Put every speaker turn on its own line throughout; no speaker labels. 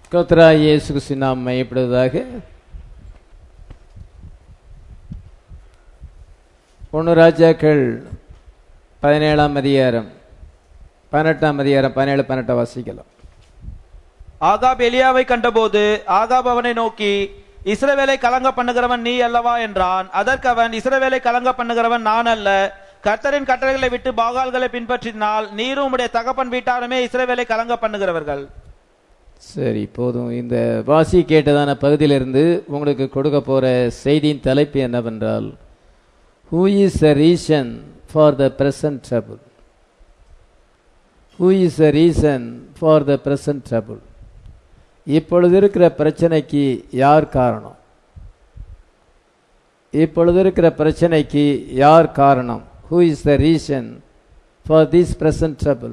கத்ரா இயேசு கிறிஸ்து நாம் மையப்படுவதாக ஒன்று ராஜாக்கள் பதினேழாம் அதிகாரம் பதினெட்டாம் அதிகாரம் பதினேழு பதினெட்டாம் வாசிக்கலாம்
ஆகாப் எலியாவை கண்டபோது ஆகாப் அவனை நோக்கி இஸ்ரவேலை கலங்க பண்ணுகிறவன் நீ அல்லவா என்றான் அதற்கு அவன் இஸ்ரவேலை கலங்க பண்ணுகிறவன் நான் அல்ல கர்த்தரின் கட்டளைகளை விட்டு பாகால்களை பின்பற்றினால் நீரும் உம்முடைய தகப்பன் வீட்டாருமே இஸ்ரவேலை கலங்க பண்ணுகிறவர்கள்
சரி போதும் இந்த வாசி கேட்டதான பகுதியிலிருந்து உங்களுக்கு கொடுக்க போற செய்தியின் தலைப்பு என்னவென்றால் who is a reason for the present trouble who is a reason for the present trouble இப்பொழுது இருக்கிற பிரச்சனைக்கு யார் காரணம் இப்பொழுது இருக்கிற பிரச்சனைக்கு யார் காரணம் who is the reason for this present trouble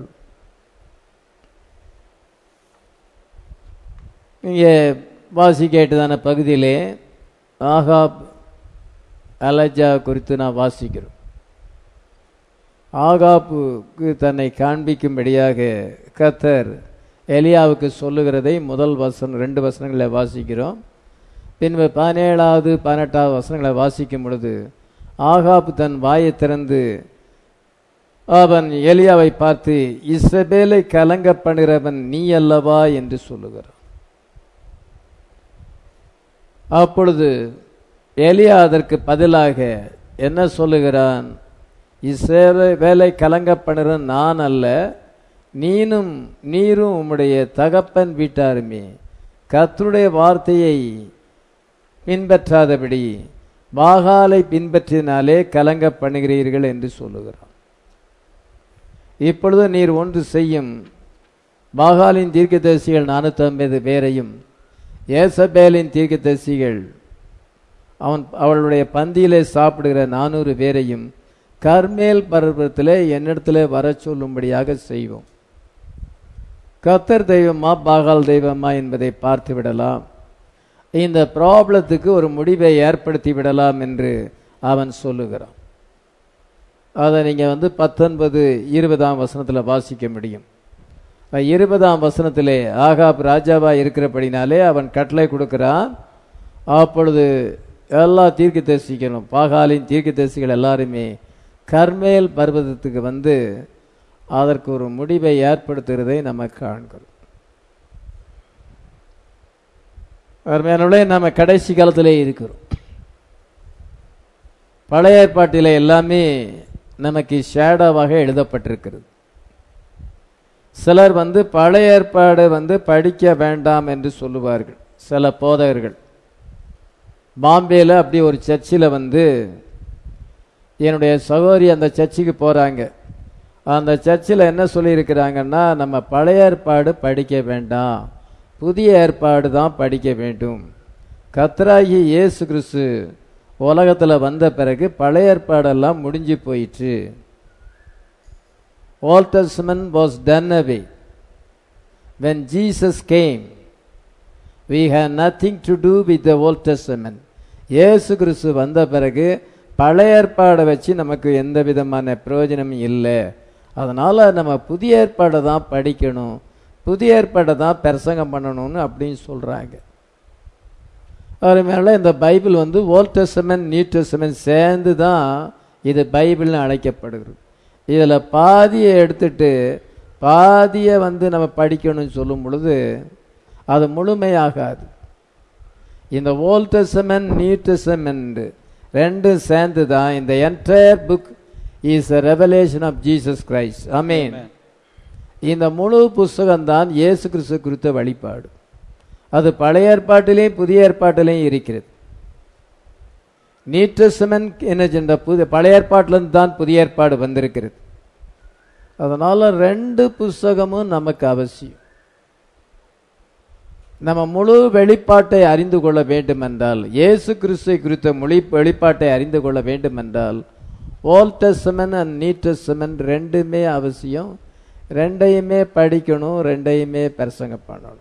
இங்கே வாசி கேட்டதான பகுதியிலே ஆகாப் அலஜா குறித்து நான் வாசிக்கிறோம் ஆகாப்புக்கு தன்னை காண்பிக்கும்படியாக கத்தர் எலியாவுக்கு சொல்லுகிறதை முதல் வசனம் ரெண்டு வசனங்களை வாசிக்கிறோம் பின்பு பதினேழாவது பதினெட்டாவது வசனங்களை வாசிக்கும் பொழுது ஆகாப் தன் வாயை திறந்து அவன் எலியாவை பார்த்து இசபேலை கலங்க பண்ணுகிறவன் நீ அல்லவா என்று சொல்லுகிறான் அப்பொழுது எலியா அதற்கு பதிலாக என்ன சொல்லுகிறான் இஸ்ரேலை வேலை கலங்க பண்ணுற நான் அல்ல நீனும் நீரும் உம்முடைய தகப்பன் வீட்டாருமே கர்த்தருடைய வார்த்தையை பின்பற்றாதபடி பாகாலை பின்பற்றினாலே கலங்க பண்ணுகிறீர்கள் என்று சொல்லுகிறான் இப்பொழுது நீர் ஒன்று செய்யும் பாகாலின் தீர்க்கதரிசிகள் நானூற்றி ஐம்பது பேரையும் ஏசபேலின் தீர்க்கதரிசிகள் அவன் அவளுடைய பந்தியிலே சாப்பிடுகிற நானூறு பேரையும் கர்மேல் பர்வத்திலே என்னிடத்திலே வர சொல்லும்படியாக செய்வோம் கத்தர் தெய்வமா பாகால் தெய்வமா என்பதை பார்த்து விடலாம் இந்த ப்ராப்ளத்துக்கு ஒரு முடிவை ஏற்படுத்தி விடலாம் என்று அவன் சொல்லுகிறான் அதை நீங்கள் வந்து பத்தொன்பது இருபதாம் வசனத்தில் வாசிக்க முடியும் இருபதாம் வசனத்திலே ஆகாப் ராஜாவா இருக்கிறபடினாலே அவன் கட்டளை கொடுக்கிறான் அப்பொழுது எல்லா தீர்க்க தரிசிக்கணும் பாகாலின் தீர்க்க தரிசிகள் எல்லாருமே கர்மேல் பர்வதத்துக்கு வந்து அதற்கு ஒரு முடிவை ஏற்படுத்துகிறதை நம்ம காண்கிறோம் அருமையானவர்களே நம்ம கடைசி காலத்திலே இருக்கிறோம் பழைய ஏற்பாட்டிலே எல்லாமே நமக்கு ஷேடோவாக எழுதப்பட்டிருக்கிறது சிலர் வந்து பழைய ஏற்பாடு வந்து படிக்க வேண்டாம் என்று சொல்லுவார்கள் சில போதகர்கள் பாம்பேயில் அப்படி ஒரு சர்ச்சில் வந்து என்னுடைய சகோதரி அந்த சர்ச்சுக்கு போகிறாங்க அந்த சர்ச்சில் என்ன சொல்லியிருக்கிறாங்கன்னா நம்ம பழைய ஏற்பாடு படிக்க வேண்டாம் புதிய ஏற்பாடு தான் படிக்க வேண்டும் கத்ராகி இயேசு கிறிஸ்து உலகத்தில் வந்த பிறகு பழைய ஏற்பாடெல்லாம் முடிஞ்சு போயிற்று Old Testament was done away. When Jesus came, we had nothing to do with the Old Testament. இயேசு கிறிஸ்து வந்த பிறகு பழைய ஏற்பாடை வச்சு நமக்கு எந்த விதமான பிரயோஜனமும் இல்லை அதனால நம்ம புதிய ஏற்பாடை தான் படிக்கணும் புதிய ஏற்பாடை தான் பிரசங்கம் பண்ணணும்னு அப்படின்னு சொல்றாங்க அது மேலே இந்த பைபிள் வந்து ஓல்ட் டெஸ்டமெண்ட் நியூ டெஸ்டமெண்ட் சேர்ந்து தான் இது பைபிள்னு அழைக்கப்படுகிறது இதில் பாதியை எடுத்துட்டு பாதியை வந்து நம்ம படிக்கணும்னு சொல்லும் பொழுது அது முழுமையாகாது இந்த ஓல்ட் டெஸ்டமெண்ட் நியூ டெஸ்டமெண்ட் ரெண்டும் சேர்ந்து தான் இந்த entire book is a revelation of Jesus Christ amen இந்த முழு புஸ்தகம் தான் இயேசு கிறிஸ்து குறித்த வழிபாடு அது பழைய ஏற்பாட்டிலையும் புதிய ஏற்பாட்டிலையும் இருக்கிறது நீட்டசமன் என்ன சென்ற புது பழைய ஏற்பாட்டிலிருந்து தான் புதிய ஏற்பாடு வந்திருக்கிறது அதனால ரெண்டு புஸ்தகமும் நமக்கு அவசியம் நம்ம முழு வெளிப்பாட்டை அறிந்து கொள்ள வேண்டும் என்றால் இயேசு கிறிஸ்துவை குறித்த மொழி வெளிப்பாட்டை அறிந்து கொள்ள வேண்டும் என்றால் old testament and new testament ரெண்டுமே அவசியம் ரெண்டையுமே படிக்கணும் ரெண்டையுமே பிரசங்க பண்ணணும்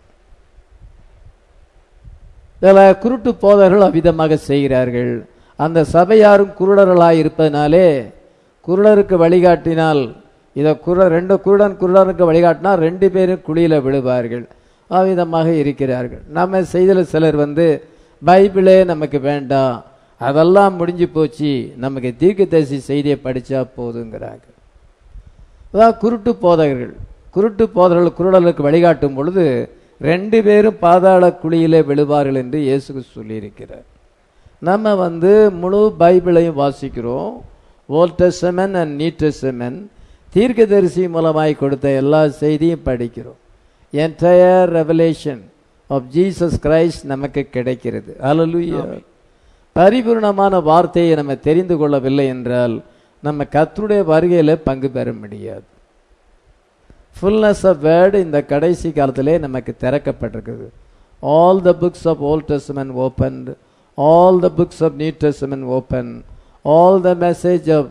இதில் குருட்டு போதர்கள் அவ்விதமாக செய்கிறார்கள் அந்த சபையாரும் குருடர்களாக இருப்பதனாலே குருடருக்கு வழிகாட்டினால் இதை குருட ரெண்டு குருடன் குருடனுக்கு வழிகாட்டினா ரெண்டு பேரும் குழியில் விழுவார்கள் அவ்விதமாக இருக்கிறார்கள் நம்ம செய்தியில் சிலர் வந்து பைபிளே நமக்கு வேண்டாம் அதெல்லாம் முடிஞ்சு போச்சு நமக்கு தீர்க்கதரிசி செய்தியை படித்தா போதுங்கிறாங்க அதான் குருட்டு போதகர்கள் குருட்டு போதகர்கள் குருடலுக்கு வழிகாட்டும் பொழுது ரெண்டு பேரும் பாதாள குழியிலே விழுவார்கள் என்று இயேசு சொல்லியிருக்கிறார் நம்ம வந்து முழு பைபிளையும் வாசிக்கிறோம் old testament and new testament தீர்க்கதரிசி மூலமாய் கொடுத்த எல்லா செய்தியும் படிக்கிறோம் entire revelation of Jesus Christ நமக்கு கிடைக்கிறது அல்லேலூயா பரிபூர்ணமான வார்த்தையை நம்ம தெரிந்து கொள்ளவில்லை என்றால் நம்ம கர்த்தருடைய வருகையில பங்கு பெற முடியாது ஃபுல்னஸ் ஆஃப் வேர்டு இந்த கடைசி காலத்திலே நமக்கு திறக்கப்பட்டிருக்குது all the books of old testament open all the books of new testament open all the message of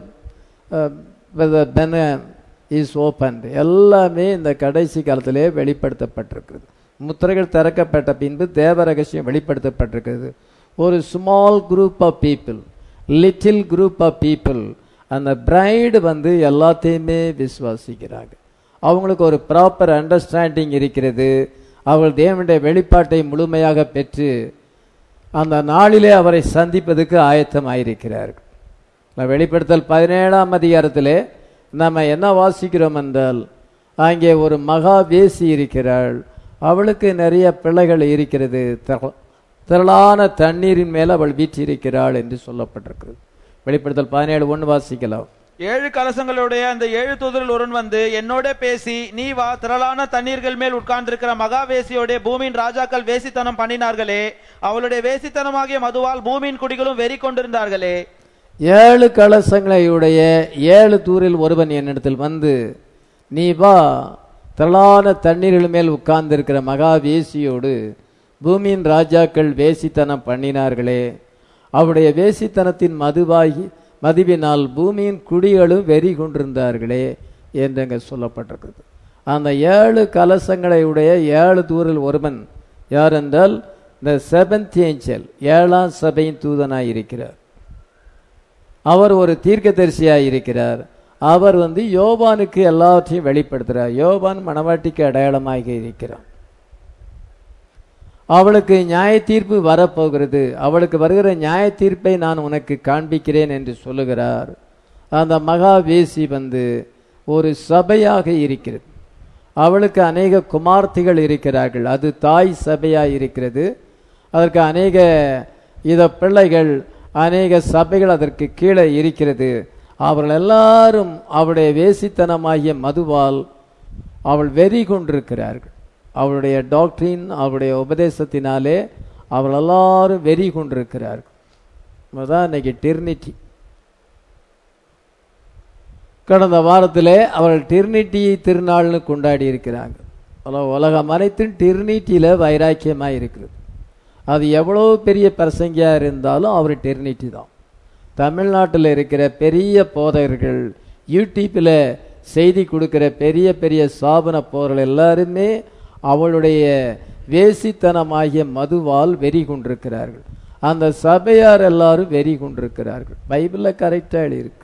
பென இஸ் ஓப்பன் எல்லாமே இந்த கடைசி காலத்திலே வெளிப்படுத்தப்பட்டிருக்கிறது முத்திரைகள் திறக்கப்பட்ட பின்பு தேவ ரகசியம் வெளிப்படுத்தப்பட்டிருக்கிறது ஒரு small group of people little group of people அந்த பிரைடு வந்து எல்லாத்தையுமே விசுவாசிக்கிறாங்க அவங்களுக்கு ஒரு ப்ராப்பர் அண்டர்ஸ்டாண்டிங் இருக்கிறது அவர்கள் தேவனுடைய வெளிப்பாட்டை முழுமையாக பெற்று அந்த நாளிலே அவரை சந்திப்பதற்கு ஆயத்தமாயிருக்கிறார்கள் நான் வெளிப்படுத்தல் பதினேழாம் அதிகாரத்திலே நம்ம என்ன வாசிக்கிறோம் என்றால் அங்கே ஒரு மகா வேசி இருக்கிறாள் அவளுக்கு நிறைய பிள்ளைகள் இருக்கிறது திரள- திரளான தண்ணீரின் மேல் அவள் வீற்றிருக்கிறாள் என்று சொல்லப்பட்டிருக்கிறது வெளிப்படுத்தல் பதினேழு ஒன்று வாசிக்கலாம்
ஏழு கலசங்களுடைய அந்த ஏழு தூதரில் ஒருவன் வந்து என்னோட பேசி நீ வா திரளான தண்ணீர்கள் மேல் உட்கார்ந்திருக்கிற மகாவேசியோட பூமியின் ராஜாக்கள் வேசித்தனம் பண்ணினார்களே அவளுடைய வேசித்தனமாகிய மதுவால் பூமியின் குடிகளும் வெறி கொண்டிருந்தார்களே
ஏழு கலசங்களை உடைய ஏழு தூரில் ஒருவன் என்னிடத்தில் வந்து நீ வா திரளான தண்ணீர்கள் மேல் உட்கார்ந்திருக்கிற மகா வேசியோடு பூமியின் ராஜாக்கள் வேசித்தனம் பண்ணினார்களே அவருடைய வேசித்தனத்தின் மதுவாகி மதுவினால் பூமியின் குடிகளும் வெறி கொண்டிருந்தார்களே என்று அங்கே சொல்லப்பட்டிருக்கிறது அந்த ஏழு கலசங்களை உடைய ஏழு தூரில் ஒருவன் யார் என்றால் இந்த செவன்த் ஏஞ்சல் ஏழாம் சபையின் தூதனாய் இருக்கிறார் அவர் ஒரு தீர்க்கதரிசியாய் இருக்கிறார் அவர் வந்து யோவானுக்கு எல்லாவற்றையும் வெளிப்படுத்துகிறார் யோவான் மணவாட்டிக்கு அடையாளமாக இருக்கிறார் அவளுக்கு நியாய தீர்ப்பு வரப்போகிறது அவளுக்கு வருகிற நியாய தீர்ப்பை நான் உனக்கு காண்பிக்கிறேன் என்று சொல்லுகிறார் அந்த மகா வேசி வந்து ஒரு சபையாக இருக்கிறது அவளுக்கு அநேக குமார்த்திகள் இருக்கிறார்கள் அது தாய் சபையாக இருக்கிறது அதற்கு அநேக இத பிள்ளைகள் அநேக சபைகள் அதற்கு கீழே இருக்கிறது அவர்கள் எல்லாரும் அவளுடைய வேசித்தனமாகிய மதுவால் அவள் வெறி கொண்டிருக்கிறார்கள் அவளுடைய டாக்டரின் அவளுடைய உபதேசத்தினாலே அவர்கள் எல்லாரும் வெறி கொண்டிருக்கிறார்கள் அதான் இன்னைக்கு டெர்னிட்டி கடந்த வாரத்திலே அவர்கள் டெர்னிட்டி திருநாள்னு கொண்டாடி இருக்கிறாங்க உல- உலகம் அனைத்தும் டெர்னிட்டியில் வைராக்கியமாக இருக்கிறது அது எவ்வளோ பெரிய பிரசங்கியா இருந்தாலும் அவர் டெர்னிட்டி தான் தமிழ்நாட்டில் இருக்கிற பெரிய போதகர்கள் யூடியூப்பில் செய்தி கொடுக்கிற பெரிய பெரிய சாபன போர்கள் எல்லாருமே அவளுடைய வேசித்தனமாகிய மதுவால் வெறி கொண்டிருக்கிறார்கள் அந்த சபையார் எல்லாரும் வெறி கொண்டிருக்கிறார்கள் பைபிளில் கரெக்டாக எழுதியிருக்கு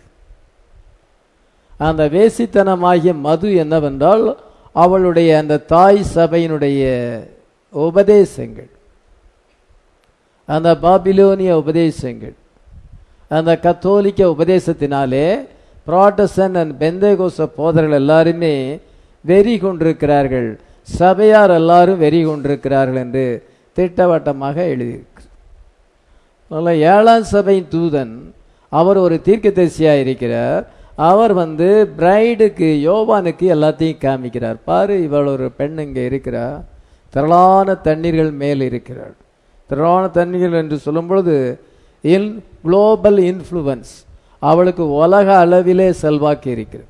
அந்த வேசித்தனமாகிய மது என்னவென்றால் அவளுடைய அந்த தாய் சபையினுடைய உபதேசங்கள் அந்த பாபிலோனிய உபதேசங்கள் அந்த கத்தோலிக்க உபதேசத்தினாலே புராட்டசன் அண்ட் பெந்தேகோச போதர்கள் எல்லாருமே வெறி கொண்டிருக்கிறார்கள் சபையார் எல்லாரும் வெறி கொண்டிருக்கிறார்கள் என்று திட்டவட்டமாக எழுதியிருக்கு அதனால ஏழாம் சபையின் தூதன் அவர் ஒரு தீர்க்கதரிசியாக இருக்கிறார் அவர் வந்து பிரைடுக்கு யோவானுக்கு எல்லாத்தையும் காமிக்கிறார் பாரு இவள் ஒரு பெண் இங்கே இருக்கிறா திரளான தண்ணீர்கள் மேல் இருக்கிறாள் திரளான தண்ணீர்கள் என்று சொல்லும் பொழுது இன் குளோபல் இன்ஃப்ளூவன்ஸ் அவளுக்கு உலக அளவிலே செல்வாக்கு இருக்கிறது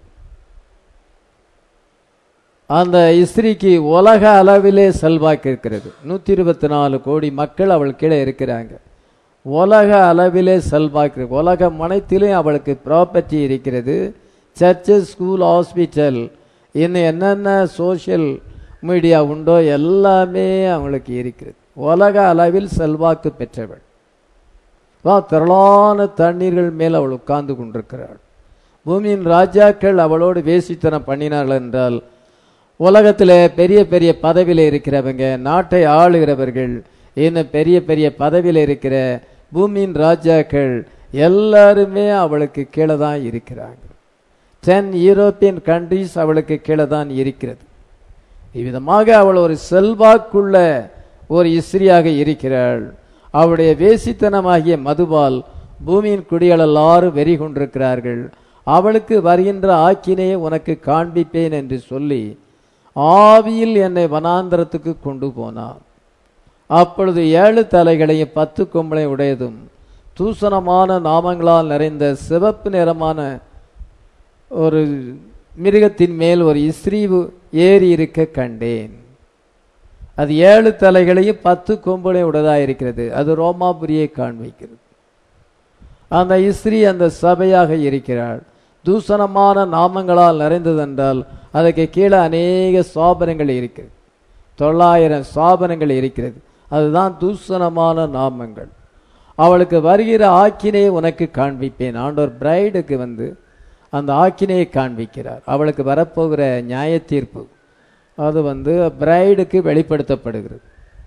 அந்த ஸ்திரீக்கு உலக அளவிலே செல்வாக்கு இருக்கிறது நூற்றி இருபத்தி நாலு கோடி மக்கள் அவள் கீழே இருக்கிறாங்க உலக அளவிலே செல்வாக்கு இருக்கு. உலகம் அனைத்திலும் அவளுக்கு ப்ராப்பர்ட்டி இருக்கிறது சர்ச்சஸ் ஸ்கூல் ஹாஸ்பிட்டல் இன்னும் என்னென்ன சோஷியல் மீடியா உண்டோ எல்லாமே அவளுக்கு இருக்கிறது உலக அளவில் செல்வாக்கு பெற்றவள் வா திரளான தண்ணீர்கள் மேல் அவள் உட்கார்ந்து கொண்டிருக்கிறாள் பூமியின் ராஜாக்கள் அவளோடு வேசித்தனம் பண்ணினார்கள் என்றால் உலகத்தில் பெரிய பெரிய பதவியில் இருக்கிறவங்க நாட்டை ஆளுகிறவர்கள் இன்னும் பெரிய பெரிய பதவியில் இருக்கிற பூமியின் ராஜாக்கள் எல்லாருமே அவளுக்கு கீழே தான் இருக்கிறாங்க டென் யூரோப்பியன் கண்ட்ரிஸ் அவளுக்கு கீழே தான் இருக்கிறது இவ்விதமாக அவள் ஒரு செல்வாக்குள்ள ஒரு இஸ்திரியாக இருக்கிறாள் அவளுடைய வேசித்தனமாகிய மதுவால் பூமியின் குடிகள் எல்லாரும் வெறி கொண்டிருக்கிறார்கள் அவளுக்கு வருகின்ற ஆக்கினையை உனக்கு காண்பிப்பேன் என்று சொல்லி ஆவியில் என்னை வனாந்தரத்துக்கு கொண்டு போனான் அப்பொழுது ஏழு தலைகளையும் பத்து கொம்பளை உடையதும் தூசணமான நாமங்களால் நிறைந்த சிவப்பு நிறமான ஒரு மிருகத்தின் மேல் ஒரு இஸ்ரீவு ஏறி இருக்க கண்டேன் அது ஏழு தலைகளையும் பத்து கொம்புகளை உடையதாக இருக்கிறது அது ரோமாபுரியை காண்பிக்கிறது அந்த இஸ்ரீ அந்த சபையாக இருக்கிறாள் தூசணமான நாமங்களால் நிறைந்ததென்றால் அதுக்கு கீழே அநேக சாபனங்கள் இருக்கிறது தொள்ளாயிரம் சாபனங்கள் இருக்கிறது அதுதான் தூசணமான நாமங்கள் அவளுக்கு வருகிற ஆக்கினையை உனக்கு காண்பிப்பேன் ஆண்டவர் பிரைடுக்கு வந்து அந்த ஆக்கினையை காண்பிக்கிறார் அவளுக்கு வரப்போகிற நியாய தீர்ப்பு அது வந்து பிரைடுக்கு வெளிப்படுத்தப்படுகிறது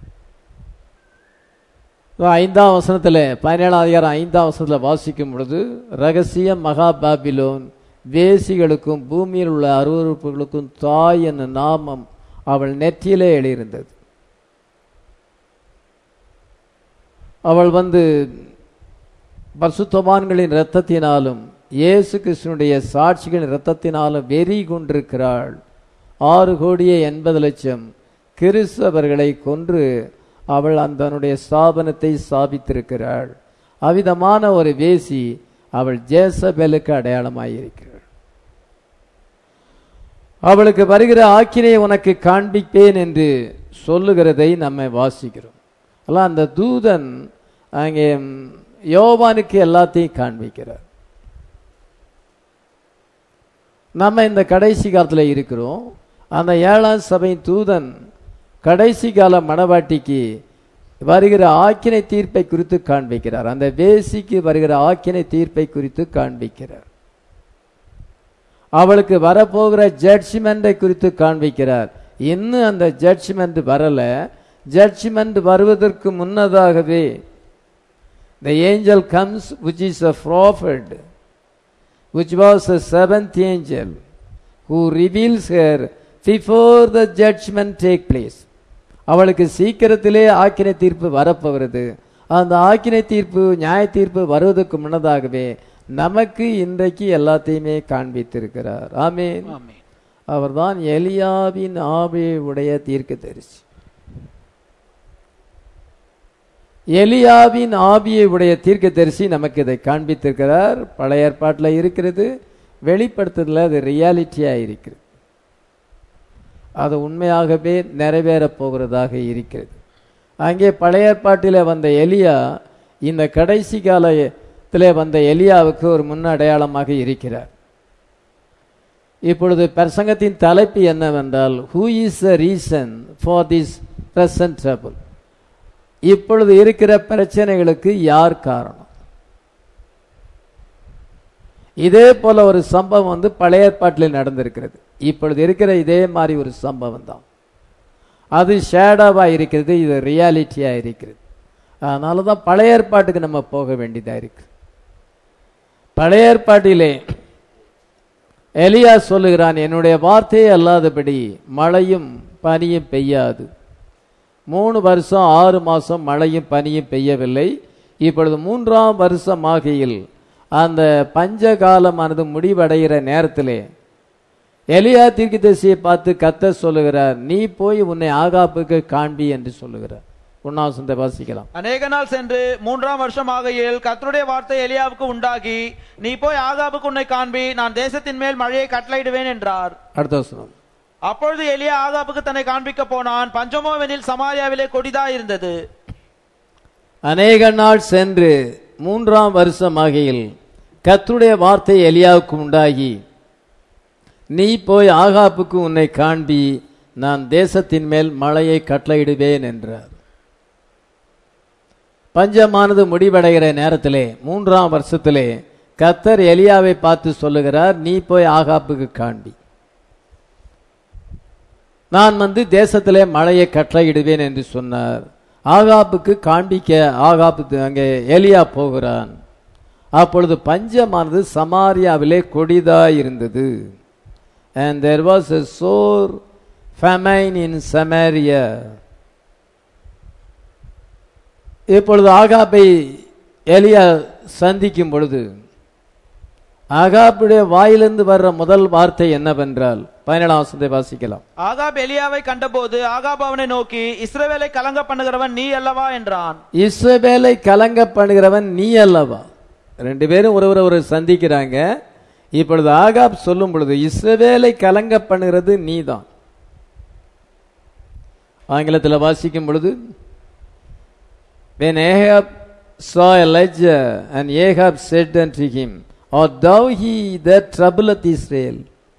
ஐந்தாம் வசனத்தில் பதினேழாம் அதிகாரம் ஐந்தாம் வசனத்தில் வாசிக்கும் பொழுது ரகசிய மகா பாபிலோன் வேசிகளுக்கும் பூமியில் உள்ள அருவறுப்புகளுக்கும் தாய் என்ற நாமம் அவள் நெற்றியிலே எழுதியிருந்தது அவள் வந்து பசுத்தவான்களின் இரத்தத்தினாலும் இயேசு கிருஷ்ணனுடைய சாட்சிகளின் இரத்தத்தினாலும் வெறி கொண்டிருக்கிறாள் ஆறு கோடியே எண்பது லட்சம் கிறிஸ்தவர்களை கொன்று அவள் அந்தனுடைய ஸ்தாபனத்தை ஸ்தாபித்திருக்கிறாள் அவிதமான ஒரு வேசி அவள் ஜேசபெலுக்கு அடையாளமாயிருக்கிறாள் அவளுக்கு வருகிற ஆக்கினை உனக்கு காண்பிப்பேன் என்று சொல்லுகிறதை நம்ம வாசிக்கிறோம் அல்ல அந்த தூதன் அங்கே யோவானுக்கு எல்லாத்தையும் காண்பிக்கிறார் நம்ம இந்த கடைசி காலத்தில் இருக்கிறோம் அந்த ஏழாம் சபை தூதன் கடைசி கால மணவாட்டிக்கு வருகிற ஆக்கினை தீர்ப்பை குறித்து காண்பிக்கிறார் அந்த வேசிக்கு வருகிற ஆக்கினை தீர்ப்பை குறித்து காண்பிக்கிறார் அவளுக்கு வரப்போகிற ஜட்ஜ்மெண்டை குறித்து காண்பிக்கிறார் இன்னும் அந்த ஜட்ஜ்மெண்ட் வரல ஜட்ஜ்மெண்ட் வருவதற்கு முன்னதாகவே the angel comes which is a prophet which was the seventh angel who reveals her before the judgment take place அவளுக்கு சீக்கிரத்திலே ஆக்கினை தீர்ப்பு வரப்போகிறது அந்த ஆக்கினை தீர்ப்பு நியாய தீர்ப்பு வருவதற்கு முன்னதாகவே நமக்கு இன்றைக்கு எல்லாத்தையுமே காண்பித்திருக்கிறார் ஆமேன்
ஆமென்.
அவர்தான் எலியாவின் ஆவியை உடைய தீர்க்கதரிசி எலியாவின் ஆவியை உடைய தீர்க்கதரிசி நமக்கு இதை காண்பித்திருக்கிறார் பழைய ஏற்பாட்டில் இருக்கிறது வெளிப்படுத்துதல அது ரியாலிட்டியா இருக்கிறது அது உண்மையாகவே நிறைவேறப் போகிறதாக இருக்கிறது அங்கே பழைய ஏற்பாட்டிலே வந்த எலியா இந்த கடைசி காலத்திலே வந்த எலியாவுக்கு ஒரு முன் அடையாளமாக இருக்கிறார் இப்பொழுது பிரசங்கத்தின் தலைப்பு என்னவென்றால் who is the reason for this present trouble இப்பொழுது இருக்கிற பிரச்சனைகளுக்கு யார் காரணம் இதே போல ஒரு சம்பவம் வந்து பழைய ஏற்பாட்டில் நடந்திருக்கிறது இப்பொழுது இருக்கிற இதே மாதிரி ஒரு சம்பவம் தான் அது ஷேடாவா இருக்கிறது இது ரியாலிட்டியா இருக்கிறது அதனால தான் பழைய ஏற்பாட்டுக்கு நம்ம போக வேண்டியதா இருக்கு பழைய ஏற்பாட்டிலே எலியா சொல்லுகிறான் என்னுடைய வார்த்தையே அல்லாதபடி மழையும் பனியும் பெய்யாது மூணு வருஷம் ஆறு மாசம் மழையும் பனியும் பெய்யவில்லை இப்பொழுது மூன்றாம் வருஷம் ஆகையில் அந்த பஞ்ச காலமானது முடிவடைகிற நேரத்திலே எலியா தீர்க்கதரிசியை பார்த்து கத்த சொல்லுகிறார் நீ போய் உன்னை ஆகாப்புக்கு காண்பி என்று சொல்லுகிறார் உண்ணாவசந்த வாசிக்கலாம்
அநேக நாள் சென்று மூன்றாம் வருஷம் ஆகையில் கர்த்தருடைய வார்த்தை எலியாவுக்கு உண்டாகி நீ போய் ஆகாபுக்கு உன்னை காண்பி நான் தேசத்தின் மேல் மழையை கட்டளையிடுவேன் என்றார்
அடுத்த வசனம்
அப்பொழுது எலியா ஆகாபுக்கு தன்னை காண்பிக்க போனான் பஞ்சமோவெனில் சமாரியாவிலே கொடிதா இருந்தது
அநேக நாள் சென்று மூன்றாம் வருஷம் ஆகையில் கர்த்தருடைய வார்த்தை எலியாவுக்கு உண்டாகி நீ போய் ஆகாப்புக்கு உன்னை காண்பி நான் தேசத்தின் மேல் மழையை கட்டளையிடுவேன் என்றார் பஞ்சமானது முடிவடைகிற நேரத்திலே மூன்றாம் வருஷத்திலே கத்தர் எலியாவை பார்த்து சொல்லுகிறார் நீ போய் ஆகாப்புக்கு காண்பி நான் வந்து தேசத்திலே மழையை கட்டளையிடுவேன் என்று சொன்னார் ஆகாப்புக்கு காண்பிக்க ஆகாப்பு அங்கே எலியா போகிறான் அப்பொழுது பஞ்சமானது சமாரியாவிலே கொடிதாய் இருந்தது and there was a sore famine in Samaria இப்பொழுது ஆகாப்பை எலியா சந்திக்கும் பொழுது ஆகாப்புடைய வாயிலிருந்து வர்ற முதல் வார்த்தை என்னவென்றால் பதினேழாம் வசனத்தை வாசிக்கலாம்
ஆகாப் எலியாவை கண்டபோது ஆகாப் அவனை நோக்கி இஸ்ரவேலை கலங்க பண்ணுகிறவன் நீ அல்லவா என்றான்
இஸ்ரவேலை கலங்க பண்ணுகிறவன் நீ அல்லவா ரெண்டு பேரும் ஒருவரை ஒரு சந்திக்கிறாங்க இப்பொழுது ஆகாப் சொல்லும் பொழுது இஸ்ரவேலை கலங்க பண்ணுகிறது நீதான் ஆங்கிலத்தில் வாசிக்கும் பொழுது when Ahab saw Elijah and Ahab said unto him or thou he that troubleth Israel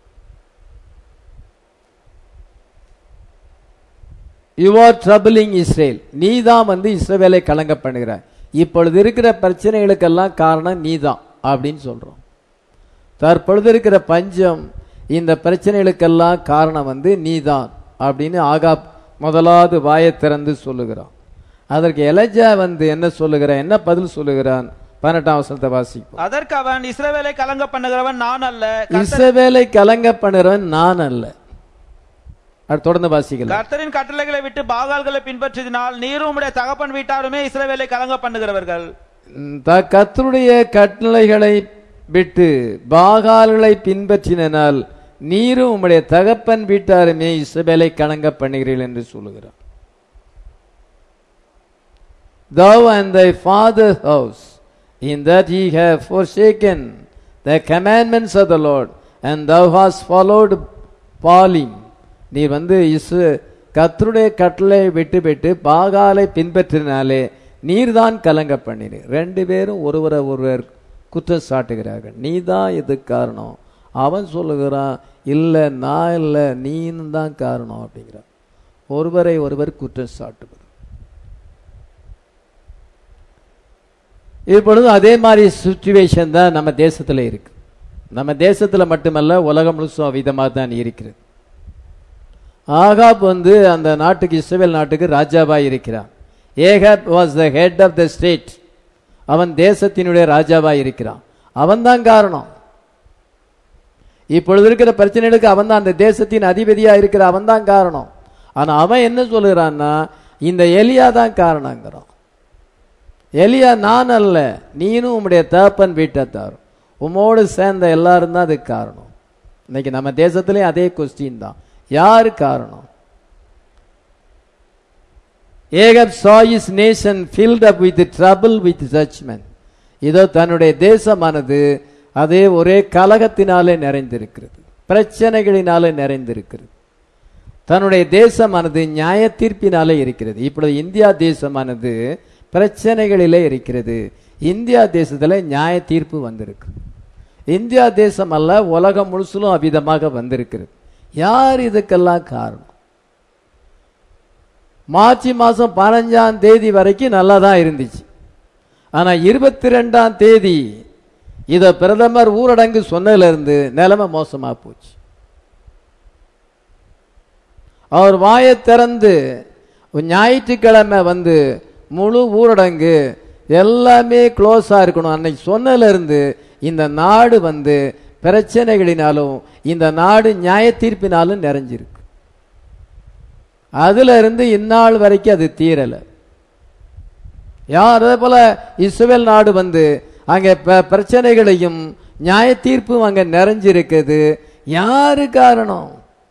you are troubling Israel நீதான் வந்து இஸ்ரவேலை கலங்க பண்ணுகிறாய் இப்பொழுது இருக்கிற பிரச்சனைகளுக்கெல்லாம் காரணம் நீதான் அப்படின்னு சொல்றோம் தற்பொழுது இருக்கிற பஞ்சம் இந்த பிரச்சனைகளுக்கெல்லாம் காரணம் வந்து நீதான் அப்படின்னு ஆகாப் முதலாவது வாயை திறந்து சொல்லுகிறான் அதற்கு எலஜா வந்து என்ன சொல்லுகிறான் என்ன பதில் சொல்லுகிறான் பதினெட்டாம் வசனத்தை வாசிப்போம்
அதற்கு அவன் இஸ்ரவேலை கலங்க பண்ணுகிறவன் நான் அல்ல கர்த்தர்-
இஸ்ரவேலை கலங்க பண்ணுறவன் நான் அல்ல அடுத்து தொடர்ந்து வாசிக்கலாம்
கர்த்தரின் கட்டளைகளை விட்டு பாகால்களை பின்பற்றினால் நீரும் உம்முடைய தகப்பன் வீட்டாருமே இஸ்ரவேலை கலங்க பண்ணுகிறவர்கள்
ம், த- கர்த்தருடைய கட்டளைகளை விட்டு பாகால்களை பின்பற்றினால் நீரும் உம்முடைய தகப்பன் வீட்டாருமே இஸ்ரவேலை கலங்க பண்ணுகிறீர்கள் என்று சொல்லுகிறார் Thou and thy father's house, in that ye have forsaken the commandments of the Lord, and thou hast followed Baalim. நீ வந்து இசு கர்த்தருடைய கட்டளை விட்டு விட்டு பாகாலை பின்பற்றினாலே நீர்தான் கலங்க பண்ணினீ ரெண்டு பேரும் ஒருவரை ஒருவர் குற்றம் சாட்டுகிறார்கள் நீ தான் இது காரணம் அவன் சொல்லுகிறான் இல்லை நான் இல்லை நீன்னு தான் காரணம் அப்படிங்கிறான் ஒருவரை ஒருவர் குற்றம் சாட்டுவது இப்பொழுது அதே மாதிரி சுச்சுவேஷன் தான் நம்ம தேசத்துல இருக்கு நம்ம தேசத்துல மட்டுமல்ல உலகம் முழுசும் விதமாக தான் இருக்கிறது ஆகாப் வந்து அந்த நாட்டுக்கு இஸ்ரேல் நாட்டுக்கு ராஜாவாய் இருக்கிறான் Ahab was the head of the state அவன் தேசத்தினுடைய ராஜாவாய் இருக்கிறான் அவன் தான் காரணம் இப்பொழுது இருக்கிற பிரச்சனைகளுக்கு அவன் தான் அந்த தேசத்தின் அதிபதியா இருக்கிற அவன் தான் காரணம் ஆனா அவன் என்ன சொல்லுகிறான்னா இந்த எலியா தான் காரணங்கிறான் எலியா நான் அல்ல நீனும் உம்முடைய தகப்பன் வீட்டத்தார் உம்மோடு சேர்ந்த எல்லாரும் தான் அதுக்கு காரணம் இன்னைக்கு நம்ம தேசத்திலேயும் அதே கொஸ்டின் தான் யாரு காரணம் ஏகப் saw his nation filled up with trouble with judgment இதோ தன்னுடைய தேசமானது அதே ஒரே கலகத்தினாலே நிறைந்திருக்கிறது பிரச்சனைகளினாலே நிறைந்திருக்கிறது தன்னுடைய தேசமானது நியாய தீர்ப்பினாலே இருக்கிறது இப்பொழுது இந்தியா தேசமானது பிரச்சனைகளிலே இருக்கிறது இந்தியா தேசத்துல நியாய தீர்ப்பு வந்திருக்கு இந்தியா தேசம் அல்ல உலகம் முழுசுலும் அவ்விதமாக வந்திருக்கிறது யார் இதுக்கெல்லாம் காரணம் மார்ச் மாசம் பதினஞ்சாம் தேதி வரைக்கும் நல்லா தான் இருந்துச்சு ஆனா இருபத்தி ரெண்டாம் தேதி இத பிரதமர் ஊரடங்கு சொன்னதுல இருந்து நிலைமை மோசமா போச்சு அவர் வாயை திறந்து ஞாயிற்றுக்கிழமை வந்து முழு ஊரடங்கு எல்லாமே க்ளோஸா இருக்கணும் அன்னைக்கு சொன்னதுல இருந்து இந்த நாடு வந்து பிரச்சனைகளினாலும் இந்த நாடு நியாய தீர்ப்பினாலும் நிறைஞ்சிருக்கு அதுல இருந்து இந்நாள் வரைக்கும் அது தீரல யார் அதே போல இஸ்ரேல் நாடு வந்து அங்க ப- பிரச்சனைகளையும் நியாய தீர்ப்பும் அங்க நிறைஞ்சிருக்குது யாரு காரணம்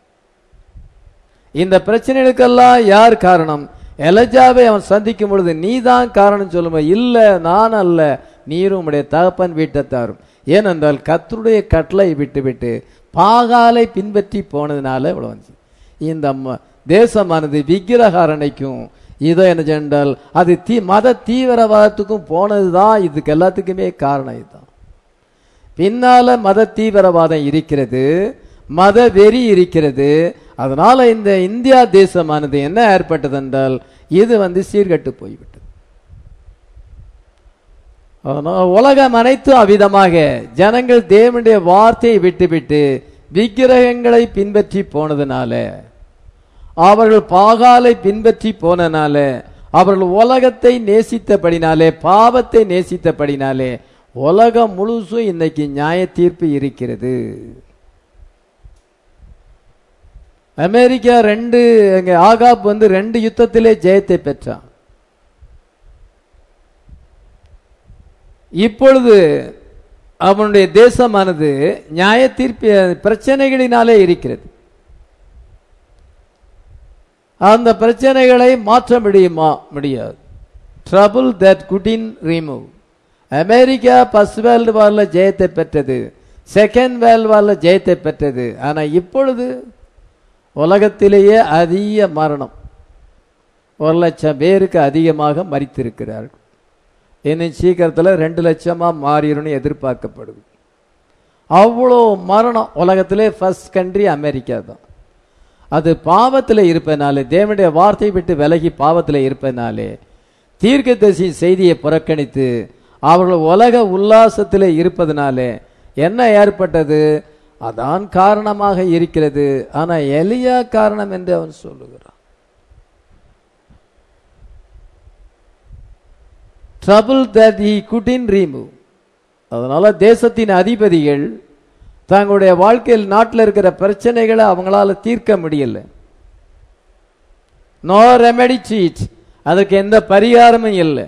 இந்த பிரச்சனைகளுக்கெல்லாம் யார் காரணம் எலஜாவை அவன் சந்திக்கும் பொழுது நீ தான் காரணம் சொல்லும்போது இல்ல நான் அல்ல நீரும் உடைய தகப்பன் வீட்டத்தாரும் ஏனென்றால் கர்த்தருடைய கட்டளை விட்டு விட்டு பாகாலை பின்பற்றி போனதுனால இவ்வளவு வந்துச்சு இந்த ம- தேசமானது விக்கிரகாரணைக்கும் இதோ என்ன சென்றால் அது தீ மத தீவிரவாதத்துக்கும் போனதுதான் இதுக்கு எல்லாத்துக்குமே காரணம் இதுதான் பின்னால மத தீவிரவாதம் இருக்கிறது மத வெறி இருக்கிறது அதனால இந்த இந்தியா தேசமானது என்ன ஏற்பட்டது என்றால் இது வந்து சீர்கட்டு போய்விட்டது அதனால உலகம் அனைத்தும் அவ்விதமாக ஜனங்கள் தேவனுடைய வார்த்தையை விட்டுவிட்டு விக்கிரகங்களை பின்பற்றி போனதுனால அவர்கள் பாகாலை பின்பற்றி போனனால அவர்கள் உலகத்தை நேசித்தபடினாலே பாவத்தை நேசித்தபடினாலே உலகம் முழுசும் இன்னைக்கு நியாய தீர்ப்பு இருக்கிறது அமெரிக்கா ரெண்டு அங்க ஆகாப் வந்து ரெண்டு யுத்தத்திலே ஜெயத்தை பெற்றான் இப்பொழுது அவனுடைய தேசமானது நியாய தீர்ப்பு பிரச்சனைகளினாலே இருக்கிறது அந்த பிரச்சனைகளை மாற்ற முடியுமா முடியாது trouble that couldn't remove America first world வாரில் ஜெயத்தை பெற்றது செகண்ட் வேர்ல்டு வாரில் ஜெயத்தை பெற்றது ஆனால் இப்பொழுது உலகத்திலேயே அதிக மரணம் ஒரு லட்சம் பேருக்கு அதிகமாக மறித்திருக்கிறார்கள் இன்னும் சீக்கிரத்தில் ரெண்டு லட்சமாக மாறிடும்னு எதிர்பார்க்கப்படுது அவ்வளோ மரணம் உலகத்திலே ஃபர்ஸ்ட் கண்ட்ரி அமெரிக்கா தான் அது பாவத்தில் இருப்பதனாலே தேவனுடைய வார்த்தை விட்டு விலகி பாவத்தில் இருப்பதனாலே தீர்க்கதரிசி செய்தியை புறக்கணித்து அவர்கள் உலக உல்லாசத்தில் இருப்பதனாலே என்ன ஏற்பட்டது அதான் காரணமாக இருக்கிறது ஆனா எலியா காரணம் என்று அவன் சொல்லுகிறான் trouble that he couldn't remove அதனால தேசத்தின் அதிபதிகள் தங்களுடைய வாழ்க்கையில் நாட்டில் இருக்கிற பிரச்சனைகளை அவங்களால தீர்க்க முடியல நோ ரெமெடி சீட் அதுக்கு எந்த பரிகாரமும் இல்லை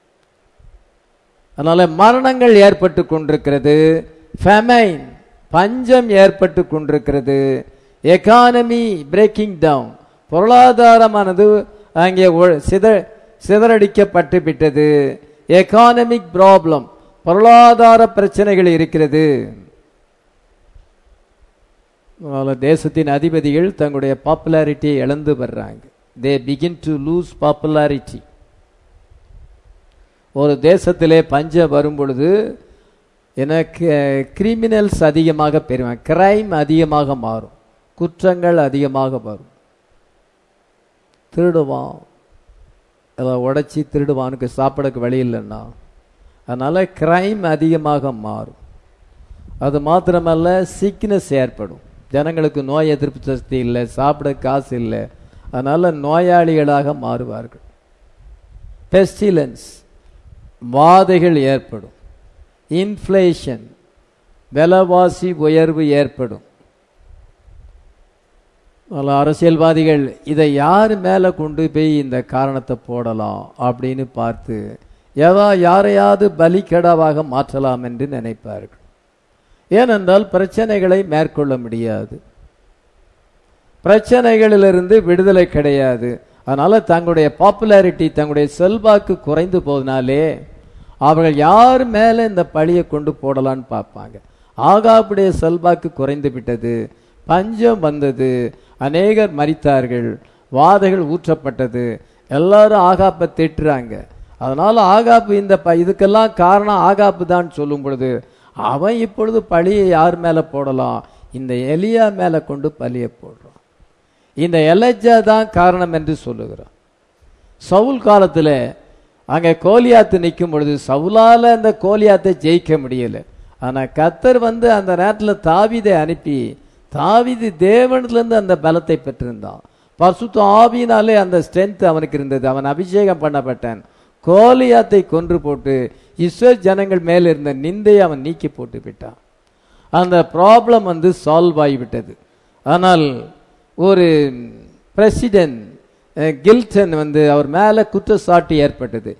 அதனால மரணங்கள் ஏற்பட்டு கொண்டிருக்கிறது ஃபெமைன் பஞ்சம் ஏற்பட்டு கொண்டிருக்கிறது எக்கானமி பிரேக்கிங் டவுன் பொருளாதாரமானது அங்கே ஒ- சித சிதறடிக்கப்பட்டு விட்டது எக்கானமிக் ப்ராப்ளம் பொருளாதார பிரச்சனைகள் இருக்கிறது அதனால தேசத்தின் அதிபதிகள் தங்களுடைய பாப்புலாரிட்டியை இழந்து வர்றாங்க they begin to lose popularity ஒரு தேசத்திலே பஞ்சம் வரும் பொழுது எனக்கு கிரிமினல்ஸ் அதிகமாக பெறுவாங்க கிரைம் அதிகமாக மாறும் குற்றங்கள் அதிகமாக வரும் திருடுவான் அதை உடைச்சி திருடுவானுக்கு சாப்பிடக்கு வழி இல்லைன்னா அதனால கிரைம் அதிகமாக மாறும் அது மாத்திரமல்ல சிக்னஸ் ஏற்படும் ஜனங்களுக்கு நோய் எதிர்ப்பு சக்தி இல்லை சாப்பிட காசு இல்லை அதனால நோயாளிகளாக மாறுவார்கள் பெஸ்டிலன்ஸ் வாதைகள் ஏற்படும் இன்ஃப்ளேஷன் விலைவாசி உயர்வு ஏற்படும் பல அரசியல்வாதிகள் இதை யார் மேலே கொண்டு போய் இந்த காரணத்தை போடலாம் அப்படின்னு பார்த்து ஏதோ யாரையாவது பலிக்கடாவாக மாற்றலாம் என்று நினைப்பார்கள் ஏனென்றால் பிரச்சனைகளை மேற்கொள்ள முடியாது பிரச்சனைகளிலிருந்து விடுதலை கிடையாது அதனால தங்களுடைய பாப்புலாரிட்டி தங்களுடைய செல்வாக்கு குறைந்து போதனாலே அவர்கள் யார் மேல இந்த பழியை கொண்டு போடலான்னு பார்ப்பாங்க ஆகாப்புடைய செல்வாக்கு குறைந்து விட்டது பஞ்சம் வந்தது அநேகர் மரித்தார்கள் வாதைகள் ஊற்றப்பட்டது எல்லாரும் ஆகாப்பை திட்டுறாங்க அதனால ஆகாப்பு இந்த ப- இதுக்கெல்லாம் காரணம் ஆகாப்பு தான் சொல்லும் பொழுது அவன் இப்பொழுது பழியை யார் மேல போடலாம் இந்த எலியா மேல கொண்டு பழியை போடுறான் இந்த எலஜா தான் காரணம் என்று சொல்லுகிறான் சவுல் காலத்துல அங்க கோலியாத்து நிற்கும் பொழுது சவுலால அந்த கோலியாத்தை ஜெயிக்க முடியல ஆனா கத்தர் வந்து அந்த நேரத்துல தாவீதை அனுப்பி தாவீது தேவனிலிருந்து இருந்து அந்த பலத்தை பெற்றிருந்தான் பரிசுத்த ஆவியினாலே அந்த ஸ்ட்ரென்த் அவனுக்கு இருந்தது அவன் அபிஷேகம் பண்ணப்பட்டான் கோலியாத்தை கொன்று போட்டு இஸ்ரேல் ஜனங்கள் மேல இருந்த நிந்தையை அவன் நீக்கி போட்டு விட்டான் அந்த ப்ராப்ளம் வந்து சால்வ் ஆகிவிட்டது ஆனால் ஒரு பிரசிடென்ட் கில்டன் வந்து அவர் மேலே குற்றச்சாட்டு ஏற்பட்டது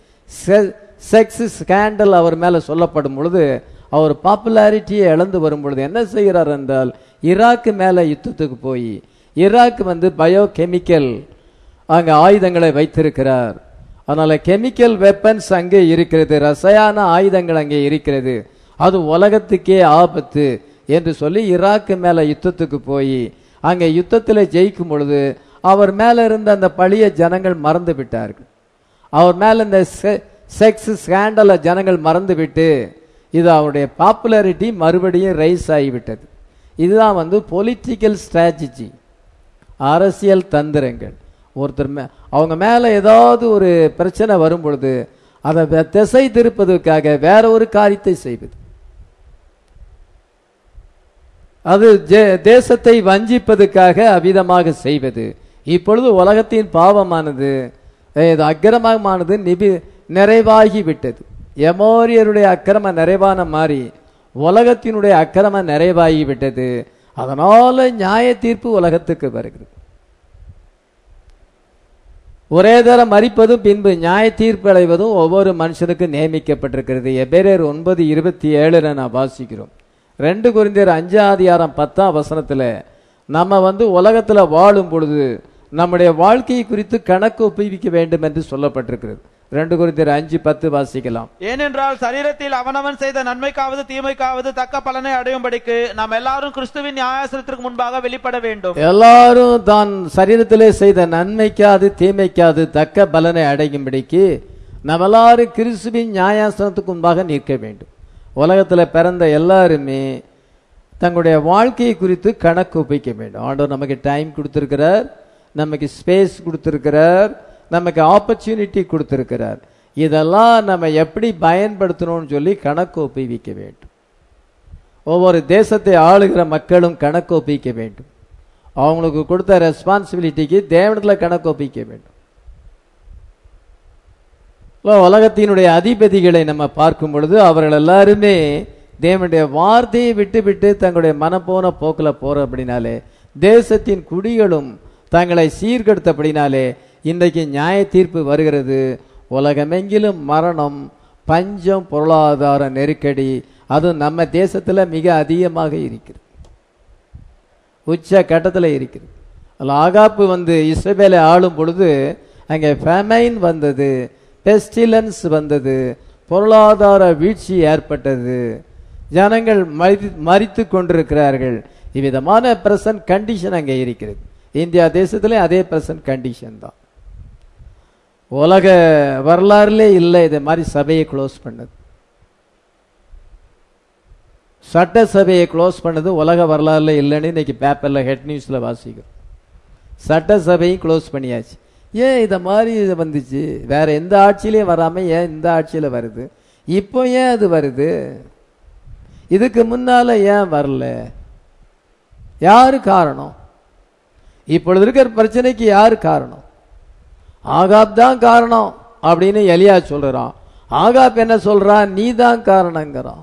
செக்ஸ் ஸ்கேண்டல் அவர் மேலே சொல்லப்படும் பொழுது அவர் பாப்புலாரிட்டியை இழந்து வரும் பொழுது என்ன செய்கிறார் என்றால் ஈராக்கு மேலே யுத்தத்துக்கு போய் ஈராக் வந்து பயோ கெமிக்கல் அங்கே ஆயுதங்களை வைத்திருக்கிறார் அதனால கெமிக்கல் வெப்பன்ஸ் அங்கே இருக்கிறது ரசாயன ஆயுதங்கள் அங்கே இருக்கிறது அது உலகத்துக்கே ஆபத்து என்று சொல்லி ஈராக்கு மேல யுத்தத்துக்கு போய் அங்கே யுத்தத்தில் ஜெயிக்கும் பொழுது அவர் மேல இருந்த அந்த பழிய ஜனங்கள் மறந்து விட்டார்கள் அவர் மேல இந்த செக்ஸ் ஸ்கேண்டலை ஜனங்கள் மறந்து விட்டு இது அவருடைய பாப்புலாரிட்டி மறுபடியும் ரைஸ் ஆகிவிட்டது இதுதான் வந்து பொலிட்டிக்கல் ஸ்ட்ராட்டஜி அரசியல் தந்திரங்கள் ஒருத்தர் மே அவங்க மேல ஏதாவது ஒரு பிரச்சனை வரும் பொழுது அதை வே- திசை திருப்பதற்காக வேற ஒரு காரியத்தை செய்வது அது ஜே- தேசத்தை வஞ்சிப்பதற்காக அவிதமாக செய்வது இப்பொழுது உலகத்தின் பாவமானது அஹ், இது அக்கிரமமானது நிபி நிறைவாகி விட்டது எமோரியருடைய அக்கிரம நிறைவான மாதிரி உலகத்தினுடைய அக்கிரம நிறைவாகி விட்டது அதனால நியாய தீர்ப்பு உலகத்துக்கு வருகிறது ஒரே தரம் மறிப்பதும் பின்பு நியாய தீர்ப்பு அடைவதும் ஒவ்வொரு மனுஷனுக்கு நியமிக்கப்பட்டிருக்கிறது எபேரர் ஒன்பது இருபத்தி ஏழுல நான் வாசிக்கிறோம் ரெண்டு குறிந்தியர் அஞ்சாம் அதிகாரம் பத்தாம் வசனத்துல நம்ம வந்து உலகத்துல வாழும் பொழுது நம்முடைய வாழ்க்கையை குறித்து கணக்கு ஒப்புவிக்க வேண்டும் என்று சொல்லப்பட்டிருக்கிறது ரெண்டு குறிந்தியர் அஞ்சு பத்து வாசிக்கலாம்
ஏனென்றால் சரீரத்தில் அவனவன் செய்த நன்மைக்காவது தீமைக்காவது தக்க பலனை அடையும்படிக்கு நாம் எல்லாரும் கிறிஸ்துவின் நியாயாசனத்திற்கு முன்பாக வெளிப்பட வேண்டும்
எல்லாரும் தான் சரீரத்திலே செய்த நன்மைக்காது தீமைக்காது தக்க பலனை அடையும்படிக்கு நம்ம எல்லாரும் கிறிஸ்துவின் நியாயாசனத்துக்கு முன்பாக நிற்க வேண்டும் உலகத்துல பிறந்த எல்லாருமே தங்களுடைய வாழ்க்கையை குறித்து கணக்கு ஒப்பிக்க வேண்டும் ஆண்டவர் நமக்கு டைம் கொடுத்திருக்கிறார் நமக்கு ஸ்பேஸ் கொடுத்திருக்கிறார் நமக்கு ஆப்பர்ச்சுனிட்டி கொடுத்திருக்கிறார் இதெல்லாம் நம்ம எப்படி பயன்படுத்தணும்னு சொல்லி கணக்கு ஒப்புவிக்க வேண்டும் ஒவ்வொரு தேசத்தை ஆளுகிற மக்களும் கணக்கு ஒப்பிக்க வேண்டும் அவங்களுக்கு கொடுத்த ரெஸ்பான்சிபிலிட்டிக்கு தேவனத்தில் கணக்கு ஒப்பிக்க வேண்டும் இப்போ உலகத்தினுடைய அதிபதிகளை நம்ம பார்க்கும் பொழுது அவர்கள் எல்லாருமே தேவனுடைய வார்த்தையை விட்டு விட்டு தங்களுடைய மனம் போன போக்கில் போற அப்படின்னாலே தேசத்தின் குடிகளும் தங்களை சீர்கெடுத்தபடினாலே இன்றைக்கு நியாய தீர்ப்பு வருகிறது உலகமெங்கிலும் மரணம் பஞ்சம் பொருளாதார நெருக்கடி அதுவும் நம்ம தேசத்துல மிக அதிகமாக இருக்கிறது உச்ச கட்டத்தில் இருக்கிறது அதில் ஆகாப்பு வந்து இஸ்ரவேலை ஆளும் பொழுது அங்கே ஃபெமைன் வந்தது பெஸ்டிலன்ஸ் வந்தது பொருளாதார வீழ்ச்சி ஏற்பட்டது ஜனங்கள் மரி மறித்து கொண்டிருக்கிறார்கள் இவ்விதமான பிரசன்ட் கண்டிஷன் அங்கே இருக்கிறது இந்தியா தேசத்திலே அதே பிரசன்ட் கண்டிஷன் தான் உலக வரலாறுலே இல்லை இதை மாதிரி சபையை க்ளோஸ் பண்ணது சட்டசபையை க்ளோஸ் பண்ணது உலக வரலாறுல இல்லைன்னு இன்னைக்கு பேப்பர்ல ஹெட் நியூஸ்ல வாசிக்கிறோம் சட்டசபையும் க்ளோஸ் பண்ணியாச்சு ஏன் இதை மாதிரி இது வந்துச்சு வேற எந்த ஆட்சியிலையும் வராம ஏன் இந்த ஆட்சியில வருது இப்போ ஏன் அது வருது இதுக்கு முன்னால ஏன் வரல யாரு காரணம் இப்பொழுது இருக்கிற பிரச்சனைக்கு யாரு காரணம் ஆகாப் தான் காரணம் அப்படின்னு எலியா சொல்றான் ஆகாப் என்ன சொல்றான் நீ தான் காரணங்கிறான்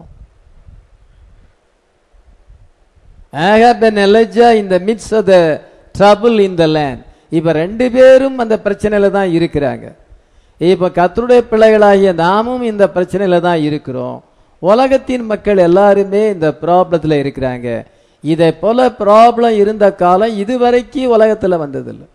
Ahab and Elijah in the midst of the trouble in the land. இப்ப ரெண்டு பேரும் அந்த பிரச்சனையில தான் இருக்கிறாங்க இப்ப கத்தருடைய பிள்ளைகளாகிய நாமும் இந்த பிரச்சனையில தான் இருக்கிறோம் உலகத்தின் மக்கள் எல்லாருமே இந்த ப்ராப்ளத்துல இருக்கிறாங்க இதை போல ப்ராப்ளம் இருந்த காலம் இதுவரைக்கும் உலகத்துல வந்ததில்லை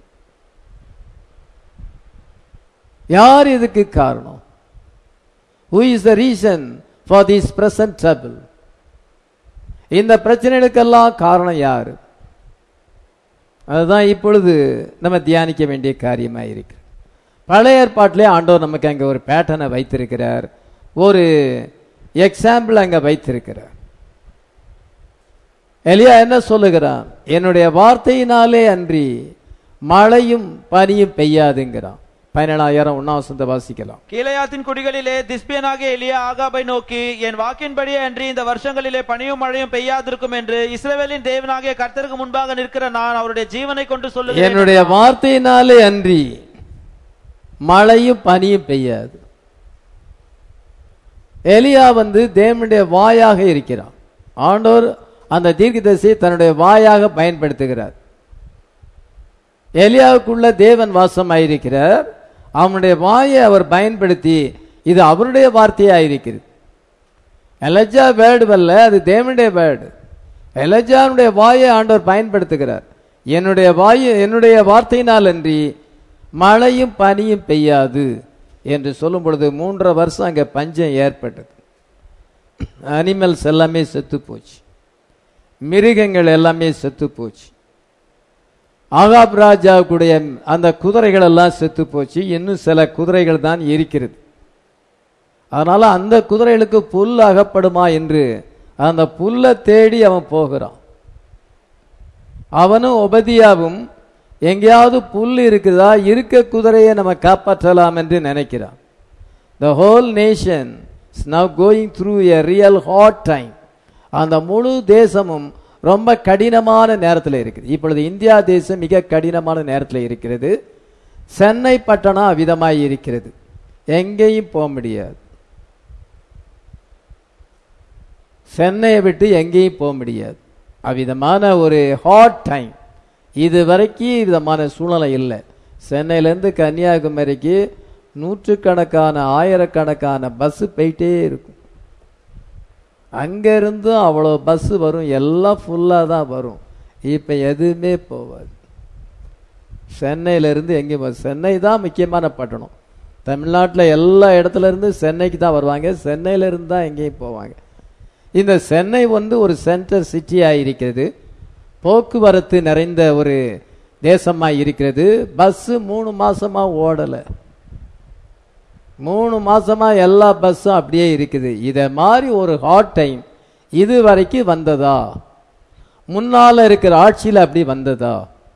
யார் இதுக்கு காரணம் who is the reason for this present trouble இந்த பிரச்சனைகளுக்கெல்லாம் காரணம் யாரு அதுதான் இப்பொழுது நம்ம தியானிக்க வேண்டிய காரியமா இருக்கு பழைய ஏற்பாட்டிலே ஆண்டவர் நமக்கு அங்க ஒரு பேட்டர்னை வைத்திருக்கிறார் ஒரு எக்ஸாம்பிள் அங்க வைத்திருக்கிறார் எலியா என்ன சொல்லுகிறான் என்னுடைய வார்த்தையினாலே அன்றி மழையும் பனியும் பெய்யாதுங்கிறான் பதினேழாயிரம் உண்ணாவசந்த வாசிக்கலாம்
கீழையாத்தின் குடிகளிலே திஸ்பியனாகிய எலியா ஆகாபை நோக்கி என் வாக்கின்படியே அன்றி இந்த வருஷங்களிலே பனியும் மழையும் பெய்யாதிருக்கும் என்று இஸ்ரவேலின் தேவனாகிய கர்த்தருக்கு முன்பாக நிற்கிற நான் அவருடைய ஜீவனை கொண்டு சொல்லுகிறேன்
என்னுடைய வார்த்தையினாலே அன்றி மழையும் பனியும் பெய்யாது எலியா வந்து தேவனுடைய வாயாக இருக்கிறான் ஆண்டவர் அந்த தீர்க்கதரிசியை தன்னுடைய வாயாக பயன்படுத்துகிறார் எலியாவுக்குள்ள தேவன் வாசமாயிருக்கிறார் அவனுடைய வாயை அவர் பயன்படுத்தி இது அவருடைய வார்த்தையாயிருக்கிறது எலஜா வேர்டு வல்ல அது தேவனுடைய வேர்டு எலஜானுடைய வாயை ஆண்டவர் பயன்படுத்துகிறார் என்னுடைய வாயு என்னுடைய வார்த்தையினால் அன்றி மழையும் பனியும் பெய்யாது என்று சொல்லும் பொழுது மூன்றரை வருஷம் அங்கே பஞ்சம் ஏற்பட்டது அனிமல்ஸ் எல்லாமே செத்து போச்சு மிருகங்கள் எல்லாமே செத்து போச்சு ஆகாப் ராஜாவுக்குடைய அந்த குதிரைகள் எல்லாம் செத்து போச்சு இன்னும் சில குதிரைகள் தான் இருக்கிறது அதனால அந்த குதிரைகளுக்கு புல் அகப்படுமா என்று அந்த புல்லை தேடி அவன் போகிறான் அவனும் உபதியாவும் எங்கேயாவது புல் இருக்குதா இருக்க குதிரையை நம்ம காப்பாற்றலாம் என்று நினைக்கிறான் the whole nation is now going through a real hard time அந்த முழு தேசமும் ரொம்ப கடினமான நேரத்தில் இருக்குது இப்பொழுது இந்தியா தேசம் மிக கடினமான நேரத்தில் இருக்கிறது சென்னை பட்டணம் அவ்விதமாய் இருக்கிறது எங்கேயும் போக முடியாது சென்னையை விட்டு எங்கேயும் போக முடியாது அவ்விதமான ஒரு ஹாட் டைம் இது வரைக்கும் விதமான சூழ்நிலை இல்லை சென்னையிலேருந்து கன்னியாகுமரிக்கு நூற்றுக்கணக்கான ஆயிரக்கணக்கான பஸ்ஸு போயிட்டே இருக்கும் அங்கேருந்தும் அவ்வளோ பஸ்ஸு வரும் எல்லாம் ஃபுல்லாக தான் வரும் இப்போ எதுவுமே போகாது சென்னையிலேருந்து எங்கேயும் போ- சென்னை தான் முக்கியமான பட்டணம் தமிழ்நாட்டில் எல்லா இடத்துல இருந்து சென்னைக்கு தான் வருவாங்க சென்னையிலேருந்து தான் எங்கேயும் போவாங்க இந்த சென்னை வந்து ஒரு சென்டர் சிட்டியாக இருக்கிறது போக்குவரத்து நிறைந்த ஒரு தேசமாக இருக்கிறது பஸ்ஸு மூணு மாசமா ஓடலை மூணு மாசமா எல்லா பஸ்ஸும் அப்படியே இருக்குது இதை மாதிரி ஒரு ஹாட் டைம் இது வரைக்கும் வந்ததா முன்னால இருக்கிற ஆட்சியில் அப்படி வந்ததா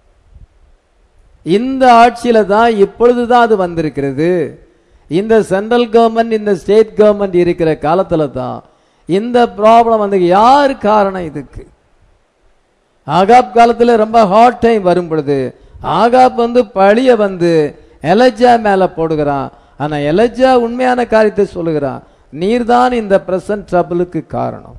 இந்த ஆட்சியில தான் இப்பொழுது தான் அது வந்திருக்கிறது இந்த சென்ட்ரல் கவர்மெண்ட் இந்த ஸ்டேட் கவர்மெண்ட் இருக்கிற காலத்துல தான் இந்த ப்ராப்ளம் வந்து யார் காரணம் இதுக்கு ஆகாப் காலத்துல ரொம்ப ஹாட் டைம் வரும் பொழுது ஆகாப் வந்து பழிய வந்து எலஜா மேல போடுகிறான் ஆனா எலஜா உண்மையான காரியத்தை சொல்லுகிறான் நீர்தான் இந்த பிரசன்ட் ட்ரபிளுக்கு காரணம்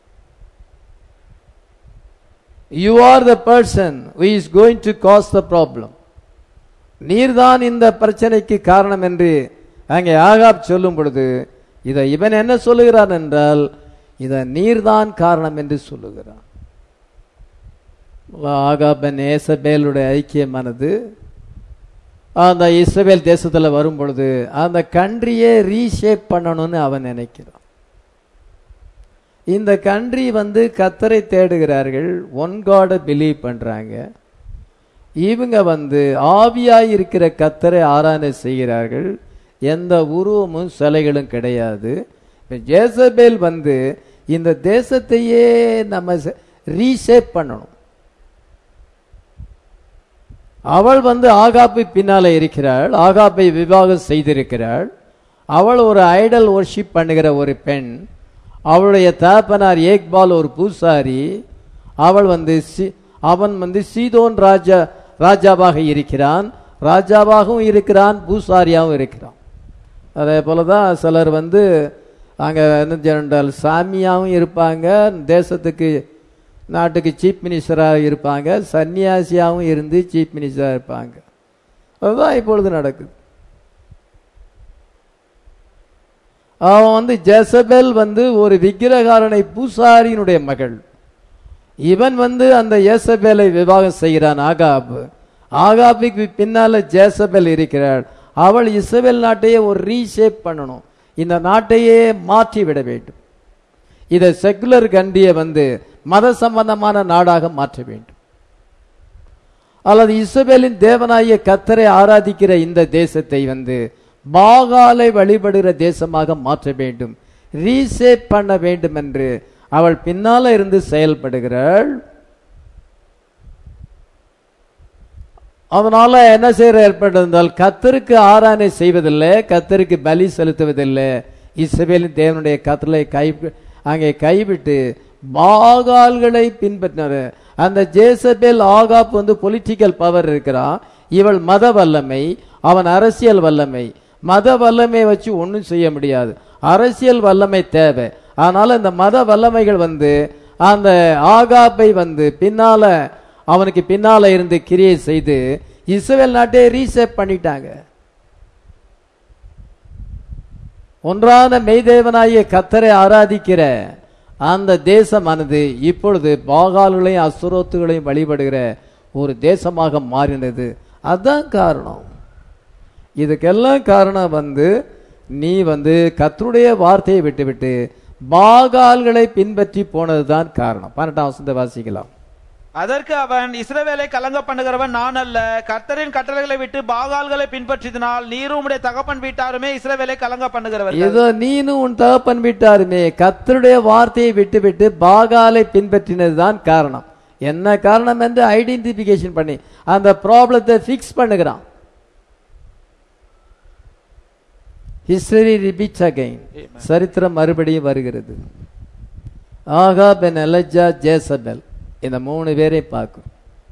you are the person who is going to cause the problem நீர்தான் இந்த பிரச்சனைக்கு காரணம் என்று அங்கே ஆகாப் சொல்லும் பொழுது இதை இவன் என்ன சொல்லுகிறான் என்றால் இதை நீர்தான் காரணம் என்று சொல்லுகிறான் ஆகாபன் ஏசபேலுடைய ஐக்கியமானது அந்த இஸ்ரவேல் தேசத்துல வரும் பொழுது அந்த கண்ட்ரியே ரீஷேப் பண்ணணும்னு அவன் நினைக்கிறான் இந்த கண்ட்ரி வந்து கத்தரை தேடுகிறார்கள் ஒன் காடை பிலீவ் பண்றாங்க இவங்க வந்து ஆவியாய் இருக்கிற கத்தரை ஆராதனை செய்கிறார்கள் எந்த உருவமும் சிலைகளும் கிடையாது இப்ப ஜேசபேல் வந்து இந்த தேசத்தையே நம்ம ரீஷேப் பண்ணணும் அவள் வந்து ஆகாப்பை பின்னால இருக்கிறாள் ஆகாப்பை விவாகம் செய்திருக்கிறாள் அவள் ஒரு ஐடல் worship பண்ணுகிற ஒரு பெண் அவளுடைய தகப்பனார் ஏக்பால் ஒரு பூசாரி அவள் வந்து சி- அவன் வந்து சீதோன் ராஜா ராஜாவாக இருக்கிறான் ராஜாவாகவும் இருக்கிறான் பூசாரியாகவும் இருக்கிறான் அதே போல தான் சிலர் வந்து அங்கே என்ன ஜெனரல் சாமியாகவும் இருப்பாங்க தேசத்துக்கு நாட்டுக்கு சீஃப் மினிஸ்டராக இருப்பாங்க சன்னியாசியாகவும் இருந்து சீஃப் மினிஸ்டராக இருப்பாங்க அதுதான் இப்பொழுது நடக்குது அவன் வந்து ஜெசபெல் வந்து ஒரு விக்கிரகாரனை பூசாரியினுடைய மகள் இவன் வந்து அந்த ஏசபேலை விவாகம் செய்கிறான் ஆகாப் ஆகாபுக்கு பின்னால ஜேசபெல் இருக்கிறாள் அவள் இஸ்ரவேல் நாட்டையே ஒரு ரீஷேப் பண்ணணும் இந்த நாட்டையே மாற்றி விட வேண்டும் இதை செக்குலர் கண்டியை வந்து மத சம்பந்தமான நாடாக மாற்ற வேண்டும் அல்லது இஸ்ரவேலின் தேவனாகிய கத்தரை ஆராதிக்கிற இந்த தேசத்தை வந்து பாகாலை வழிபடுகிற தேசமாக மாற்ற வேண்டும் ரீசேப் பண்ண வேண்டும் என்று அவள் பின்னால இருந்து செயல்படுகிறாள் அதனால என்ன செய்யற ஏற்பட்டிருந்தால் கத்தருக்கு ஆராதனை செய்வதில்லை கத்தருக்கு பலி செலுத்துவதில்லை இஸ்ரவேலின் தேவனுடைய கத்தலை கை அங்கே கைவிட்டு பாகால்களை பின்பற்றினார் அந்த ஜேசபேல் ஆகாப் வந்து பொலிட்டிக்கல் பவர் இருக்கிறான் இவள் மத வல்லமை அவன் அரசியல் வல்லமை மத வல்லமை வச்சு ஒன்றும் செய்ய முடியாது அரசியல் வல்லமை தேவை அதனால இந்த மத வல்லமைகள் வந்து அந்த ஆகாப்பை வந்து பின்னால அவனுக்கு பின்னால இருந்து கிரியை செய்து இஸ்ரவேல் நாட்டை ரீசேப் பண்ணிட்டாங்க ஒன்றான மெய்தேவனாகிய கத்தரை ஆராதிக்கிற அந்த தேசமானது இப்பொழுது பாகால்களையும் அசுரோத்துகளையும் வழிபடுகிற ஒரு தேசமாக மாறினது அதான் காரணம் இதுக்கெல்லாம் காரணம் வந்து நீ வந்து கத்தருடைய வார்த்தையை விட்டுவிட்டு பாகால்களை பின்பற்றி போனதுதான் காரணம் பன்னெண்டாம் வசந்த வாசிக்கலாம்
அதற்கு அவன் இஸ்ரவேலை கலங்க பண்ணுகிறவன் நான் அல்ல கர்த்தரின் கட்டளைகளை விட்டு பாகால்களை பின்பற்றினால் நீரும் உடைய தகப்பன் வீட்டாருமே இஸ்ரவேலை கலங்க பண்ணுகிறவர்கள்
ஏதோ நீனும் உன் தகப்பன் விட்டாருமே கத்தருடைய வார்த்தையை விட்டுவிட்டு பாகாலை பின்பற்றினதுதான் காரணம் என்ன காரணம் என்று ஐடென்டிபிகேஷன் பண்ணி அந்த ப்ராப்ளத்தை ஃபிக்ஸ் பண்ணுகிறான் ஹிஸ்டரி ரிபீட்ஸ் அகைன் சரித்திரம் மறுபடியும் வருகிறது ஆகா பென் எலஜா ஜேசபெல் இந்த மூணு பேரை பார்க்கும்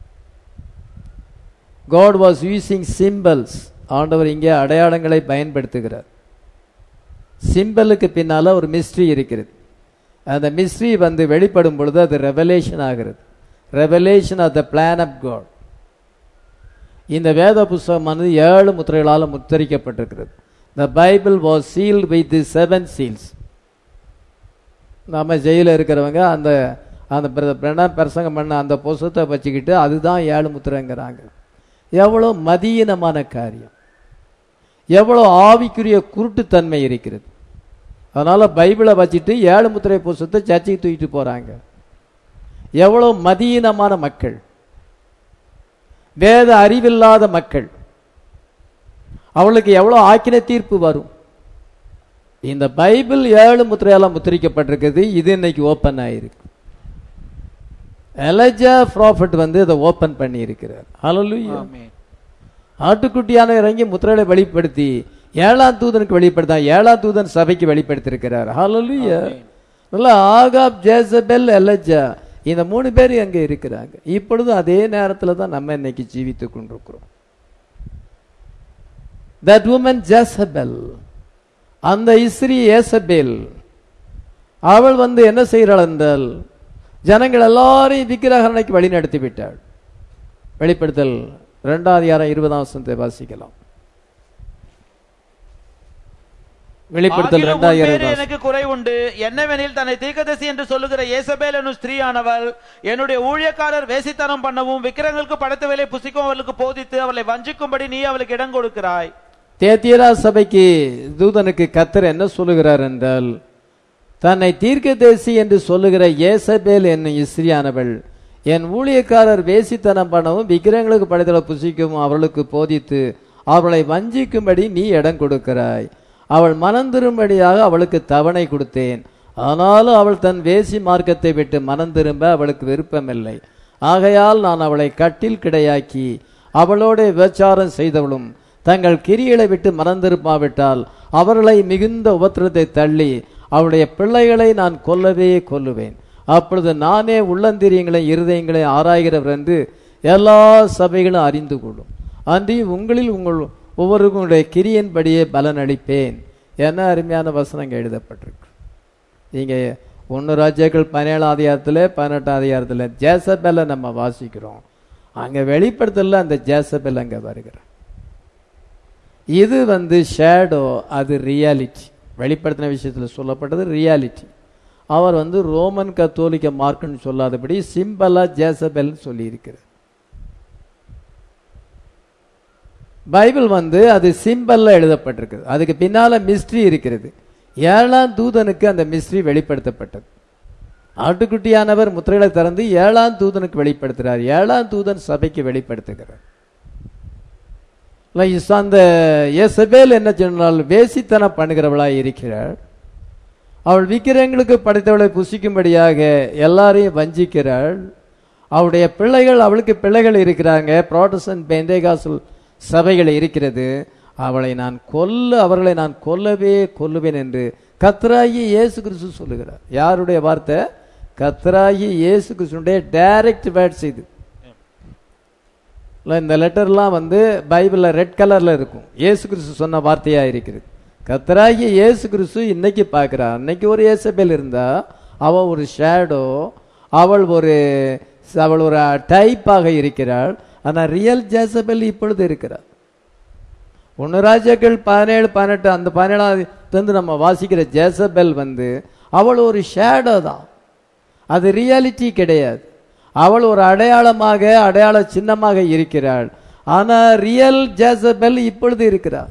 காட் வாஸ் யூசிங் சிம்பிள்ஸ் ஆண்டவர் இங்கே அடையாளங்களை பயன்படுத்துகிறார் சிம்பிளுக்கு பின்னால ஒரு மிஸ்ட்ரி இருக்கிறது அந்த மிஸ்ட்ரி வந்து வெளிப்படும் பொழுது அது ரெவலேஷன் ஆகிறது revelation of the plan of God இந்த வேத புஸ்தகமானது ஏழு முத்திரைகளால் முத்தரிக்கப்பட்டிருக்கிறது the Bible was sealed with the seven seals நம்ம ஜெயிலில் இருக்கிறவங்க அந்த அந்த பிரணம் பிரசங்கம் பண்ண அந்த புஸ்தத்தை வச்சுக்கிட்டு அதுதான் ஏழு முத்திரைங்கிறாங்க எவ்வளோ மதியீனமான காரியம் எவ்வளோ ஆவிக்குரிய குருட்டுத்தன்மை இருக்கிறது அதனால பைபிளை வச்சுட்டு ஏழு முத்திரை புஸ்தத்தை சர்ச்சைக்கு தூக்கிட்டு போறாங்க எவ்வளோ மதியீனமான மக்கள் வேத அறிவில்லாத மக்கள் அவளுக்கு எவ்வளோ ஆக்கின தீர்ப்பு வரும் இந்த பைபிள் ஏழு முத்திரையால முத்திரிக்கப்பட்டிருக்குது இது இன்னைக்கு ஓப்பன் ஆயிருக்கு எலஜா ப்ராஃபிட் வந்து இதை ஓப்பன் பண்ணி இருக்கிறார் ஹalleluya
ஆமென்
ஆட்டுக்குட்டியான இறங்கி முத்திரைகளை வெளிப்படுத்தி ஏழாம் தூதனுக்கு வெளிப்படுத்தா ஏழாம் தூதன் சபைக்கு வெளிப்படுத்திருக்கிறார் ஹalleluya நல்ல ஆகாப் ஜேசபெல் எலஜா இந்த மூணு பேர் அங்க இருக்கிறாங்க இப்பொழுது அதே நேரத்துல தான் நம்ம இன்னைக்கு ஜீவித்துக் கொண்டிருக்கிறோம் தட் உமன் ஜேசபெல் அந்த இஸ்ரீ ஏசபேல் அவள் வந்து என்ன செய்கிறாள் என்றால் ஜனங்கள் எல்லாரையும் விக்கிரகரணைக்கு வழி நடத்தி விட்டாள் வெளிப்படுத்தல் இரண்டாவது யாரம் இருபதாம் வசனத்தை வாசிக்கலாம் வெளிப்படுத்தல்
ஆகிலும்
இரண்டாவது
உன் பேரில்
இருபதாம்
எனக்கு குறை உண்டு என்னவெனில் தன்னை தீர்க்கதரிசி என்று சொல்லுகிற ஏசபேல் என்னும் ஸ்திரீயானவள் என்னுடைய ஊழியக்காரர் வேசித்தனம் பண்ணவும் விக்கிரங்களுக்கு படைத்த வேலை புசிக்கும் அவர்களுக்கு போதித்து அவளை வஞ்சிக்கும்படி நீ அவளுக்கு இடம் கொடுக்கிறாய்
தேத்தியரா சபைக்கு தூதனுக்கு கத்தர் என்ன சொல்லுகிறார் என்றால் தன்னை தீர்க்கதரிசி என்று சொல்லுகிற ஏசபேல் என்னும் இஸ்ரியானவள் என் ஊழியக்காரர் வேசித்தனம் பண்ணவும் விக்கிரங்களுக்கு படைத்தல புசிக்கும் அவர்களுக்கு போதித்து அவளை வஞ்சிக்கும்படி நீ இடம் கொடுக்கிறாய் அவள் மனம் திரும்படியாக அவளுக்கு தவணை கொடுத்தேன் ஆனாலும் அவள் தன் வேசி மார்க்கத்தை விட்டு மனம் திரும்ப அவளுக்கு விருப்பமில்லை ஆகையால் நான் அவளை கட்டில் கிடையாக்கி அவளோட விபச்சாரம் செய்தவளும் தங்கள் கிரிகளை விட்டு மறந்திருப்பாவிட்டால் அவர்களை மிகுந்த உபத்திரத்தை தள்ளி அவளுடைய பிள்ளைகளை நான் கொல்லவே கொல்லுவேன் அப்பொழுது நானே உள்ளந்திரியங்களை இருதயங்களை ஆராய்கிறவர் என்று எல்லா சபைகளும் அறிந்து கொள்ளும் அன்றி உங்களில் உங்கள் ஒவ்வொருவருடைய கிரியின்படியே பலன் அளிப்பேன் என்ன அருமையான வசனங்கள் எழுதப்பட்டிருக்கு நீங்க ஒன்று ராஜ்யங்கள் பதினேழாம் அதிகாரத்தில் பதினெட்டாம் அதிகாரத்தில் ஜேசபெல்ல நம்ம வாசிக்கிறோம் அங்க வெளிப்படுத்தல அந்த ஜேசபெல் அங்க வருகிறார் இது வந்து ஷேடோ அது ரியாலிட்டி வெளிப்படுத்தின விஷயத்துல சொல்லப்பட்டது ரியாலிட்டி அவர் வந்து ரோமன் கத்தோலிக்க மார்க்குன்னு சொல்லாதபடி சிம்பலா ஜேசபெல்னு சொல்லி இருக்கிறார் பைபிள் வந்து அது சிம்பல்ல எழுதப்பட்டிருக்குது அதுக்கு பின்னால மிஸ்ட்ரி இருக்கிறது ஏழாம் தூதனுக்கு அந்த மிஸ்ட்ரி வெளிப்படுத்தப்பட்டது ஆட்டுக்குட்டியானவர் முத்திரைகளை திறந்து ஏழாம் தூதனுக்கு வெளிப்படுத்துகிறார் ஏழாம் தூதன் சபைக்கு வெளிப்படுத்துகிறார் இல்ல, இஸ் அந்த எசபேல் என்ன சொன்னால் வேசித்தனம் பண்ணுகிறவளாய் இருக்கிறாள் அவள் விக்கிரங்களுக்கு படைத்தவளை புசிக்கும்படியாக எல்லாரையும் வஞ்சிக்கிறாள் அவளுடைய பிள்ளைகள் அவளுக்கு பிள்ளைகள் இருக்கிறாங்க ப்ராட்டஸ்டன்ட் பெந்தேகாசல் சபைகள் இருக்கிறது அவளை நான் கொல்ல அவர்களை நான் கொல்லவே கொல்லுவேன் என்று கத்ராயி இயேசு கிறிஸ்து சொல்லுகிறார் யாருடைய வார்த்தை கத்ராயி இயேசு கிறிஸ்துடைய டைரக்ட் வேர்ட்ஸ் இது இல்ல, இந்த லெட்டர்லாம் வந்து பைபிளில் ரெட் கலர்ல இருக்கும் இயேசு கிறிஸ்து சொன்ன வார்த்தையா இருக்கிறது கத்தராகிய இயேசு கிறிஸ்து இன்னைக்கு பார்க்கிறா அன்னைக்கு ஒரு ஏசபேல் இருந்தா அவ ஒரு ஷேடோ அவள் ஒரு அவள் ஒரு டைப்பாக இருக்கிறாள் ஆனா ரியல் ஜேசபெல் இப்பொழுது இருக்கிறார் ஒன்று ராஜாக்கள் பதினேழு பதினெட்டு அந்த பதினேழாவது நம்ம வாசிக்கிற ஜேசபெல் வந்து அவள் ஒரு ஷேடோ தான் அது ரியாலிட்டி கிடையாது அவள் ஒரு அடையாளமாக அடையாள சின்னமாக இருக்கிறாள் ஆனா ரியல் ஜேசபெல் இப்பொழுது இருக்கிறார்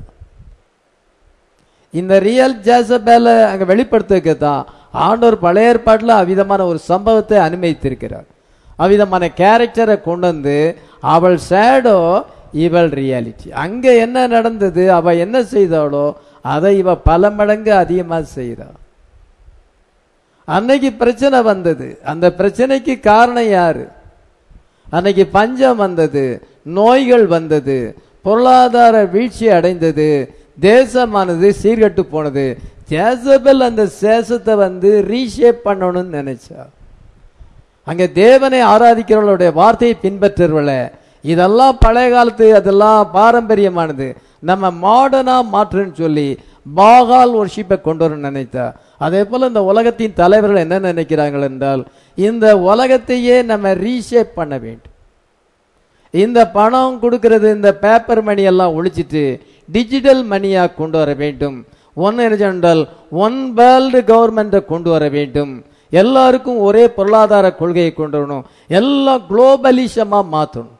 இந்த ரியல் ஜேசபெல அங்க வெளிப்படுத்துக்கு தான் ஆண்டவர் பழைய ஏற்பாட்டில் அவ்விதமான ஒரு சம்பவத்தை அனுமதித்திருக்கிறார் அவ்விதமான கேரக்டரை கொண்டு வந்து அவள் சேடோ இவள் ரியாலிட்டி அங்க என்ன நடந்தது அவ என்ன செய்தாளோ அதை இவ பல மடங்கு அதிகமா செய்கிறாள் அன்னைக்கு பிரச்சனை வந்தது அந்த பிரச்சனைக்கு காரணம் யாரு அன்னைக்கு பஞ்சம் வந்தது நோய்கள் வந்தது பொருளாதார வீழ்ச்சி அடைந்தது தேசமானது சீர்கட்டு போனது ஜேசபெல் அந்த சேஷத்தை வந்து ரீஷேப் பண்ணணும்னு நினைச்சா அங்கே தேவனை ஆராதிக்கிறவர்களுடைய வார்த்தையை பின்பற்றுறவள இதெல்லாம் பழைய காலத்து அதெல்லாம் பாரம்பரியமானது நம்ம மாடர்னா மாற்றுன்னு சொல்லி பாகால் ஒர்ஷிப்பை கொண்டு வர நினைத்தா அதே போல இந்த உலகத்தின் தலைவர்கள் என்ன நினைக்கிறார்கள் என்றால் இந்த உலகத்தையே நம்ம ரீஷேப் பண்ண வேண்டும் இந்த பணம் கொடுக்கிறது இந்த பேப்பர் மணி எல்லாம் ஒழிச்சிட்டு டிஜிட்டல் மணியா கொண்டு வர வேண்டும் ஒன்னு என்ன சொன்னால் ஒன் வேர்ல்டு கவர்மெண்ட்டை கொண்டு வர வேண்டும் எல்லாருக்கும் ஒரே பொருளாதார கொள்கையை கொண்டு வரணும் எல்லாம் குளோபலிசமா மாற்றணும்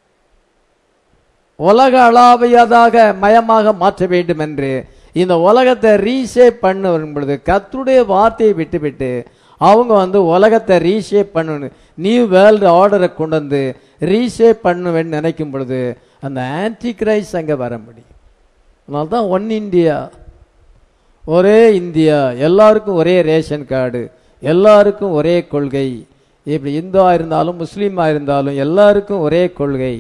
உலக அளவையதாக மயமாக மாற்ற வேண்டும் என்று இந்த உலகத்தை ரீஷேப் பண்ண வரும் பொழுது கத்துடைய வார்த்தையை விட்டுவிட்டு அவங்க வந்து உலகத்தை ரீஷேப் பண்ணணும் நியூ வேர்ல்டு ஆர்டரை கொண்டு வந்து ரீஷேப் பண்ணுவேன்னு நினைக்கும் பொழுது அந்த ஆன்டி கிரைஸ் அங்கே வர முடியும் அதனால தான் ஒன் இந்தியா ஒரே இந்தியா எல்லாருக்கும் ஒரே ரேஷன் கார்டு எல்லாருக்கும் ஒரே கொள்கை இப்படி இந்துவா இருந்தாலும் முஸ்லீமா இருந்தாலும் எல்லாருக்கும் ஒரே கொள்கை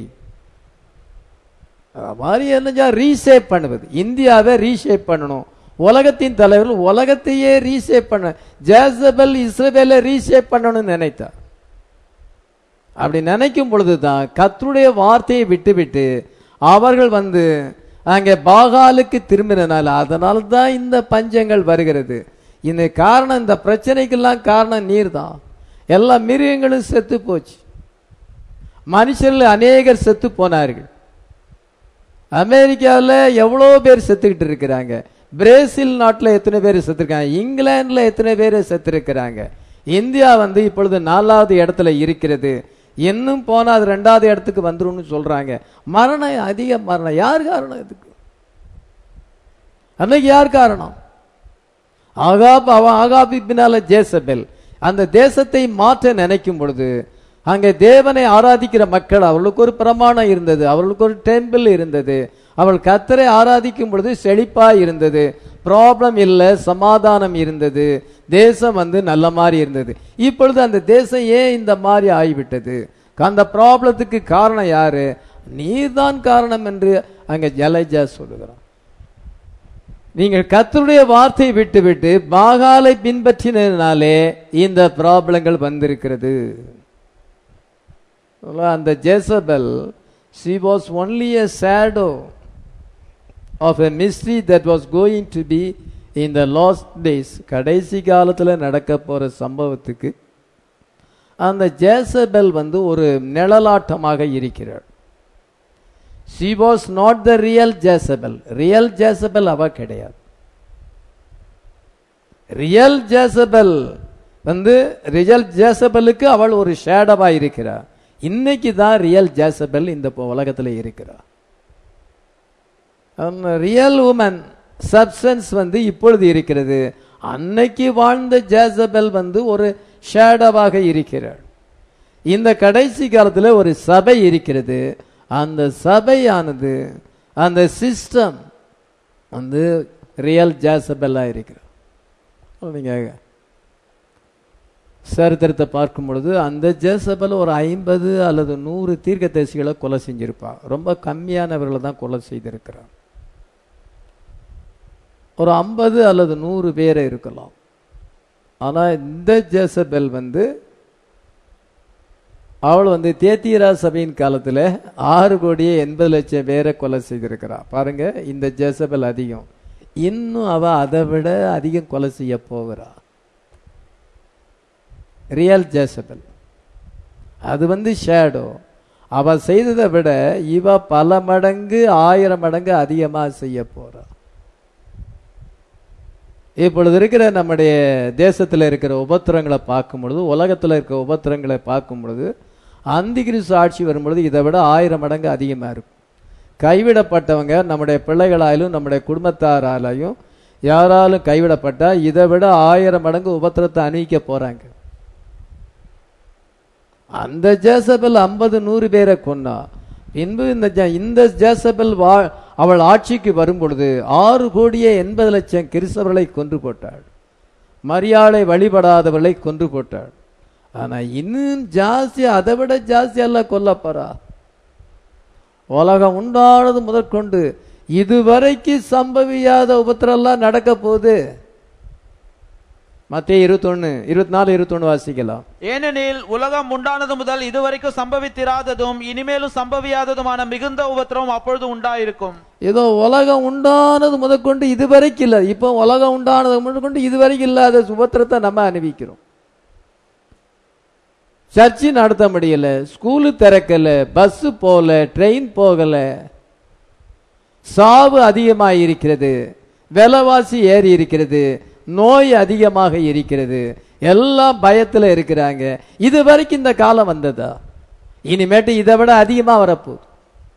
அது மாதிரி என்ன ரீஷேப் பண்ணுவது இந்தியாவை ரீஷேப் பண்ணணும் உலகத்தின் தலைவர்கள் உலகத்தையே ரீஷேப் பண்ண ஜேசபல் இஸ்ரேலை ரீஷேப் பண்ணணும்னு நினைத்தா அப்படி நினைக்கும் பொழுதுதான் கர்த்தருடைய வார்த்தையை விட்டுவிட்டு அவர்கள் வந்து அங்கே பாகாலுக்கு திரும்பினனால அதனால தான் இந்த பஞ்சங்கள் வருகிறது இந்த காரணம் இந்த பிரச்சனைக்கெல்லாம் காரணம் நீர் தான் எல்லா மிருகங்களும் செத்து போச்சு மனுஷர்கள் அநேகர் செத்து போனார்கள் அமெரிக்காவில் எவ்வளோ பேர் செத்துக்கிட்டு இருக்கிறாங்க பிரேசில் நாட்டில் எத்தனை பேர் செத்துருக்காங்க இங்கிலாந்துல எத்தனை பேர் செத்துருக்கிறாங்க இந்தியா வந்து இப்பொழுது நாலாவது இடத்துல இருக்கிறது இன்னும் போனா அது ரெண்டாவது இடத்துக்கு வந்துரும்னு சொல்றாங்க மரணம் அதிக மரணம் யார் காரணம் இதுக்கு அன்னைக்கு யார் காரணம் ஆகாப் அவன் ஆகாபி பின்னால ஜேசபெல் அந்த தேசத்தை மாற்ற நினைக்கும் பொழுது அங்கே தேவனை ஆராதிக்கிற மக்கள் அவர்களுக்கு ஒரு பிரமாணம் இருந்தது அவர்களுக்கு ஒரு டெம்பிள் இருந்தது அவள் கத்தரை ஆராதிக்கும் பொழுது செழிப்பா இருந்தது ப்ராப்ளம் இல்லை சமாதானம் இருந்தது தேசம் வந்து நல்ல மாதிரி இருந்தது இப்பொழுது அந்த தேசம் ஏன் இந்த மாதிரி ஆகிவிட்டது அந்த ப்ராப்ளத்துக்கு காரணம் யாரு நீர்தான் காரணம் என்று அங்க ஜலஜா சொல்லுகிறான் நீங்கள் கத்தருடைய வார்த்தையை விட்டு விட்டு பாகாலை பின்பற்றினாலே இந்த ப்ராப்ளங்கள் வந்திருக்கிறது அந்த Jezebel she was only a shadow of a mystery that was going to be in the last days கடைசி காலத்தில் நடக்க போற சம்பவத்துக்கு அந்த ஜேசபெல் வந்து ஒரு நிழலாட்டமாக இருக்கிறார் she was not the real Jezebel real Jezebel அவ கிடையாது ரியல் ஜேசபெல் வந்து ரியல் ஜேசபெலுக்கு அவள் ஒரு ஷேடவா இருக்கிறார் இன்னைக்கு தான் ரியல் ஜேசபெல் இந்த உலகத்தில் இருக்கிறார் ரியல் உமன் சப்ஸ்டன்ஸ் வந்து இப்பொழுது இருக்கிறது அன்னைக்கு வாழ்ந்த ஜேசபெல் வந்து ஒரு ஷேடவாக இருக்கிறார் இந்த கடைசி காலத்தில் ஒரு சபை இருக்கிறது அந்த சபையானது அந்த சிஸ்டம் வந்து ரியல் ஜேசபெல்லாக இருக்கிறது நீங்கள் சரித்திரத்தை பார்க்கும் பொழுது அந்த ஜேசபல் ஒரு ஐம்பது அல்லது நூறு தீர்க்கதரிசிகளை கொலை செஞ்சிருப்பா ரொம்ப கம்மியானவர்களை தான் கொலை செய்திருக்கிறார் ஒரு ஐம்பது அல்லது நூறு பேரை இருக்கலாம் ஆனால் இந்த ஜேசபெல் வந்து அவள் வந்து தேத்தியரா சபையின் காலத்தில் ஆறு கோடியே எண்பது லட்சம் பேரை கொலை செய்திருக்கிறா பாருங்க இந்த ஜேசபெல் அதிகம் இன்னும் அவ அதை விட அதிகம் கொலை செய்ய போகிறா ரியல் ஜேசபல் அது வந்து ஷேடோ அவ செய்ததை விட இவ பல மடங்கு ஆயிரம் மடங்கு அதிகமாக செய்ய போறா இப்பொழுது இருக்கிற நம்முடைய தேசத்தில் இருக்கிற உபத்திரங்களை பார்க்கும் பொழுது உலகத்தில் இருக்கிற உபத்திரங்களை பார்க்கும் பொழுது அந்திகிரிசு ஆட்சி வரும்பொழுது இதை விட ஆயிரம் மடங்கு அதிகமாக இருக்கும் கைவிடப்பட்டவங்க நம்முடைய பிள்ளைகளாலும் நம்முடைய குடும்பத்தாராலையும் யாராலும் கைவிடப்பட்டா இதை விட ஆயிரம் மடங்கு உபத்திரத்தை அணிவிக்க போறாங்க அந்த ஜேசபல் ஐம்பது நூறு பேரை கொன்னா பின்பு இந்த இந்த ஜேசபல் வா அவள் ஆட்சிக்கு வரும் பொழுது ஆறு கோடியே எண்பது லட்சம் கிறிஸ்தவர்களை கொன்று போட்டாள் மரியாதை வழிபடாதவர்களை கொன்று போட்டாள் ஆனா இன்னும் ஜாஸ்தி அதை விட ஜாஸ்தி எல்லாம் கொல்லப்போறா உலகம் உண்டானது முதற்கொண்டு இதுவரைக்கு சம்பவியாத உபத்திரம்லாம் நடக்க போகுது மத்திய இருபத்தொன்னு இருபத்தி நாலு இருபத்தொன்னு வாசிக்கலாம்
ஏனெனில் உலகம் உண்டானது முதல் இதுவரைக்கும் சம்பவித்திராததும் இனிமேலும் சம்பவியாததுமான மிகுந்த உபத்திரவம் அப்பொழுது உண்டாயிருக்கும்
ஏதோ உலகம் உண்டானது முதற்கொண்டு இதுவரைக்கும் இல்லை இப்போ உலகம் உண்டானது முதற்கொண்டு இதுவரைக்கும் இல்லாத சுபத்திரத்தை நம்ம அனுபவிக்கிறோம் சர்ச்சு நடத்த முடியல ஸ்கூலு திறக்கல பஸ் போகல ட்ரெயின் போகல சாவு அதிகமாக இருக்கிறது விலைவாசி ஏறி இருக்கிறது நோய் அதிகமாக இருக்கிறது எல்லாம் பயத்தில் இருக்கிறாங்க இது வரைக்கும் இந்த காலம் வந்ததா இனிமேட்டு இதை விட அதிகமாக வரப்போகுது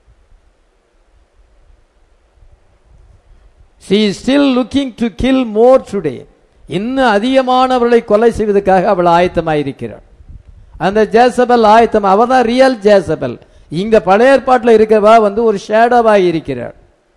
she is still looking to kill more today இன்னும் அதிகமானவர்களை கொலை செய்வதற்காக அவள் ஆயத்தமாயிருக்கிறாள் அந்த ஜேசபல் ஆயத்தம் அவ தான் ரியல் ஜேசபல் இங்க பழைய ஏற்பாட்டில் இருக்கிறவா வந்து ஒரு ஷேடோவாக இருக்கிறாள்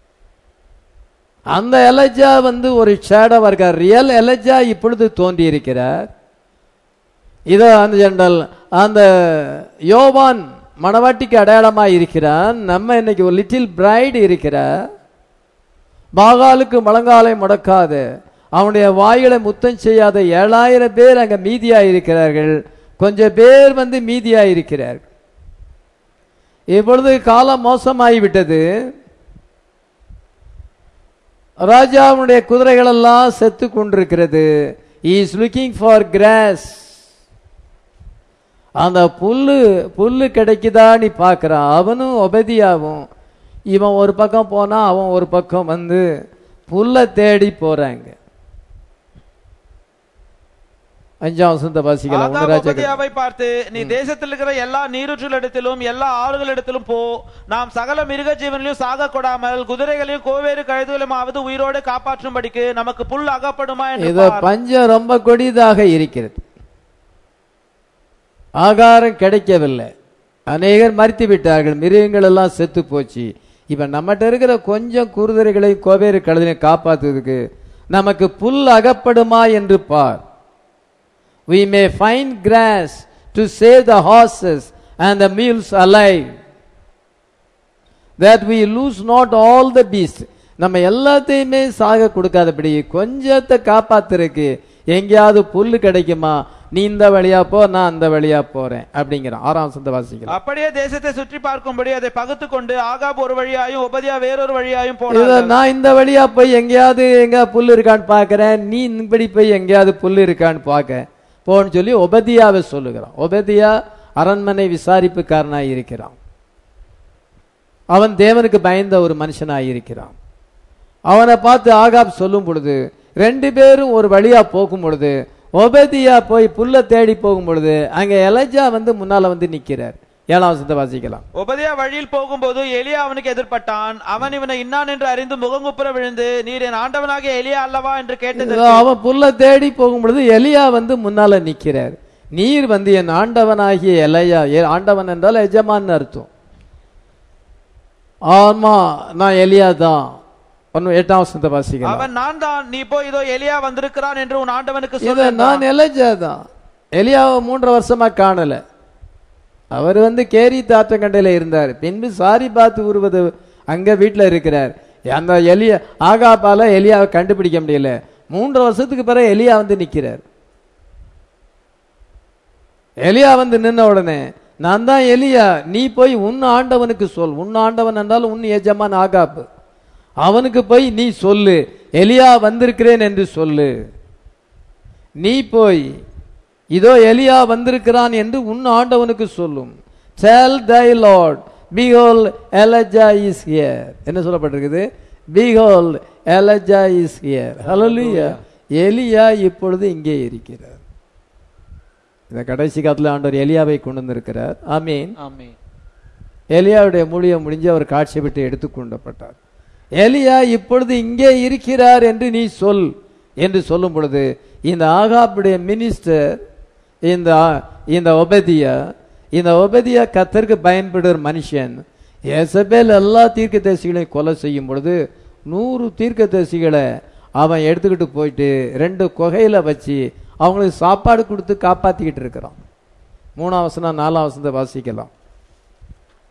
அந்த எலஜா வந்து ஒரு ஷேடோவா இருக்கார் ரியல் எலஜா இப்பொழுது தோன்றி இருக்கிறார் இதோ அந்த ஜெனரல் அந்த யோவான் மணவாட்டிக்கு அடையாளமாக இருக்கிறான் நம்ம இன்னைக்கு ஒரு லிட்டில் பிரைடு இருக்கிறார் பாகாலுக்கு முழங்காலை முடக்காத அவனுடைய வாயிலை முத்தம் செய்யாத ஏழாயிரம் பேர் அங்க மீதியா இருக்கிறார்கள் கொஞ்சம் பேர் வந்து மீதியா இருக்கிறார்கள் இப்பொழுது காலம் மோசமாகிவிட்டது ராஜாவுடைய குதிரைகள் எல்லாம் செத்து கொண்டிருக்கிறது இஸ் லுக்கிங் ஃபார் கிராஸ் அந்த புல்லு புல்லு கிடைக்குதா நீ பார்க்கறான் அவனும் ஒபதியாவும் இவன் ஒரு பக்கம் போனா அவன் ஒரு பக்கம் வந்து புல்லை தேடி போறாங்க அஞ்சாம் வசந்த வாசிக்கலாம் ஒன்று
ஆகாப்
ராஜா
ஒபதியாவை பார்த்து நீ தேசத்தில் இருக்கிற எல்லா நீரூற்றிலிடத்திலும் எல்லா ஆறுகளிடத்திலும் போ நாம் சகல மிருக ஜீவனிலும் சாக கொடாமல் குதிரைகளையும் கோவேறு கழுதுகளையுமாவது உயிரோடு காப்பாற்றும்படிக்கு நமக்கு புல் அகப்படுமா என்று
இதோ
பார்.
பஞ்சம் ரொம்ப கொடிதாக இருக்கிறது ஆகாரம் கிடைக்கவில்லை அநேகர் மறித்து விட்டார்கள் மிருகங்கள் எல்லாம் செத்து போச்சு இப்ப நம்மகிட்ட இருக்கிற கொஞ்சம் குருதரைகளை கோவேறு கழுதினை காப்பாத்துறதுக்கு நமக்கு புல் அகப்படுமா என்று பார் we may find grass to save the horses and the mules alive that we lose not all the beasts நம்ம எல்லாத்தையுமே சாக கொடுக்காதபடி கொஞ்சத்தை காப்பாத்துறதுக்கு எங்கேயாவது புல்லு கிடைக்குமா நீ இந்த வழியா போ நான் அந்த வழியா போறேன் அப்படிங்கிறான் ஆறாம் சந்த வாசிக்கலாம்
அப்படியே தேசத்தை சுற்றி பார்க்கும்படி அதை பகுத்து கொண்டு ஆகாப் ஒரு வழியாயும் உபதியா வேறொரு வழியாயும்
இத
போனார்கள்
நான் இந்த வழியா போய் எங்கேயாவது எங்க புல்லு இருக்கான்னு பார்க்கறேன் நீ இப்படி போய் எங்கேயாவது புல்லு இருக்கான்னு பார்க்க போன்னு சொல்லி ஒபதியாவை சொல்லுகிறான் ஒபதியா அரண்மனை விசாரிப்புக்காரனாய் இருக்கிறான் அவன் தேவனுக்கு பயந்த ஒரு மனுஷனாய் இருக்கிறான் அவனை பார்த்து ஆகாப் சொல்லும் பொழுது ரெண்டு பேரும் ஒரு வழியா போகும் பொழுது ஒபதியா போய் புல்ல தேடி போகும் பொழுது அங்க எலஜா வந்து முன்னால வந்து நிக்கிறார் ஏழாம் வசனத்தை வாசிக்கலாம்
உபதியா வழியில் போகும்போது எலியா அவனுக்கு எதிர்பட்டான் அவன் இவனை இன்னான் என்று அறிந்து முகங்குப்புற விழுந்து நீர் என் ஆண்டவனாகிய எலியா அல்லவா என்று கேட்டது
இதோ அவன் புல்ல தேடி போகும் பொழுது எலியா வந்து முன்னால நிக்கிறார் நீர் வந்து என் ஆண்டவனாகிய எலையா ஏ- ஆண்டவன் என்றால் எஜமான் அர்த்தம் ஆமா நான் எலியா தான் ஒன்னு எட்டாம் வசனத்தை வாசிக்கலாம்
அவன் நான் தான் நீ போய் இதோ எலியா வந்திருக்கிறான் என்று உன் ஆண்டவனுக்கு
இத
சொல்
நான் எலைஜா தான் எலியாவை மூன்று வருஷமா காணல அவர் வந்து கேரி தாற்றங்கண்டையில இருந்தார் பின்பு சாரி பார்த்து உருவது அங்க வீட்டுல இருக்கிறார் அந்த எலியா ஆகாப்பால எலியாவை கண்டுபிடிக்க முடியல மூன்று வருஷத்துக்கு பிறகு எலியா வந்து நிக்கிறார் எலியா வந்து நின்ன உடனே நான் தான் எலியா நீ போய் உன் ஆண்டவனுக்கு சொல் உன் ஆண்டவன் என்றால் உன் எஜமான் ஆகாப்பு அவனுக்கு போய் நீ சொல்லு எலியா வந்திருக்கிறேன் என்று சொல்லு நீ போய் இதோ எலியா வந்திருக்கிறான் என்று உன் ஆண்டவனுக்கு சொல்லும் tell thy lord behold elijah is here என்ன சொல்லப்பட்டிருக்குது behold elijah is here hallelujah எலியா இப்பொழுது இங்கே இருக்கிறார் இந்த கடைசி காலத்துல ஆண்டவர் எலியாவை கொண்டு வந்திருக்கிறார் ஆமீன்
ஆமென்
எலியாவுடைய மூலியம் முடிஞ்சு அவர் காட்சி விட்டு எடுத்துக்கொண்டப்பட்டார் எலியா இப்பொழுது இங்கே இருக்கிறார் என்று நீ சொல் என்று சொல்லும் பொழுது இந்த ஆகாப்புடைய மினிஸ்டர் இந்த இந்த ஒபதியா இந்த ஒபதியா கத்தருக்கு பயன்படுற மனுஷன் எசபேல் எல்லா தீர்க்கதரிசிகளையும் கொலை செய்யும் பொழுது நூறு தீர்க்கதரிசிகளை அவன் எடுத்துக்கிட்டு போயிட்டு ரெண்டு குகையில வச்சு அவங்களுக்கு சாப்பாடு கொடுத்து காப்பாத்திக்கிட்டு இருக்கிறான் மூணாம் வசனம் நாலாம் வசனத்தை வாசிக்கலாம்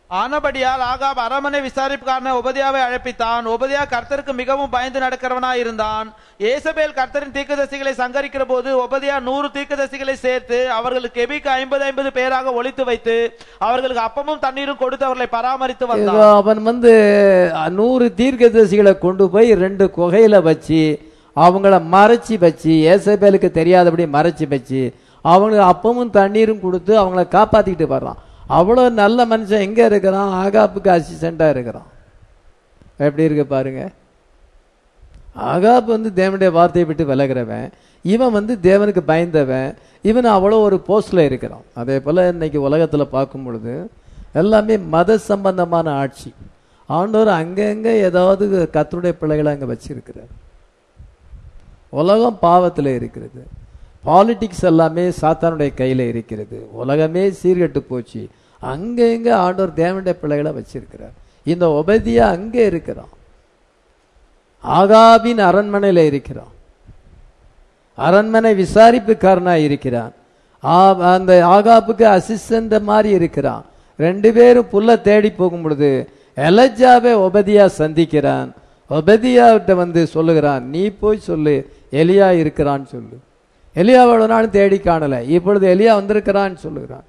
ஆனபடியால் ஆகாப் அரமனை விசாரிப்புக்காரன உபதியாவை அழைப்பித்தான் உபதியா கர்த்தருக்கு மிகவும் பயந்து நடக்கிறவனாய் இருந்தான் ஏசபேல் கர்த்தரின் தீர்க்கதரிசிகளை சங்கரிக்கிற போது உபதியா நூறு தீர்க்கதரிசிகளை சேர்த்து அவர்களுக்கு எபிக்கு ஐம்பது ஐம்பது பேராக ஒழித்து வைத்து அவர்களுக்கு அப்பமும் தண்ணீரும் கொடுத்து அவர்களை பராமரித்து
இதோ
வந்தான்
அவன் வந்து நூறு தீர்க்கதரிசிகளை கொண்டு போய் ரெண்டு குகையில வச்சு அவங்கள மறைச்சி வச்சு ஏசபேலுக்கு தெரியாதபடி மறைச்சி வச்சு அவங்களுக்கு அப்பமும் தண்ணீரும் கொடுத்து அவங்கள காப்பாத்திக்கிட்டு வர்றான் அவ்வளோ நல்ல மனுஷன் எங்க இருக்கிறான் ஆகாப்புக்கு அசிஸ்டண்டா இருக்கிறான் எப்படி இருக்கு பாருங்க ஆகாப் வந்து தேவனுடைய வார்த்தையை விட்டு விலகிறவன் இவன் வந்து தேவனுக்கு பயந்தவன் இவன் அவ்வளோ ஒரு போஸ்ட்ல இருக்கிறான் அதே போல இன்னைக்கு உலகத்துல பார்க்கும் பொழுது எல்லாமே மத சம்பந்தமான ஆட்சி ஆண்டவர் அங்கங்க ஏதாவது கத்தருடைய பிள்ளைகளை அங்க வச்சிருக்கிறார் உலகம் பாவத்தில் இருக்கிறது பாலிடிக்ஸ் எல்லாமே சாத்தானுடைய கையில இருக்கிறது உலகமே சீர்கெட்டு போச்சு அங்கங்க ஆண்டவர் தேவனுடைய பிள்ளைகளை வச்சிருக்கிறார் இந்த உபதியா அங்கே இருக்கிறான் ஆகாபின் அரண்மனையில இருக்கிறான் அரண்மனை விசாரிப்புக்காரனா இருக்கிறான் ஆ- அந்த ஆகாப்புக்கு அசிஸ்டன்ட் மாதிரி இருக்கிறான் ரெண்டு பேரும் புல்ல தேடி போகும் பொழுது எலஜாவை ஒபதியா சந்திக்கிறான் ஒபதியாவிட்ட வந்து சொல்லுகிறான் நீ போய் சொல்லு எலியா இருக்கிறான்னு சொல்லு எலியா எவ்வளவு நாள் தேடி காணல இப்பொழுது எலியா வந்திருக்கிறான்னு சொல்லுகிறான்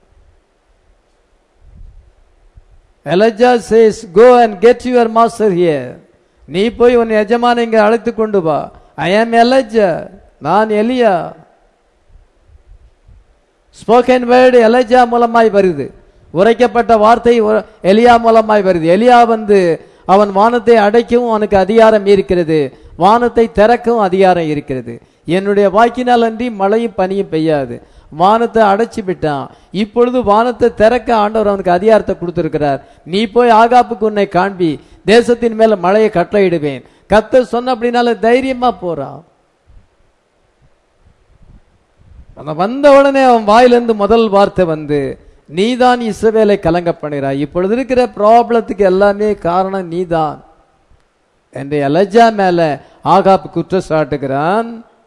Elijah says go and get your master here நீ போய் உன் எஜமான இங்க அழைத்து கொண்டு வா ஐ ஆம் எலஜா நான் எலியா ஸ்போக்கன் வேர்டு எலஜா மூலமாய் வருது உரைக்கப்பட்ட வார்த்தை உர- எலியா மூலமாய் வருது எலியா வந்து அவன் வானத்தை அடைக்கவும் அவனுக்கு அதிகாரம் இருக்கிறது வானத்தை திறக்கவும் அதிகாரம் இருக்கிறது என்னுடைய வாக்கினால் அன்றி மழையும் பனியும் பெய்யாது வானத்தை அடைச்சு விட்டான் இப்பொழுது வானத்தை திறக்க ஆண்டவர் அவனுக்கு அதிகாரத்தை கொடுத்திருக்கிறார் நீ போய் ஆகாப்புக்கு உன்னை காண்பி தேசத்தின் மேல மழையை கட்டளையிடுவேன் கத்த சொன்ன அப்படின்னால தைரியமா போறான் அந்த வந்த உடனே அவன் வாயிலிருந்து முதல் வார்த்தை வந்து நீதான் இஸ்ரவேலை கலங்க பண்ணுகிறாய் இப்பொழுது இருக்கிற ப்ராப்ளத்துக்கு எல்லாமே காரணம் நீதான் என்று எலஜா மேல ஆகாப் குற்றம் சாட்டுகிறான்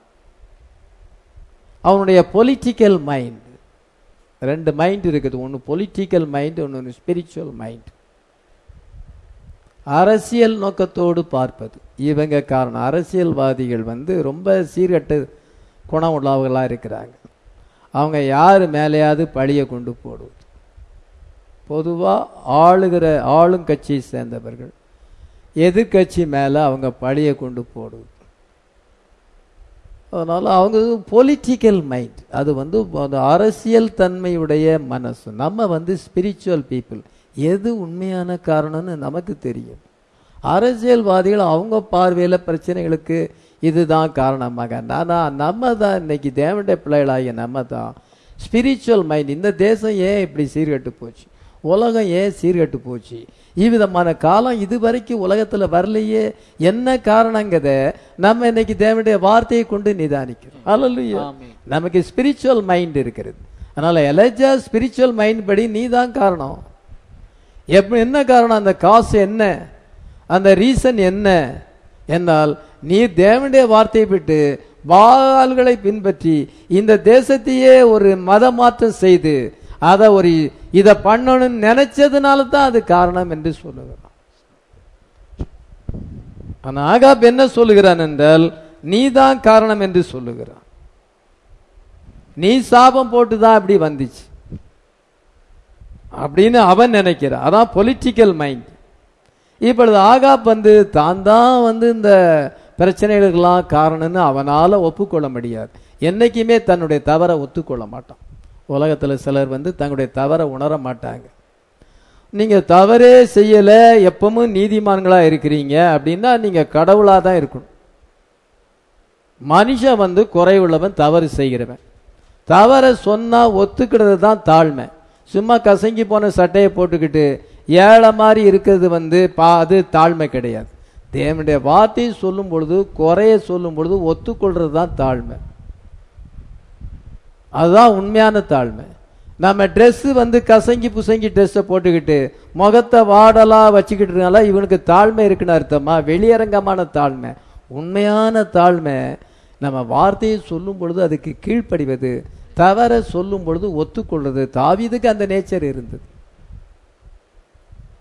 அவனுடைய பொலிட்டிக்கல் மைண்ட் ரெண்டு மைண்ட் இருக்குது ஒன்று பொலிட்டிக்கல் மைண்ட் ஒன்று ஸ்பிரிச்சுவல் மைண்ட் அரசியல் நோக்கத்தோடு பார்ப்பது இவங்க காரணம் அரசியல்வாதிகள் வந்து ரொம்ப சீர்கட்டு குணம் உள்ளவர்களாக இருக்கிறாங்க அவங்க யார் மேலேயாவது பழியை கொண்டு போடுவது பொதுவாக ஆளுகிற ஆளும் கட்சியை சேர்ந்தவர்கள் எதிர்கட்சி மேலே அவங்க பழியை கொண்டு போடுவது அதனால அவங்க பொலிட்டிக்கல் மைண்ட் அது வந்து அந்த அரசியல் தன்மையுடைய மனசு நம்ம வந்து ஸ்பிரிச்சுவல் பீப்புள் எது உண்மையான காரணம்னு நமக்கு தெரியும் அரசியல்வாதிகள் அவங்க பார்வையில பிரச்சனைகளுக்கு இதுதான் காரணமாக நானா நம்ம தான் இன்னைக்கு தேவனுடைய பிள்ளைகளாகிய நம்ம தான் ஸ்பிரிச்சுவல் மைண்ட் இந்த தேசம் ஏன் இப்படி சீர்கெட்டு போச்சு உலகம் ஏன் சீர்கெட்டு போச்சு இவ்விதமான காலம் இதுவரைக்கும் உலகத்துல வரலையே என்ன காரணங்கிறத நம்ம இன்னைக்கு தேவனுடைய வார்த்தையை கொண்டு நிதானிக்கிறோம் அல்ல
ஆமென்.
நமக்கு ஸ்பிரிச்சுவல் மைண்ட் இருக்கிறது அதனால எலஜா ஸ்பிரிச்சுவல் மைண்ட் படி நீ தான் காரணம் எப்ப என்ன காரணம் அந்த காசு என்ன அந்த ரீசன் என்ன என்றால் நீ தேவனுடைய வார்த்தையை விட்டு பால்களை பின்பற்றி இந்த தேசத்தையே ஒரு மத மாற்றம் செய்து அதை ஒரு இதை பண்ணணும்னு நினைச்சதுனால தான் அது காரணம் என்று சொல்லுகிறான் ஆனா ஆகாப் என்ன சொல்லுகிறான் என்றால் நீதான் காரணம் என்று சொல்லுகிறான் நீ சாபம் போட்டு தான் அப்படி வந்துச்சு அப்படின்னு அவன் நினைக்கிறான் அதான் பொலிட்டிக்கல் மைண்ட் இப்பொழுது ஆகாப் வந்து தான் தான் வந்து இந்த பிரச்சனைகளுக்கெல்லாம் காரணம்னு அவனால ஒப்புக்கொள்ள முடியாது என்னைக்குமே தன்னுடைய தவறை ஒத்துக்கொள்ள மாட்டான் உலகத்துல சிலர் வந்து தங்களுடைய தவறை உணர மாட்டாங்க நீங்க தவறே செய்யல எப்பவும் நீதிமான்களா இருக்கிறீங்க அப்படின்னா நீங்க கடவுளா தான் இருக்கணும் மனுஷன் வந்து குறைவுள்ளவன் தவறு செய்கிறவன் தவறை சொன்னா ஒத்துக்கிறது தான் தாழ்மை சும்மா கசங்கி போன சட்டையை போட்டுக்கிட்டு ஏழை மாதிரி இருக்கிறது வந்து பா அது தாழ்மை கிடையாது தேவனுடைய வார்த்தையை சொல்லும் பொழுது குறைய சொல்லும் பொழுது ஒத்துக்கொள்றது தான் தாழ்மை அதுதான் உண்மையான தாழ்மை நம்ம Dress வந்து கசங்கி புசங்கி ட்ரெஸ்ஸை போட்டுக்கிட்டு முகத்தை வாடலா வச்சுக்கிட்டுனால இவனுக்கு தாழ்மை இருக்குன்னு அர்த்தமா வெளியரங்கமான தாழ்மை உண்மையான தாழ்மை நம்ம வார்த்தையை சொல்லும் பொழுது அதுக்கு கீழ்ப்படிவது தவற சொல்லும் பொழுது ஒத்துக்கொள்வது தாவீதுக்கு அந்த நேச்சர் இருந்தது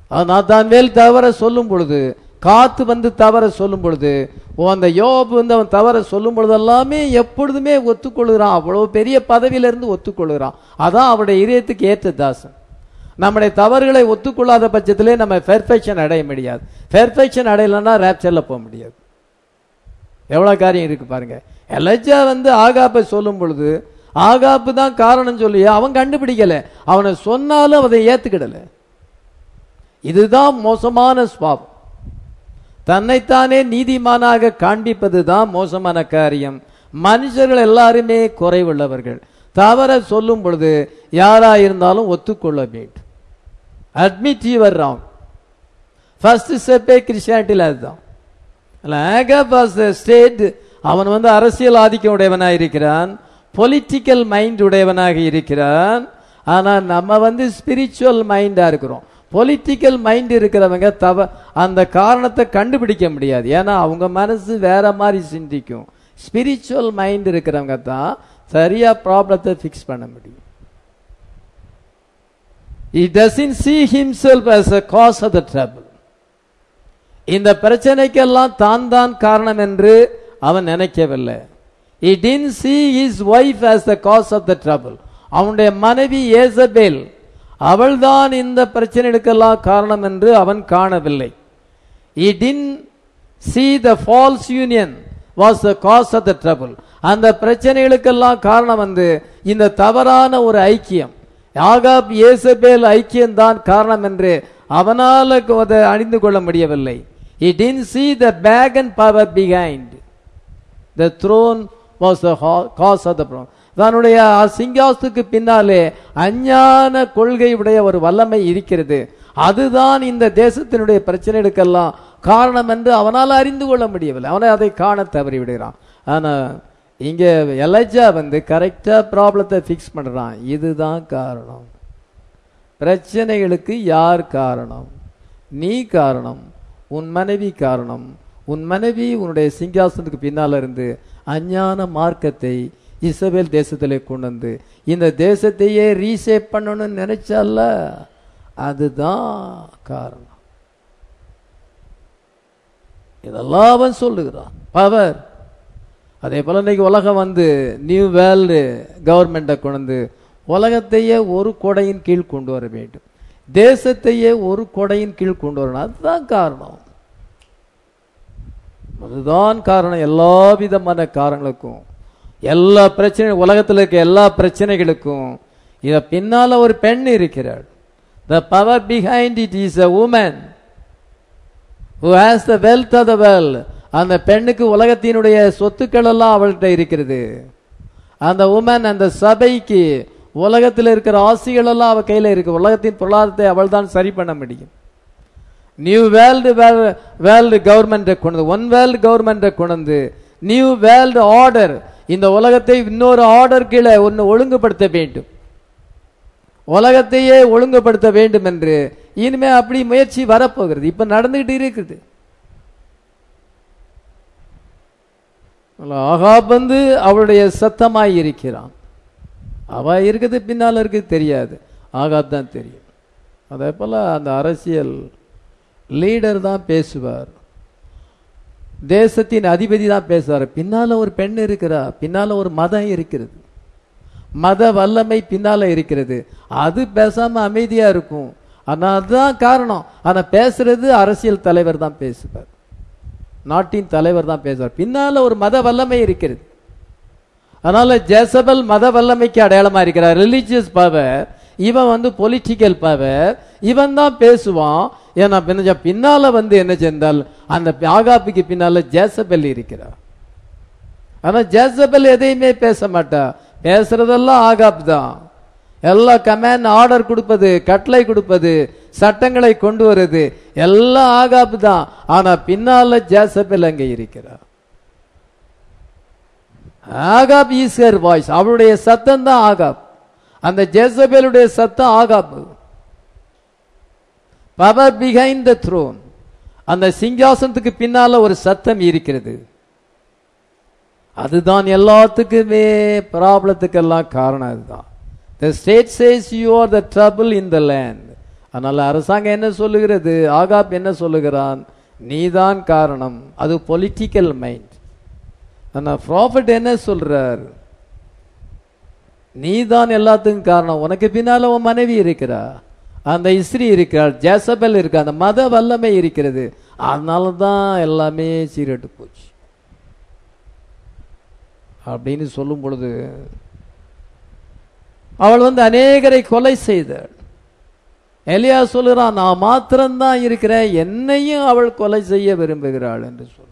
நாத்தான்வேல் தவற சொல்லும் பொழுது காத்து வந்து தவற சொல்லும் பொழுது ஓ, அந்த யோபு வந்து அவன் தவற சொல்லும் பொழுது எல்லாமே எப்பொழுதுமே ஒத்துக்கொள்கிறான் அவ்வளவு பெரிய பதவியில இருந்து ஒத்துக்கொள்கிறான் அதான் அவருடைய இதயத்துக்கு ஏற்ற தாசன் நம்முடைய தவறுகளை ஒத்துக்கொள்ளாத பட்சத்திலே நம்ம பெர்ஃபெக்ஷன் அடைய முடியாது பெர்ஃபெக்ஷன் அடையலைன்னா ரேப்சர்ல போக முடியாது எவ்வளவு காரியம் இருக்கு பாருங்க எலஜா வந்து ஆகாப்பை சொல்லும் பொழுது ஆகாப்பு தான் காரணம் சொல்லி அவன் கண்டுபிடிக்கல அவனை சொன்னாலும் அதை ஏத்துக்கிடல இதுதான் மோசமான சுவாபம் தன்னைத்தானே நீதிமானாக காண்பிப்பது தான் மோசமான காரியம் மனுஷர்கள் எல்லாருமே குறைவுள்ளவர்கள் தவற சொல்லும் பொழுது யாரா இருந்தாலும் ஒத்துக்கொள்ள வேண்டும் அட்மிட் யுவர் ராங் ஃபர்ஸ்ட் ஸ்டெப்பே கிறிஸ்டியானிட்டியில் அதுதான் ஸ்டேட் அவன் வந்து அரசியல் ஆதிக்கம் உடையவனாக இருக்கிறான் பொலிட்டிக்கல் மைண்ட் உடையவனாக இருக்கிறான் ஆனா நம்ம வந்து ஸ்பிரிச்சுவல் மைண்டா இருக்கிறோம் பொலிட்டிக்கல் மைண்ட் இருக்கிறவங்க தவ அந்த காரணத்தை கண்டுபிடிக்க முடியாது ஏன்னா அவங்க மனசு வேற மாதிரி சிந்திக்கும் ஸ்பிரிச்சுவல் மைண்ட் இருக்கிறவங்க தான் சரியா ப்ராப்ளத்தை ஃபிக்ஸ் பண்ண முடியும் He doesn't see himself as a cause of the trouble. இந்த பிரச்சனைக்கெல்லாம் தான் தான் காரணம் என்று அவன் நினைக்கவில்லை He didn't see his wife as the cause of the trouble. அவனுடைய மனைவி ஏசபேல் அவள்தான் இந்த பிரச்சனைகளுக்கெல்லாம் காரணம் என்று அவன் காணவில்லை He didn't see the false union was the cause of the trouble. அந்த பிரச்சனைகளுக்கெல்லாம் காரணம் வந்து இந்த தவறான ஒரு ஐக்கியம் யாகாப் ஏசபேல் ஐக்கியம் தான் காரணம் என்று அவனால அதை அறிந்து கொள்ள முடியவில்லை He didn't see the bag and power behind. The throne was the ho- cause of the problem. தன்னுடைய சிங்காசத்துக்கு பின்னாலே அஞ்ஞான கொள்கை உடைய ஒரு வல்லமை இருக்கிறது அதுதான் இந்த தேசத்தினுடைய பிரச்சனைகளுக்கெல்லாம் காரணம் என்று அவனால் அறிந்து கொள்ள முடியவில்லை அவனை அதை காண தவறி விடுகிறான் ஆனா இங்க எலஜா வந்து கரெக்டா ப்ராப்ளத்தை ஃபிக்ஸ் பண்றான் இதுதான் காரணம் பிரச்சனைகளுக்கு யார் காரணம் நீ காரணம் உன் மனைவி காரணம் உன் மனைவி உன்னுடைய சிங்காசனத்துக்கு பின்னால இருந்து அஞ்ஞான மார்க்கத்தை இஸ்ரவேல் தேசத்திலே கொண்டு வந்து இந்த தேசத்தையே ரீசேப் பண்ணணும்னு நினைச்சல்ல அதுதான் காரணம் இதெல்லாம் அவன் சொல்லுகிறான் பவர் அதே போல இன்னைக்கு உலகம் வந்து நியூ வேர்ல்டு கவர்மெண்ட்டை கொண்டு வந்து உலகத்தையே ஒரு கொடையின் கீழ் கொண்டு வர வேண்டும் தேசத்தையே ஒரு கொடையின் கீழ் கொண்டு வரணும் அதுதான் காரணம் அதுதான் காரணம் எல்லா விதமான காரணங்களுக்கும் எல்லா பிரச்சனை உலகத்தில் இருக்க எல்லா பிரச்சனைகளுக்கும் இத பின்னால ஒரு பெண் இருக்கிறாள் the power behind it is a woman who has the wealth of the world அந்த பெண்ணுக்கு உலகத்தினுடைய சொத்துக்கள் எல்லாம் அவள்கிட்ட இருக்கிறது அந்த உமன் அந்த சபைக்கு உலகத்தில் இருக்கிற ஆசிகள் எல்லாம் அவ கையில இருக்கு உலகத்தின் பொருளாதாரத்தை அவள் தான் சரி பண்ண முடியும் நியூ வேர்ல்டு வேர்ல்டு கவர்மெண்ட்டை கொண்டு ஒன் வேர்ல்டு கவர்மெண்ட்டை கொண்டு நியூ வேர்ல்டு ஆர்டர் இந்த உலகத்தை இன்னொரு ஆர்டர் கீழே ஒன்று ஒழுங்குபடுத்த வேண்டும் உலகத்தையே ஒழுங்குபடுத்த வேண்டும் என்று இனிமே அப்படி முயற்சி வரப்போகிறது இப்ப நடந்துகிட்டு இருக்குது ஆகாப் வந்து அவளுடைய சத்தமாய் இருக்கிறான் அவ இருக்குது பின்னால இருக்குது தெரியாது ஆகாப் தான் தெரியும் அதே போல அந்த அரசியல் லீடர் தான் பேசுவார் தேசத்தின் அதிபதி தான் பேசுவார் பின்னால ஒரு பெண் இருக்கிறா பின்னால ஒரு மதம் இருக்கிறது மத வல்லமை பின்னால இருக்கிறது அது பேசாம அமைதியா இருக்கும் ஆனா அதுதான் காரணம் ஆனா பேசுறது அரசியல் தலைவர் தான் பேசுவார் நாட்டின் தலைவர் தான் பேசுவார் பின்னால ஒரு மத வல்லமை இருக்கிறது அதனால ஜெசபல் மத வல்லமைக்கு அடையாளமா இருக்கிறார் ரிலீஜியஸ் பவர் இவன் வந்து பொலிட்டிக்கல் பவர் இவன் தான் பேசுவான் ஏன்னா பின்ன பின்னால வந்து என்ன செஞ்சால் அந்த ஆகாப்புக்கு பின்னால ஜேசபெல் இருக்கிறார் ஆனா ஜேசபெல் எதையுமே பேச மாட்டா பேசுறதெல்லாம் ஆகாப் தான் எல்லா கமேண்ட் ஆர்டர் கொடுப்பது கட்டளை கொடுப்பது சட்டங்களை கொண்டு வருது எல்லாம் ஆகாப் தான் ஆனா பின்னால ஜேசபெல் அங்க இருக்கிறார் ஆகாப் ஈஸ்கர் வாய்ஸ் அவளுடைய சத்தம் தான் ஆகாப் அந்த ஜேசபேலுடைய சத்தம் Ahab power behind the throne அந்த சிங்காசனத்துக்கு பின்னால ஒரு சத்தம் இருக்கிறது அதுதான் எல்லாத்துக்குமே ப்ராப்ளத்துக்கெல்லாம் காரணம் அதுதான் the state says you are the trouble in the land அதனால அரசாங்கம் என்ன சொல்லுகிறது ஆகாப் என்ன சொல்லுகிறான் நீதான் காரணம் அது பொலிட்டிக்கல் மைண்ட் ஆனா ப்ராஃபிட் என்ன சொல்றார் நீதான் எல்லாத்துக்கும் காரணம் உனக்கு பின்னால உன் மனைவி இருக்கிறா அந்த இஸ்ரீ இருக்கிறாள் ஜேசபெல் இருக்கு அந்த மத வல்லமை இருக்கிறது அதனால தான் எல்லாமே சீரட்டு போச்சு அப்படின்னு சொல்லும் பொழுது அவள் வந்து அநேகரை கொலை செய்தாள் எலியா சொல்லுறான் நான் மாத்திரம்தான் இருக்கிறேன் என்னையும் அவள் கொலை செய்ய விரும்புகிறாள் என்று சொல்லுகிறான்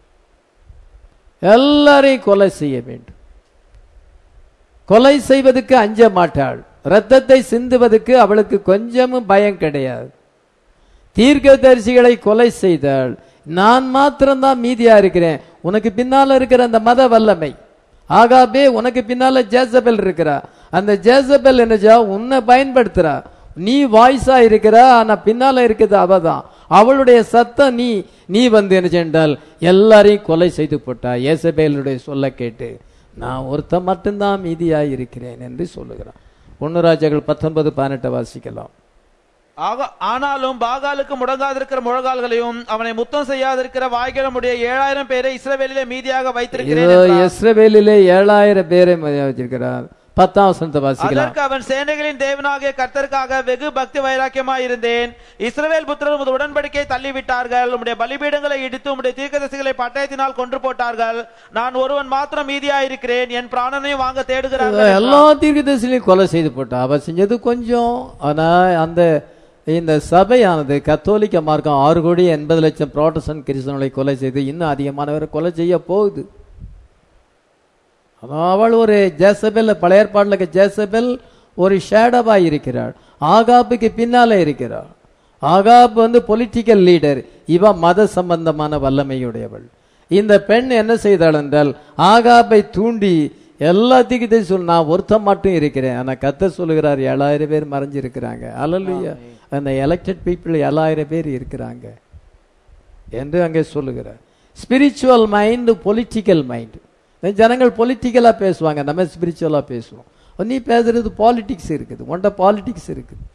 எல்லாரையும் கொலை செய்ய வேண்டும் கொலை செய்வதற்கு அஞ்ச மாட்டாள் ரத்தத்தை சிந்துவதற்கு அவளுக்கு கொஞ்சமும் பயம் கிடையாது தீர்க்கதரிசிகளை கொலை செய்தாள் நான் மாத்திரம்தான் மீதியா இருக்கிறேன் உனக்கு பின்னால இருக்கிற அந்த மத வல்லமை ஆகாபே உனக்கு பின்னால ஜேசபெல் இருக்கிறா அந்த ஜேசபெல் என்னஜா உன்னை பயன்படுத்துறா நீ வாய்ஸா இருக்கிறா ஆனா பின்னால இருக்குது அவதான் அவளுடைய சத்தம் நீ நீ வந்து என்ன சென்றால் எல்லாரையும் கொலை செய்து போட்டா ஏசபேலுடைய சொல்ல கேட்டு நான் ஒருத்தன் மட்டும்தான் மீதியாய் இருக்கிறேன் என்று சொல்லுகிறான் ஒன்னு ராஜாக்கள் பத்தொன்பது பதினெட்டை வாசிக்கலாம்
ஆகா- ஆனாலும் பாகாலுக்கு முடங்காதிருக்கிற முழங்கால்களையும் அவனை முத்தம் செய்யாதிருக்கிற வாய்களுடைய ஏழாயிரம் பேரை இஸ்ரவேலிலே மீதியாக வைத்திருக்கிறேன்
இதோ
என்றார்.
இஸ்ரவேலிலே ஏழாயிரம் பேரை வச்சிருக்கிறார் பத்தாம் வசனத்தை வாசிக்கலாம்
அதற்கு அவன் சேனைகளின் தேவனாகிய கர்த்தருக்காக வெகு பக்தி வைராக்கியமாய் இருந்தேன் இஸ்ரவேல் புத்திரர் உமது உடன்படிக்கையை தள்ளிவிட்டார்கள் உம்முடைய பலிபீடங்களை இடித்து உம்முடைய தீர்க்கதரிசிகளை பட்டயத்தினால் கொன்று போட்டார்கள் நான் ஒருவன் மாத்திரம் மீதியாயிருக்கிறேன் என் பிராணனையும் வாங்க தேடுகிறார்கள் என்றான்.
எல்லா தீர்க்கதரிசிகளையும் கொலை செய்து போட்டா அவ செஞ்சது கொஞ்சம் ஆனா அந்த இந்த சபையானது கத்தோலிக்க மார்க்கம் ஆறு கோடி எண்பது லட்சம் புரோட்டஸ்டன்ட் கிறிஸ்தவர்களை கொலை செய்து இன்னும் அதிகமானவரை கொலை செய்ய போகுது அதான் அவள் ஒரு ஜேசபெல் பழைய ஏற்பாடுல ஜேசபெல் ஒரு ஷேடவா இருக்கிறாள் ஆகாப்புக்கு பின்னாலே இருக்கிறாள் ஆகாப் வந்து பொலிட்டிக்கல் லீடர் இவ மத சம்பந்தமான வல்லமையுடையவள் இந்த பெண் என்ன செய்தாள் என்றால் ஆகாப்பை தூண்டி எல்லாத்துக்கிட்டையும் சொல் நான் ஒருத்தன் மட்டும் இருக்கிறேன் ஆனா கத்த சொல்லுகிறார் ஏழாயிரம் பேர் மறைஞ்சு இருக்கிறாங்க அல்லல்லையா அந்த எலெக்டட் பீப்புள் ஏழாயிரம் பேர் இருக்கிறாங்க என்று அங்கே சொல்லுகிறார் ஸ்பிரிச்சுவல் மைண்ட் பொலிட்டிக்கல் மைண்ட் ஜனங்கள் பொலிட்டிக்கலா பேசுவாங்க நம்ம ஸ்பிரிச்சுவலா பேசுவோம் நீ பேசுறது பாலிடிக்ஸ் இருக்குது உன்ட பாலிடிக்ஸ் இருக்குது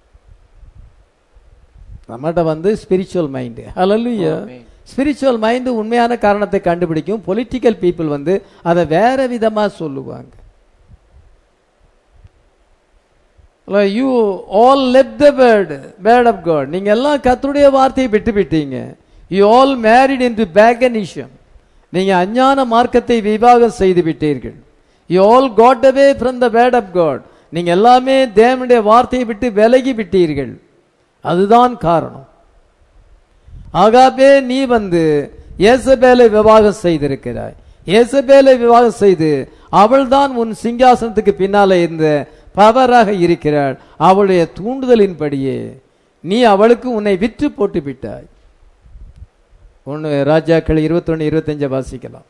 நம்மகிட்ட வந்து ஸ்பிரிச்சுவல் மைண்டு ஹalleluya ஸ்பிரிச்சுவல் மைண்டு உண்மையான காரணத்தை கண்டுபிடிக்கும் பொலிட்டிக்கல் பீப்புள் வந்து அதை வேற விதமா சொல்லுவாங்க you all left the word word of God நீங்க எல்லாம் கர்த்தருடைய வார்த்தையை விட்டு விட்டீங்க you all married into paganism நீங்க அஞ்ஞான மார்க்கத்தை விவாகம் செய்து விட்டீர்கள் you all got away from the word of God நீங்க எல்லாமே தேவனுடைய வார்த்தையை விட்டு விலகி விட்டீர்கள் அதுதான் காரணம் ஆகாபே நீ வந்து ஏசபேலை விவாகம் செய்திருக்கிறாய் ஏசபேலை விவாகம் செய்து அவள்தான் உன் சிங்காசனத்துக்கு பின்னால இருந்த பவராக இருக்கிறாள் அவளுடைய தூண்டுதலின்படியே நீ அவளுக்கு உன்னை விற்று போட்டு விட்டாய் ஒன்னு ராஜாக்கள் இருபத்தொன்னு இருபத்தஞ்ச வாசிக்கலாம்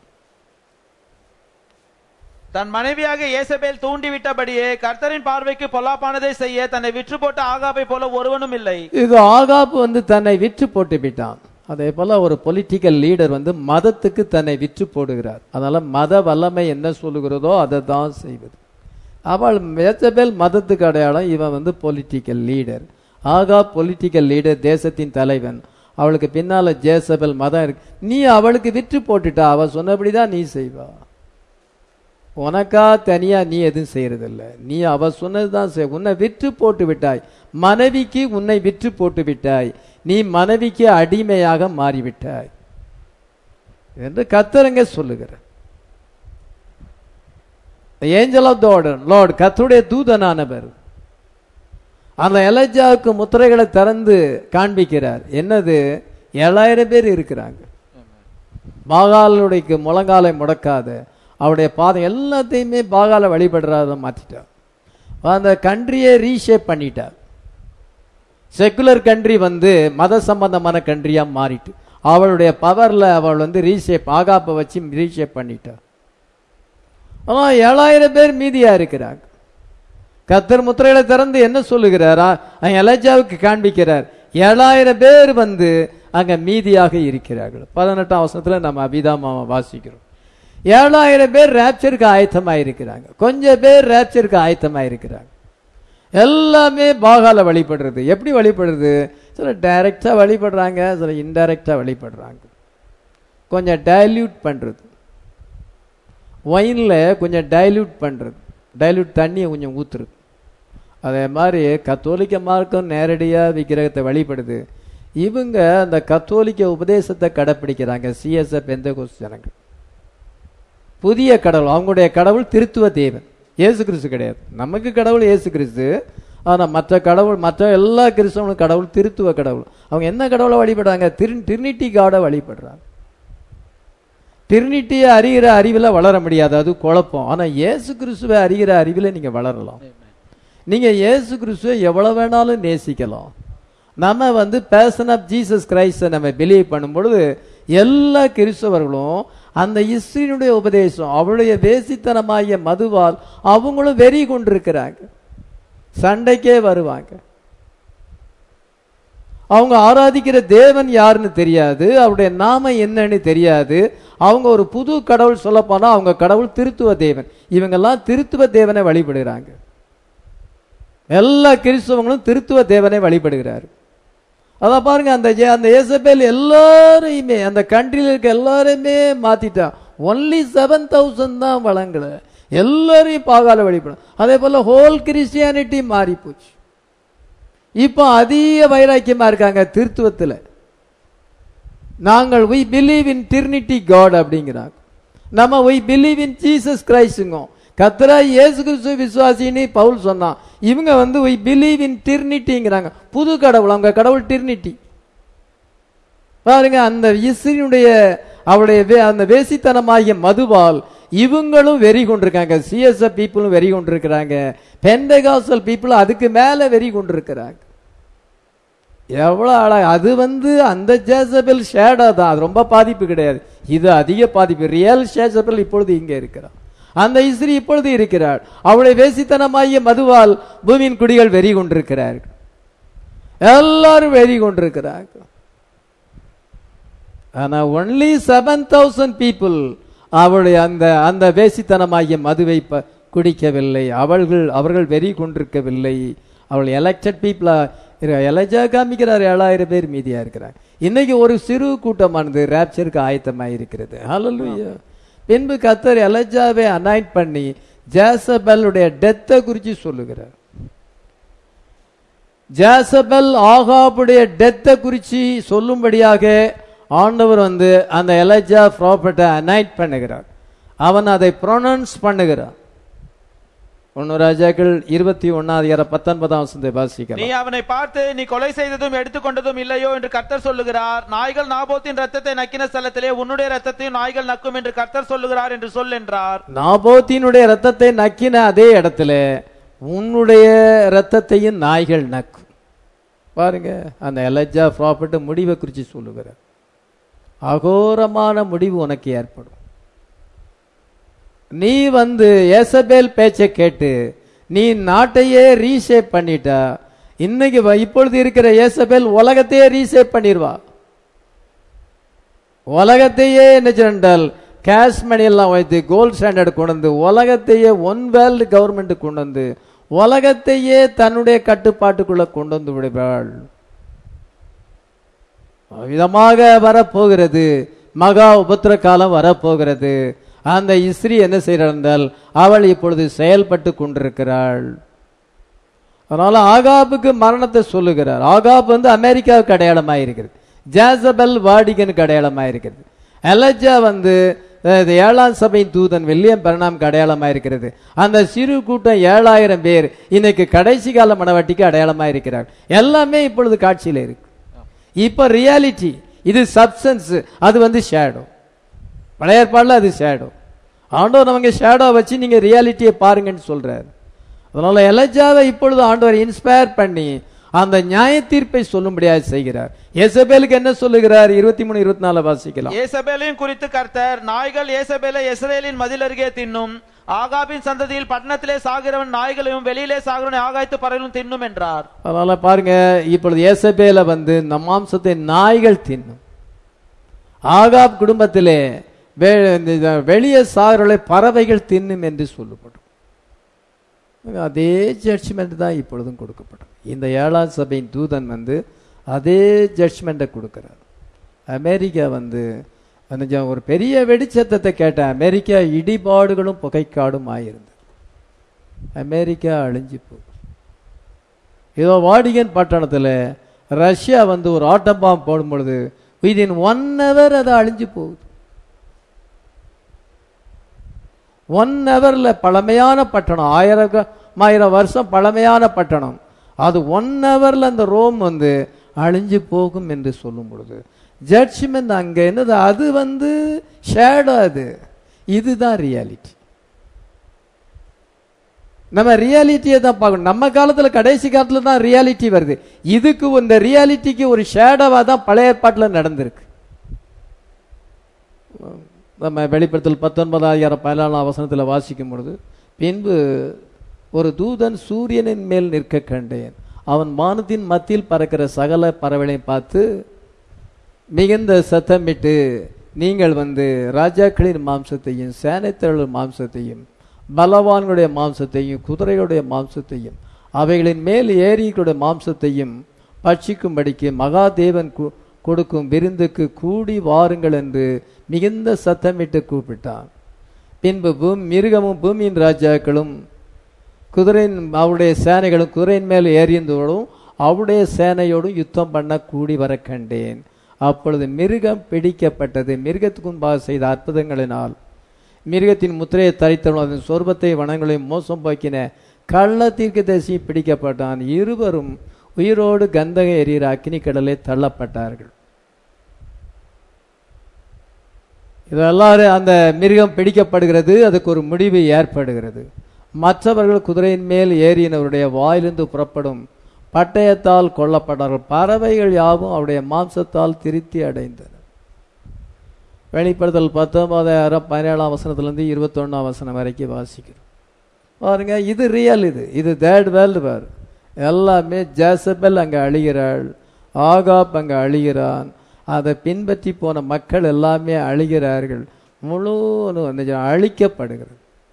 தன் மனைவியாக ஏசபேல் தூண்டிவிட்டபடியே கர்த்தரின் பார்வைக்கு பொல்லாப்பானதை செய்ய தன்னை விற்று போட்ட ஆகாபை போல ஒருவனும் இல்லை
இது ஆகாப்பு வந்து தன்னை விற்று போட்டு விட்டான் அதே போல ஒரு பொலிட்டிக்கல் லீடர் வந்து மதத்துக்கு தன்னை விற்று போடுகிறார் அதனால மத வல்லமை என்ன சொல்லுகிறதோ அதை தான் செய்வது அவள் மேச்சபேல் மதத்துக்கு அடையாளம் இவன் வந்து பொலிட்டிக்கல் லீடர் ஆகா பொலிட்டிக்கல் லீடர் தேசத்தின் தலைவன் அவளுக்கு பின்னால ஜேசபெல் மதம் இருக்கு நீ அவளுக்கு விற்று போட்டுட்டா அவ சொன்னபடிதான் நீ செய்வா உனக்கா தனியா நீ எதுவும் செய்யறதில்ல நீ அவ சொன்னதுதான் செய் உன்னை விற்று போட்டு விட்டாய் மனைவிக்கு உன்னை விற்று போட்டு விட்டாய் நீ மனைவிக்கு அடிமையாக மாறிவிட்டாய் என்று கத்தரங்க சொல்லுகிற ஏஞ்சல் ஆஃப் லார்ட் லார்ட் கத்துடைய தூதனானவர் அந்த எலஜாவுக்கு முத்திரைகளை திறந்து காண்பிக்கிறார் என்னது ஏழாயிரம் பேர் இருக்கிறாங்க பாகாலுடைய முழங்காலை முடக்காத அவருடைய பாதம் எல்லாத்தையுமே பாகால வழிபடுறத மாத்திட்டார் அந்த கண்ட்ரியை ரீஷேப் பண்ணிட்டார் செக்குலர் கண்ட்ரி வந்து மத சம்பந்தமான கண்ட்ரியா மாறிட்டு அவளுடைய பவர்ல அவள் வந்து ரீஷேப் ஆகாப்பை வச்சு ரீஷேப் பண்ணிட்டார் ஆனா ஏழாயிரம் பேர் மீதியா இருக்கிறாங்க கத்தர் முத்திரையில திறந்து என்ன சொல்லுகிறாரா எலஜாவுக்கு காண்பிக்கிறார் ஏழாயிரம் பேர் வந்து அங்க மீதியாக இருக்கிறார்கள் பதினெட்டாம் வசனத்துல நம்ம அபிதாமாவை வாசிக்கிறோம் ஏழாயிரம் பேர் ரேப்சருக்கு ஆயத்தமா இருக்கிறாங்க கொஞ்சம் பேர் ரேப்சருக்கு ஆயத்தமா இருக்கிறாங்க எல்லாமே பாகால வழிபடுறது எப்படி வழிபடுறது சில டைரக்டா வழிபடுறாங்க சில இன்டைரக்டா வழிபடுறாங்க கொஞ்சம் டைல்யூட் பண்றது ஒயின்ல கொஞ்சம் டைல்யூட் பண்றது டைல்யூட் தண்ணியை கொஞ்சம் ஊத்துறது அதே மாதிரி கத்தோலிக்க மார்க்கம் நேரடியாக விக்கிரகத்தை வழிபடுது இவங்க அந்த கத்தோலிக்க உபதேசத்தை கடைப்பிடிக்கிறாங்க சிஎஸ்எஃப் எந்த ஜனங்கள் புதிய கடவுள் அவங்களுடைய கடவுள் திருத்துவ தேவன் இயேசு கிறிஸ்து கிடையாது நமக்கு கடவுள் இயேசு கிறிஸ்து ஆனா மற்ற கடவுள் மற்ற எல்லா கிறிஸ்தவனும் கடவுள் திருத்துவ கடவுள் அவங்க என்ன கடவுளை வழிபடுறாங்க திரு திருநிட்டி காடை வழிபடுறாங்க திருநிட்டியை அறிகிற அறிவில் வளர முடியாது அது குழப்பம் ஆனா இயேசு கிறிஸ்துவை அறிகிற அறிவில் நீங்க வளரலாம் நீங்க இயேசு கிறிஸ்துவை எவ்வளவு வேணாலும் நேசிக்கலாம் நம்ம வந்து பேசன் ஆஃப் ஜீசஸ் கிரைஸ்ட நம்ம பிலீவ் பண்ணும் பொழுது எல்லா கிறிஸ்தவர்களும் அந்த இஸ்ரீனுடைய உபதேசம் அவளுடைய வேசித்தனமாகிய மதுவால் அவங்களும் வெறி கொண்டிருக்கிறாங்க சண்டைக்கே வருவாங்க அவங்க ஆராதிக்கிற தேவன் யாருன்னு தெரியாது அவருடைய நாம என்னன்னு தெரியாது அவங்க ஒரு புது கடவுள் சொல்ல போனா அவங்க கடவுள் திருத்துவ தேவன் இவங்கெல்லாம் திருத்துவ தேவனை வழிபடுகிறாங்க எல்லா கிறிஸ்தவங்களும் திருத்துவ தேவனை வழிபடுகிறார் அதான் பாருங்க அந்த ஜே- அந்த ஏசபேல் எல்லாரையுமே அந்த கண்ட்ரியில் இருக்க எல்லாரையுமே மாத்திட்டான் ஒன்லி செவன் தௌசண்ட் தான் வளங்கல எல்லாரையும் பாகால வழிபடும் அதே போல ஹோல் கிறிஸ்டியானிட்டி மாறி போச்சு இப்போ அதிக வைராக்கியமா இருக்காங்க திருத்துவத்துல நாங்கள் we believe in trinity god அப்படிங்கிறாங்க நம்ம we believe in jesus கிரைஸ்டுங்க கத்தரா இயேசு கிறிஸ்து விசுவாசின்னு பவுல் சொன்னான் இவங்க வந்து we believe in trinity-ங்கிறாங்க புது கடவுள் அவங்க கடவுள் டிர்னிட்டி பாருங்க அந்த இஸ்ரினுடைய அவருடைய வே- அந்த வேசித்தனமாகிய மதுவால் இவங்களும் வெறி கொண்டிருக்காங்க சிஎஸ்எஃப் பீப்புளும் வெறி கொண்டிருக்கிறாங்க பெண்டகாசல் பீப்புளும் அதுக்கு மேல வெறி கொண்டிருக்கிறாங்க எவ்வளவு அழகா அது வந்து அந்த ஜேசபெல் ஷேடா தான் அது ரொம்ப பாதிப்பு கிடையாது இது அதிக பாதிப்பு ரியல் ஜேசபெல் இப்பொழுது இங்க இருக்கிறார் அந்த இஸ்ரீ இப்பொழுது இருக்கிறார் அவளுடைய வேசித்தனமாகிய மதுவால் பூமியின் குடிகள் வெறி கொண்டிருக்கிறார்கள் எல்லாரும் வெறி கொண்டிருக்கிறார்கள் ஆனா ஒன்லி செவன் தௌசண்ட் பீப்புள் அவளுடைய அந்த அந்த வேசித்தனமாகிய மதுவை ப- குடிக்கவில்லை அவர்கள் அவர்கள் வெறி கொண்டிருக்கவில்லை அவள் எலெக்டட் பீப்புளா எலஜா காமிக்கிறார் ஏழாயிரம் பேர் மீதியா இருக்கிறார் இன்னைக்கு ஒரு சிறு கூட்டமானது ரேப்சருக்கு ஆயத்தமாக இருக்கிறது ஹalleluya பின்பு கத்தர் எலஜாவை அனாயிண்ட் பண்ணி ஜேசபெல்லுடைய டெத்தை குறித்து சொல்லுகிறார் ஜேசபெல் ஆகாபுடைய டெத்தை குறித்து சொல்லும்படியாக ஆண்டவர் வந்து அந்த எலஜா ப்ராப்பர்ட்டை அனைட் பண்ணுகிறார் அவன் அதை ப்ரொனவுன்ஸ் பண்ணுகிறான் ஒன்னு ராஜாக்கள் இருபத்தி ஒன்னாவது பத்தொன்பதாம் வசனத்தை
நீ
வாசிக்கலாம்
அவனை பார்த்து நீ கொலை செய்ததும் எடுத்துக்கொண்டதும் இல்லையோ என்று கர்த்தர் சொல்லுகிறார் நாய்கள் நாபோத்தின் ரத்தத்தை நக்கின ஸ்தலத்திலே உன்னுடைய ரத்தத்தையும் நாய்கள் நக்கும் என்று கர்த்தர் சொல்லுகிறார் என்று சொல் என்றார்
நாபோத்தினுடைய ரத்தத்தை நக்கின அதே இடத்துல உன்னுடைய ரத்தத்தையும் நாய்கள் நக்கும் பாருங்க அந்த எலஜா ப்ராப்பர்ட் முடிவை குறித்து சொல்லுகிறார் அகோரமான முடிவு உனக்கு ஏற்படும் நீ வந்து ஏசபேல் பேச்சை கேட்டு நீ நாட்டையே ரீஷேப் பண்ணிட்டா இன்னைக்கு வ- இப்பொழுது இருக்கிற ஏசபேல் உலகத்தையே ரீஷேப் பண்ணிடுவா உலகத்தையே என்ன சொன்னால் கேஷ் மணி எல்லாம் வைத்து கோல்ட் ஸ்டாண்டர்ட் கொண்டு வந்து உலகத்தையே ஒன் வேர்ல்டு கவர்மெண்ட் கொண்டு வந்து உலகத்தையே தன்னுடைய கட்டுப்பாட்டுக்குள்ள கொண்டு வந்து விடுவாள் விதமாக வரப்போகிறது மகா உபத்திர காலம் வரப்போகிறது அந்த இஸ்ரீ என்ன செய்கிறாள் என்றால் அவள் இப்பொழுது செயல்பட்டு கொண்டிருக்கிறாள் அதனால ஆகாபுக்கு மரணத்தை சொல்லுகிறார் ஆகாப் வந்து அமெரிக்காவுக்கு அடையாளமாக இருக்கிறது ஜாசபல் வாடிகனுக்கு அடையாளமாக இருக்கிறது எலஜா வந்து அஹ், இது ஏழாம் சபையின் தூதன் வில்லியம் பெர்னாம்க்கு அடையாளமாக இருக்கிறது அந்த சிறு கூட்டம் ஏழாயிரம் பேர் இன்னைக்கு கடைசி கால மனவாட்டிக்கு அடையாளமாக இருக்கிறார் எல்லாமே இப்பொழுது காட்சியில் இருக்கு இப்ப ரியாலிட்டி இது சப்சன்ஸ் அது வந்து ஷேடோ பழைய ஏற்பாடுல அது ஷேடோ ஆண்டவர் நமக்கு ஷேடோ வச்சு நீங்க ரியாலிட்டியை பாருங்கன்னு சொல்றாரு அதனால எலஜாவை இப்பொழுது ஆண்டவர் இன்ஸ்பயர் பண்ணி அந்த நியாய தீர்ப்பை சொல்லும்படியாக செய்கிறார் எசபேலுக்கு என்ன சொல்லுகிறார் இருபத்தி மூணு இருபத்தி நாலு வாசிக்கலாம்
ஏசபேலையும் குறித்து கர்த்தர் நாய்கள் ஏசபேலை இஸ்ரேலின் மதில் அருகே தின்னும் ஆகாபின் சந்ததியில் பட்டணத்திலே சாகிறவன் நாய்களையும் வெளியிலே சாகிறவனை ஆகாய்த்து பறவைகளும் தின்னும் என்றார்
அதனால பாருங்க இப்பொழுது ஏசபேல வந்து இந்த மாம்சத்தை நாய்கள் தின்னும் ஆகாப் குடும்பத்திலே வெ- இந்த வெளியே சாகிறவர்களை பறவைகள் தின்னும் என்று சொல்லப்படும் அதே ஜட்ஜ்மெண்ட் தான் இப்பொழுதும் கொடுக்கப்படும் இந்த ஏழாம் சபையின் தூதன் வந்து அதே ஜட்ஜ்மெண்ட்டை கொடுக்கிறார் அமெரிக்கா வந்து கொஞ்சம் ஒரு பெரிய வெடிச்சத்தத்தை கேட்டேன் அமெரிக்கா இடிபாடுகளும் புகைக்காடும் ஆயிருந்தது அமெரிக்கா அழிஞ்சு போகுது ஏதோ வாடிகன் பட்டணத்தில் ரஷ்யா வந்து ஒரு ஆட்டம் பாம்பு போடும் பொழுது விதின் ஒன் ஹவர் அது அழிஞ்சு போகுது ஒன் ஹவர்ல பழமையான பட்டணம் ஆயிரம் ஆயிரம் வருஷம் பழமையான பட்டணம் அது ஒன் ஹவர்ல அந்த ரோம் வந்து அழிஞ்சு போகும் என்று சொல்லும் பொழுது ஜட்ஜ்மெண்ட் அங்க என்னது அது வந்து ஷேடோ அது இதுதான் ரியாலிட்டி நம்ம ரியாலிட்டியை தான் பார்க்கணும் நம்ம காலத்துல கடைசி காலத்துல தான் ரியாலிட்டி வருது இதுக்கு இந்த ரியாலிட்டிக்கு ஒரு ஷேடோவா தான் பழைய ஏற்பாட்டில் நடந்திருக்கு நம்ம வெளிப்படுத்தல் பத்தொன்பதாயிரம் பதினாலாம் வசனத்தில் வாசிக்கும் பொழுது பின்பு ஒரு தூதன் சூரியனின் மேல் நிற்க கண்டேன் அவன் வானத்தின் மத்தியில் பறக்கிற சகல பறவைகளையும் பார்த்து மிகுந்த சத்தமிட்டு நீங்கள் வந்து ராஜாக்களின் மாம்சத்தையும் சேனைத்தழர் மாம்சத்தையும் பலவான்களுடைய மாம்சத்தையும் குதிரைகளுடைய மாம்சத்தையும் அவைகளின் மேல் ஏரிகளுடைய மாம்சத்தையும் பட்சிக்கும்படிக்கு மகாதேவன் கு- கொடுக்கும் விருந்துக்கு கூடி வாருங்கள் என்று மிகுந்த சத்தமிட்டு கூப்பிட்டான் பின்பு பூமி மிருகமும் பூமியின் ராஜாக்களும் குதிரையின் அவருடைய சேனைகளும் குதிரையின் மேல் ஏறியதோடும் அவருடைய சேனையோடும் யுத்தம் பண்ண கூடி வர கண்டேன் அப்பொழுது மிருகம் பிடிக்கப்பட்டது மிருகத்துக்கு முன்பாக செய்த அற்புதங்களினால் மிருகத்தின் முத்திரையை தரித்தவனும் அதன் சொர்பத்தை வனங்களையும் மோசம் போக்கின கள்ளத்திற்கு தரிசி பிடிக்கப்பட்டான் இருவரும் உயிரோடு கந்தக எரிகிற அக்கினி கடலை தள்ளப்பட்டார்கள் இதெல்லாரும் அந்த மிருகம் பிடிக்கப்படுகிறது அதுக்கு ஒரு முடிவு ஏற்படுகிறது மற்றவர்கள் குதிரையின் மேல் ஏறினவருடைய வாயிலிருந்து புறப்படும் பட்டயத்தால் கொல்லப்பட்டார்கள் பறவைகள் யாவும் அவருடைய மாம்சத்தால் திருப்தி அடைந்தன வெளிப்படுத்தல் பத்தொன்பதாயிரம் பதினேழாம் வசனத்திலிருந்து இருபத்தொன்னாம் வசனம் வரைக்கும் வாசிக்கிறோம் பாருங்க இது ரியல் இது இது தேர்ட் வேர்ல்டு வேர் எல்லாமே ஜேசபெல் அங்கே அழிகிறாள் ஆகாப் அங்கே அழிகிறான் அதை பின்பற்றி போன மக்கள் எல்லாமே அழிகிறார்கள் முழு அந்த அழிக்கப்படுகிறது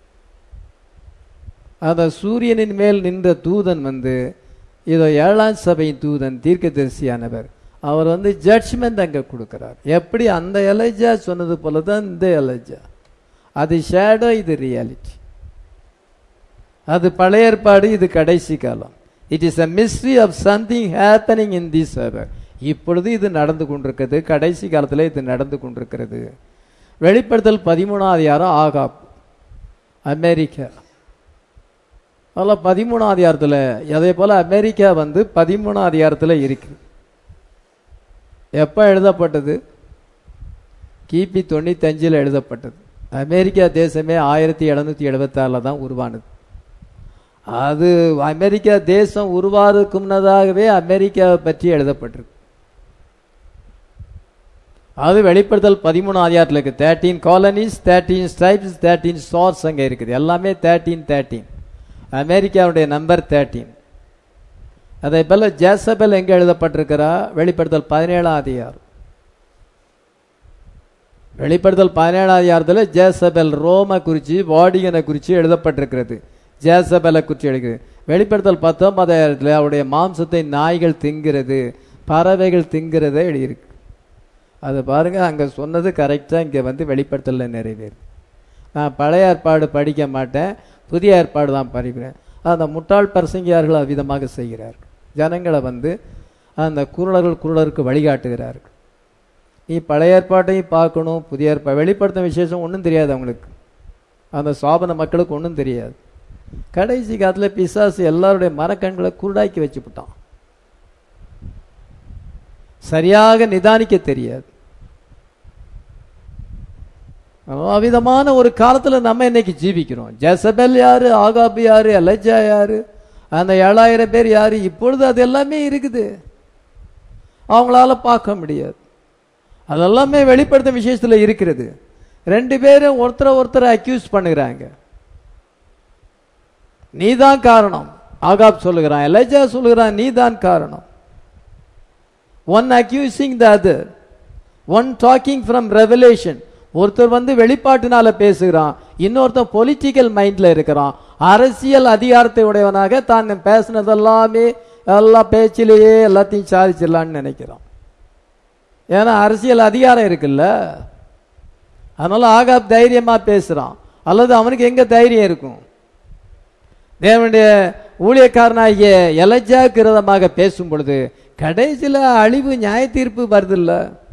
அந்த சூரியனின் மேல் நின்ற தூதன் வந்து இதோ ஏழாம் சபையின் தூதன் தீர்க்கதரிசியானவர் அவர் வந்து ஜட்ஜ்மெண்ட் அங்க கொடுக்கிறார் எப்படி அந்த எலைஜா சொன்னது போல தான் இந்த எலைஜா அது ஷேடோ இது ரியாலிட்டி அது பழைய ஏற்பாடு இது கடைசி காலம் it is a mystery of something happening in this hour இப்பொழுது இது நடந்து கொண்டிருக்கிறது கடைசி காலத்தில் இது நடந்து கொண்டிருக்கிறது வெளிப்படுத்தல் பதிமூணாவது யாரும் ஆகாப் அமெரிக்கா அதில் பதிமூணாம் அதிகாரத்தில் அதே போல் அமெரிக்கா வந்து பதிமூணாம் அதிகாரத்தில் இருக்கு எப்போ எழுதப்பட்டது கிபி தொண்ணூத்தஞ்சில் எழுதப்பட்டது அமெரிக்கா தேசமே ஆயிரத்தி எழுநூத்தி எழுபத்தாறில் தான் உருவானது அது அமெரிக்கா தேசம் உருவாறதுக்கு முன்னதாகவே அமெரிக்காவை பற்றி எழுதப்பட்டிருக்கு அது வெளிப்படுத்தல் பதிமூணு அதிகாரத்தில் இருக்கு thirteen colonies thirteen stripes thirteen stars அங்கே இருக்குது எல்லாமே தேர்ட்டீன் தேர்ட்டீன் அமெரிக்காவுடைய நம்பர் தேர்ட்டீன் அதே போல ஜேசபெல் எங்க எழுதப்பட்டிருக்கிறா வெளிப்படுத்தல் பதினேழாம் அதிகாரம் வெளிப்படுத்தல் பதினேழாம் அதிகாரத்தில் ஜேசபெல் ரோம குறிச்சி வாடிகனை குறிச்சி எழுதப்பட்டிருக்கிறது ஜேசபெலை குறிச்சி எழுதுகிறது வெளிப்படுத்தல் பத்தொன்பதாயிரத்தில் அவருடைய மாம்சத்தை நாய்கள் திங்கிறது பறவைகள் திங்கிறத எழுதியிருக்கு அது பாருங்க அங்க சொன்னது கரெக்டா இங்க வந்து வெளிப்படுத்தல நிறைவேறு நான் பழைய ஏற்பாடு படிக்க மாட்டேன் புதிய ஏற்பாடு தான் படிக்கிறேன் அந்த முட்டாள் பரசங்கியார்கள் அவ்விதமாக செய்கிறார்கள் ஜனங்களை வந்து அந்த குருடர்கள் குருடருக்கு வழிகாட்டுகிறார்கள் நீ பழைய ஏற்பாட்டையும் பார்க்கணும் புதிய ஏற்பாடு வெளிப்படுத்தும் விசேஷம் ஒன்றும் தெரியாது அவங்களுக்கு அந்த சாபன மக்களுக்கு ஒன்றும் தெரியாது கடைசி காலத்தில் பிசாசு எல்லாருடைய மரக்கண்களை குருடாக்கி வச்சுவிட்டான் சரியாக நிதானிக்க தெரியாது அவ்விதமான ஒரு காலத்துல நம்ம இன்னைக்கு ஜீவிக்கிறோம் ஜெசபெல் யாரு ஆகாபு யாரு அலஜா யாரு அந்த ஏழாயிரம் பேர் யாரு இப்பொழுது அது எல்லாமே இருக்குது அவங்களால பார்க்க முடியாது அதெல்லாமே வெளிப்படுத்த விஷயத்துல இருக்கிறது ரெண்டு பேரும் ஒருத்தரை ஒருத்தரை அக்யூஸ் பண்ணுகிறாங்க நீதான் காரணம் ஆகாப் சொல்லுகிறான் எலஜா சொல்லுகிறான் நீதான் காரணம் one accusing the other one talking from revelation ஒருத்தர் வந்து வெளிப்பாட்டினால பேசுகிறான் இன்னொருத்தன் பொலிட்டிக்கல் மைண்ட்ல இருக்கிறான் அரசியல் அதிகாரத்தை உடையவனாக தான் பேசினதெல்லாமே எல்லா பேச்சிலேயே எல்லாத்தையும் சாதிச்சிடலான்னு நினைக்கிறான் ஏன்னா அரசியல் அதிகாரம் இருக்குல்ல அதனால ஆகாப் தைரியமா பேசுறான் அல்லது அவனுக்கு எங்க தைரியம் இருக்கும் தேவனுடைய ஊழியக்காரனாகிய எலஜாக்கு விரோதமாக பேசும் பொழுது கடைசியில அழிவு நியாய தீர்ப்பு வருதில்ல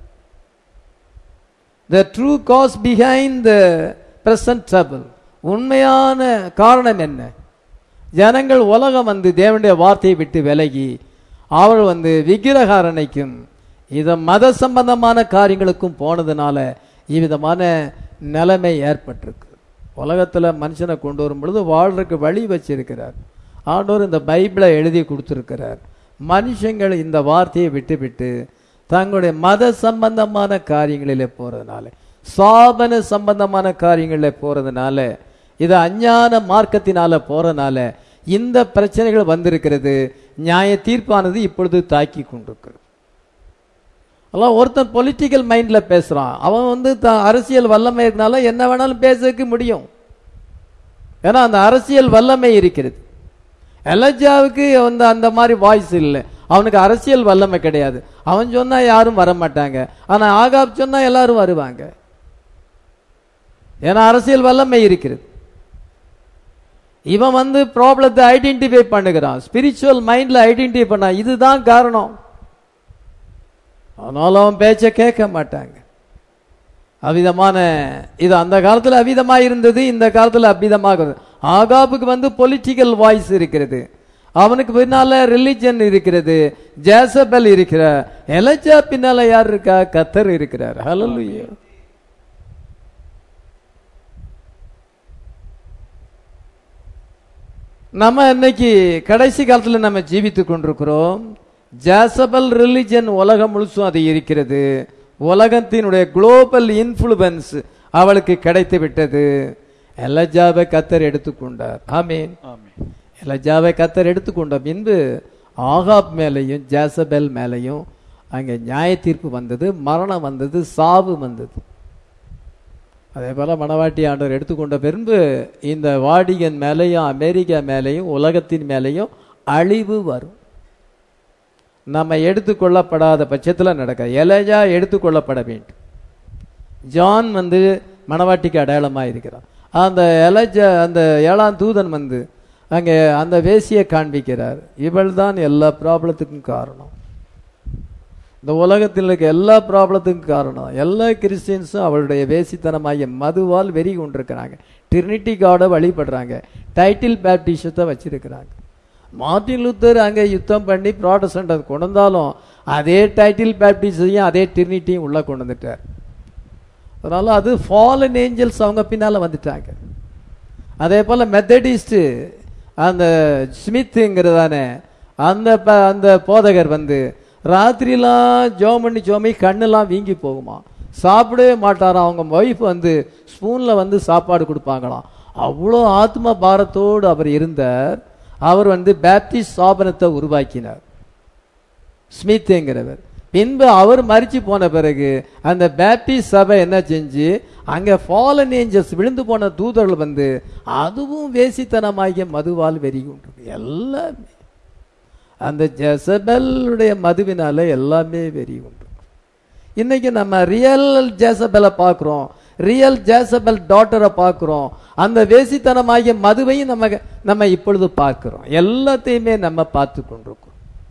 the true cause behind the present trouble உண்மையான காரணம் என்ன ஜனங்கள் உலகம் வந்து தேவனுடைய வார்த்தையை விட்டு விலகி அவர்கள் வந்து விக்கிரகாரணைக்கும் இத மத சம்பந்தமான காரியங்களுக்கும் போனதுனால இவ்விதமான நிலைமை ஏற்பட்டிருக்கு உலகத்துல மனுஷனை கொண்டு வரும் பொழுது வாழ்றதுக்கு வழி வச்சிருக்கிறார் ஆண்டவர் இந்த பைபிளை எழுதி கொடுத்திருக்கிறார் மனுஷங்கள் இந்த வார்த்தையை விட்டுவிட்டு தங்களுடைய மத சம்பந்தமான காரியங்களிலே போறதுனால சாபன சம்பந்தமான காரியங்களிலே போறதுனால இது அஞ்ஞான மார்க்கத்தினால போறதுனால இந்த பிரச்சனைகள் வந்திருக்கிறது நியாய தீர்ப்பானது இப்பொழுது தாக்கி கொண்டிருக்கிறது அதான் ஒருத்தன் பொலிட்டிக்கல் மைண்ட்ல பேசுறான் அவன் வந்து த- அரசியல் வல்லமை இருக்கனால என்ன வேணாலும் பேசக்கு முடியும் ஏன்னா அந்த அரசியல் வல்லமை இருக்கிறது எலஜாவுக்கு வந்து அந்த மாதிரி வாய்ஸ் இல்லை அவனுக்கு அரசியல் வல்லமை கிடையாது அவன் சொன்னா யாரும் வர மாட்டாங்க ஆனா ஆகாப் சொன்னா எல்லாரும் வருவாங்க ஏன்னா அரசியல் வல்லமை இருக்கிறது இவன் வந்து ப்ராப்ளத்தை ஐடென்டிஃபை பண்ணுகிறான் ஸ்பிரிச்சுவல் மைண்ட்ல ஐடென்டிஃபை பண்ணா இதுதான் காரணம் அதனால அவன் பேச்ச கேட்க மாட்டாங்க அவிதமான இது அந்த காலத்துல அவிதமா இருந்தது இந்த காலத்துல அவ்விதமாக ஆகாபுக்கு வந்து பொலிட்டிக்கல் வாய்ஸ் இருக்கிறது அவனுக்கு பின்னால ரிலிஜன் இருக்கிறது ஜேசபல் இருக்கிற எலஜா பின்னால யார் இருக்கா கத்தர் இருக்கிறார் ஹalleluya நம்ம இன்னைக்கு கடைசி காலத்துல நம்ம ஜீவித்துக் கொண்டிருக்கிறோம் ஜாசபல் ரிலிஜன் உலகம் முழுசும் அது இருக்கிறது உலகத்தினுடைய குளோபல் இன்ஃப்ளூயன்ஸ் அவளுக்கு கிடைத்து விட்டது எலஜாவை கத்தர் எடுத்துக்கொண்டார் ஆமீன்
ஆமென்.
எலஜாவை கத்தர் எடுத்துக்கொண்ட பின்பு ஆகாப் மேலையும் ஜாசபெல் மேலையும் அங்கே நியாய தீர்ப்பு வந்தது மரணம் வந்தது சாவு வந்தது அதே போல மணவாட்டி ஆண்டவர் எடுத்துக்கொண்ட பின்பு இந்த வாடிகன் மேலேயும் அமெரிக்கா மேலேயும் உலகத்தின் மேலேயும் அழிவு வரும் நம்ம எடுத்துக்கொள்ளப்படாத பட்சத்தில் நடக்க எலஜா எடுத்துக்கொள்ளப்பட வேண்டும் ஜான் வந்து மணவாட்டிக்கு அடையாளமாக இருக்கிறான் அந்த எலஜா அந்த ஏழாம் தூதன் வந்து அங்கே அந்த வேசியை காண்பிக்கிறார் இவள் தான் எல்லா ப்ராப்ளத்துக்கும் காரணம் இந்த உலகத்தில் இருக்க எல்லா ப்ராப்ளத்துக்கும் காரணம் எல்லா கிறிஸ்டியன்ஸும் அவளுடைய வேசித்தனமாகிய மதுவால் வெறி கொண்டிருக்கிறாங்க ட்ரினிட்டி காடை வழிபடுறாங்க டைட்டில் பேப்டிஷத்தை வச்சிருக்கிறாங்க மார்ட்டின் லூத்தர் அங்கே யுத்தம் பண்ணி ப்ராட்டஸ்டன்ட் அது கொண்டு வந்தாலும் அதே டைட்டில் பேப்டிஸையும் அதே ட்ரினிட்டியும் உள்ள கொண்டு வந்துட்டார் அதனால அது ஃபாலன் ஏஞ்சல்ஸ் அவங்க பின்னால வந்துட்டாங்க அதே போல மெத்தடிஸ்ட் அந்த ஸ்மித்துங்கிறதானே அந்த ப- அந்த போதகர் வந்து ராத்திரிலாம் ஜோம் பண்ணி ஜோமி கண்ணெல்லாம் வீங்கி போகுமா சாப்பிடவே மாட்டாராம் அவங்க ஒய்ஃப் வந்து ஸ்பூன்ல வந்து சாப்பாடு கொடுப்பாங்களாம் அவ்வளோ ஆத்ம பாரத்தோடு அவர் இருந்தார் அவர் வந்து பேப்டிஸ்ட் ஸ்தாபனத்தை உருவாக்கினார் ஸ்மித்துங்கிறவர் பின்பு அவர் மரிச்சு போன பிறகு அந்த பேப்டிஸ்ட் சபை என்ன செஞ்சு அங்க ஃபாலன் ஏஞ்சல்ஸ் விழுந்து போன தூதர்கள் வந்து அதுவும் வேசித்தனமாகிய மதுவால் வெறி கொண்டிருக்கு எல்லாமே அந்த ஜெசபெல்லுடைய மதுவினால எல்லாமே வெறி கொண்டிருக்கு இன்னைக்கு நம்ம ரியல் ஜேசபெலை பார்க்குறோம் ரியல் ஜேசபெல் டாட்டரை பார்க்குறோம் அந்த வேசித்தனமாகிய மதுவையும் நம்ம நம்ம இப்பொழுது பார்க்கிறோம் எல்லாத்தையுமே நம்ம பார்த்து கொண்டிருக்கிறோம்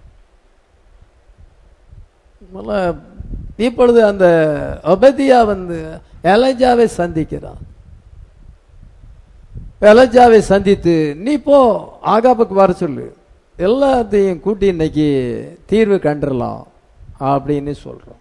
முதல்ல இப்பொழுது அந்த ஒபதியா வந்து எலஜாவை சந்திக்கிறான் எலஜாவை சந்தித்து நீ போ ஆகாப்புக்கு வர சொல்லு எல்லாத்தையும் கூட்டி இன்னைக்கு தீர்வு கண்டுறலாம் அப்படின்னு சொல்றோம்